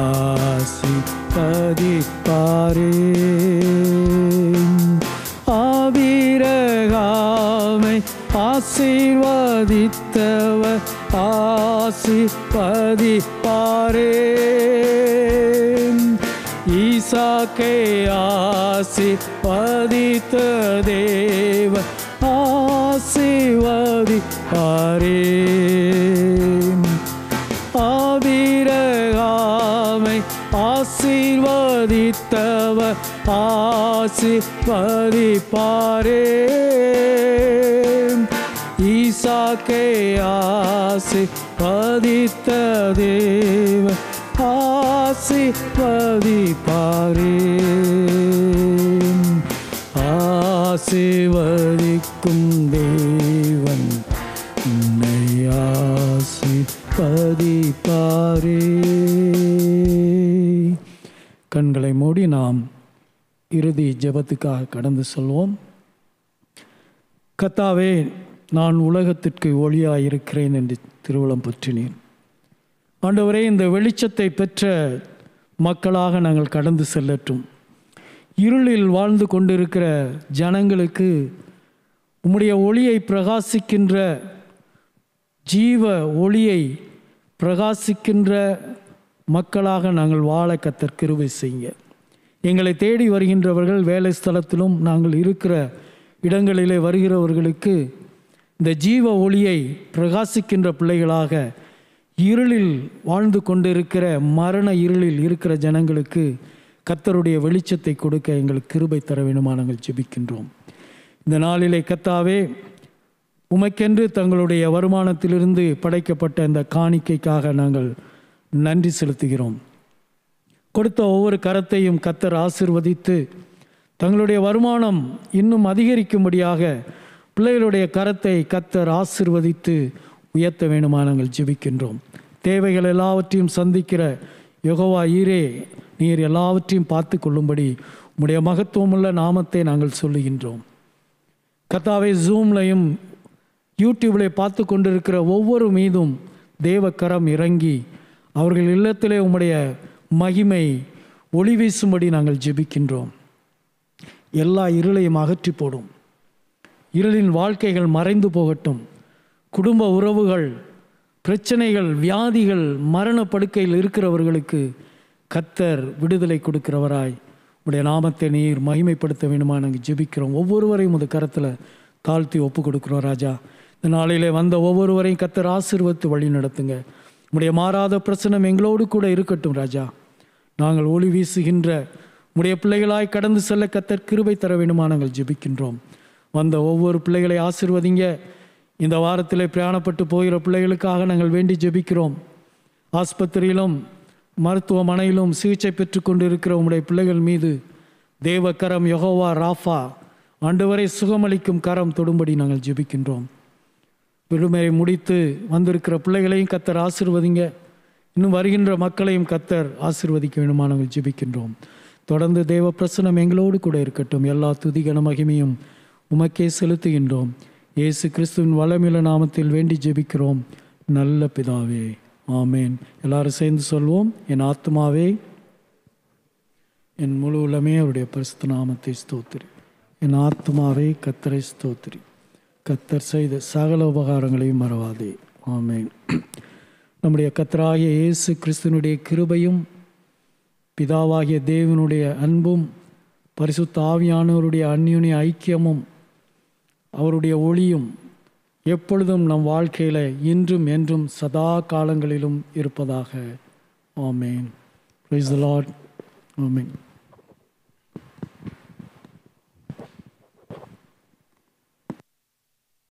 ஆசிர்வதிப்பாரே ஆபிரகாமை ஆசீர்வதித்தவர் ஆசிர்வதிப்பாரே ஈசாக்கை ஆசிர்வதித்த தேவ ஆசிர்வதிப்பாரே ஆபிரகாமை ஆசீர்வதித்தவர் ஆசிர்வதிப்பாரே ஈசாக்கை ஆசிர்வதித்த தேவ ஆசிர்வதிப்பாரே ஆசிர்வதிக்கும் தேவன் உன்னை ஆசிர்வதிப்பாரே கண்களை மூடி நாம் இறுதி ஜெபத்துக்காக கடந்து செல்வோம் கத்தாவே நான் உலகத்திற்கு ஒளியாக இருக்கிறேன் என்று திருவுளம் பற்றினேன் ஆண்டவரே இந்த வெளிச்சத்தை பெற்ற மக்களாக நாங்கள் கடந்து செல்லட்டும் இருளில் வாழ்ந்து கொண்டிருக்கிற ஜனங்களுக்கு உம்முடைய ஒளியை பிரகாசிக்கின்ற ஜீவ ஒளியை பிரகாசிக்கின்ற மக்களாக நாங்கள் வாழ கத்தர் கிருபை செய்யுங்க எங்களை தேடி வருகின்றவர்கள் வேலை ஸ்தலத்திலும் நாங்கள் இருக்கிற இடங்களிலே வருகிறவர்களுக்கு இந்த ஜீவ ஒளியை பிரகாசிக்கின்ற பிள்ளைகளாக இருளில் வாழ்ந்து கொண்டிருக்கிற மரண இருளில் இருக்கிற ஜனங்களுக்கு கத்தருடைய வெளிச்சத்தை கொடுக்க எங்களுக்கு கிருபை தர வேணுமா நாங்கள் ஜெபிக்கின்றோம் இந்த நாளிலே கத்தாவே உமக்கென்று தங்களுடைய வருமானத்திலிருந்து படைக்கப்பட்ட இந்த காணிக்கைக்காக நாங்கள் நன்றி செலுத்துகிறோம் கொடுத்த ஒவ்வொரு கரத்தையும் கத்தர் ஆசிர்வதித்து தங்களுடைய வருமானம் இன்னும் அதிகரிக்கும்படியாக பிள்ளைகளுடைய கரத்தை கத்தர் ஆசிர்வதித்து உயர்த்த வேணுமா நாங்கள் ஜெபிக்கின்றோம் தேவைகள் எல்லாவற்றையும் சந்திக்கிற யெகோவா ஈரே நீர் எல்லாவற்றையும் பார்த்து கொள்ளும்படி உம்முடைய மகத்துவமுள்ள நாமத்தை நாங்கள் சொல்லுகின்றோம் கத்தாவை ஜூம்லையும் யூடியூப்ல பார்த்து கொண்டிருக்கிற ஒவ்வொரு மீதும் தேவக்கரம் இறங்கி அவர்கள் இல்லத்திலே உம்முடைய மகிமை ஒளி வீசும்படி நாங்கள் ஜெபிக்கின்றோம் எல்லா இருளையும் அகற்றி போடும் இருளின் வாழ்க்கைகள் மறைந்து போகட்டும் குடும்ப உறவுகள் பிரச்சனைகள் வியாதிகள் மரண படுக்கையில் இருக்கிறவர்களுக்கு கத்தர் விடுதலை கொடுக்கிறவராய் உடைய நாமத்தை நீர் மகிமைப்படுத்த வேண்டுமா நாங்கள் ஜெபிக்கிறோம் ஒவ்வொருவரையும் உங்கள் கரத்தில் தாழ்த்தி ஒப்பு கொடுக்குறோம் ராஜா இந்த நாளிலே வந்த ஒவ்வொருவரையும் கத்தர் ஆசீர்வத்து வழி நடத்துங்க உடைய மாறாத பிரச்சனை எங்களோடு கூட இருக்கட்டும் ராஜா நாங்கள் ஒளி வீசுகின்ற உடைய பிள்ளைகளாய் கடந்து செல்ல கத்தர் கிருபை தர வேண்டுமா நாங்கள் ஜெபிக்கின்றோம் வந்த ஒவ்வொரு பிள்ளைகளை ஆசிர்வதிங்க இந்த வாரத்தில் பிரயாணப்பட்டு போகிற பிள்ளைகளுக்காக நாங்கள் வேண்டி ஜெபிக்கிறோம் ஆஸ்பத்திரியிலும் மருத்துவமனையிலும் சிகிச்சை பெற்று கொண்டிருக்கிற உம்முடைய பிள்ளைகள் மீது தேவ கரம் யெகோவா ராஃபா ஆண்டவரை சுகமளிக்கும் கரம் தொடும்படி நாங்கள் ஜெபிக்கின்றோம் விடுமுறை முடித்து வந்திருக்கிற பிள்ளைகளையும் கத்தர் ஆசிர்வதிங்க இன்னும் வருகின்ற மக்களையும் கத்தர் ஆசிர்வதிக்க வேண்டுமா நாங்கள் ஜெபிக்கின்றோம் தொடர்ந்து தேவ பிரசனம் எங்களோடு கூட இருக்கட்டும் எல்லா துதிகன மகிமையும் உமக்கே செலுத்துகின்றோம் இயேசு கிறிஸ்துவின் வளமில நாமத்தில் வேண்டி ஜெபிக்கிறோம் நல்ல பிதாவே ஆமேன் எல்லாரும் சேர்ந்து சொல்வோம் என் ஆத்மாவே என் முழு உலமே அவருடைய பரிசுத்த நாமத்தை ஸ்தோத்திரி என் ஆத்மாவே கத்தரை ஸ்தோத்திரி கத்தர் செய்த சகல உபகாரங்களையும் மறவாதே ஆமேன் நம்முடைய கத்தராகிய இயேசு கிறிஸ்துவனுடைய கிருபையும் பிதாவாகிய தேவனுடைய அன்பும் பரிசுத்த ஆவியானவருடைய அந்யுனிய ஐக்கியமும் அவருடைய ஒளியும் எப்பொழுதும் நம் வாழ்க்கையில் இன்றும் என்றும் சதா காலங்களிலும் இருப்பதாக ஆமேன் ப்ரைஸ் லார்ட் ஆமேன்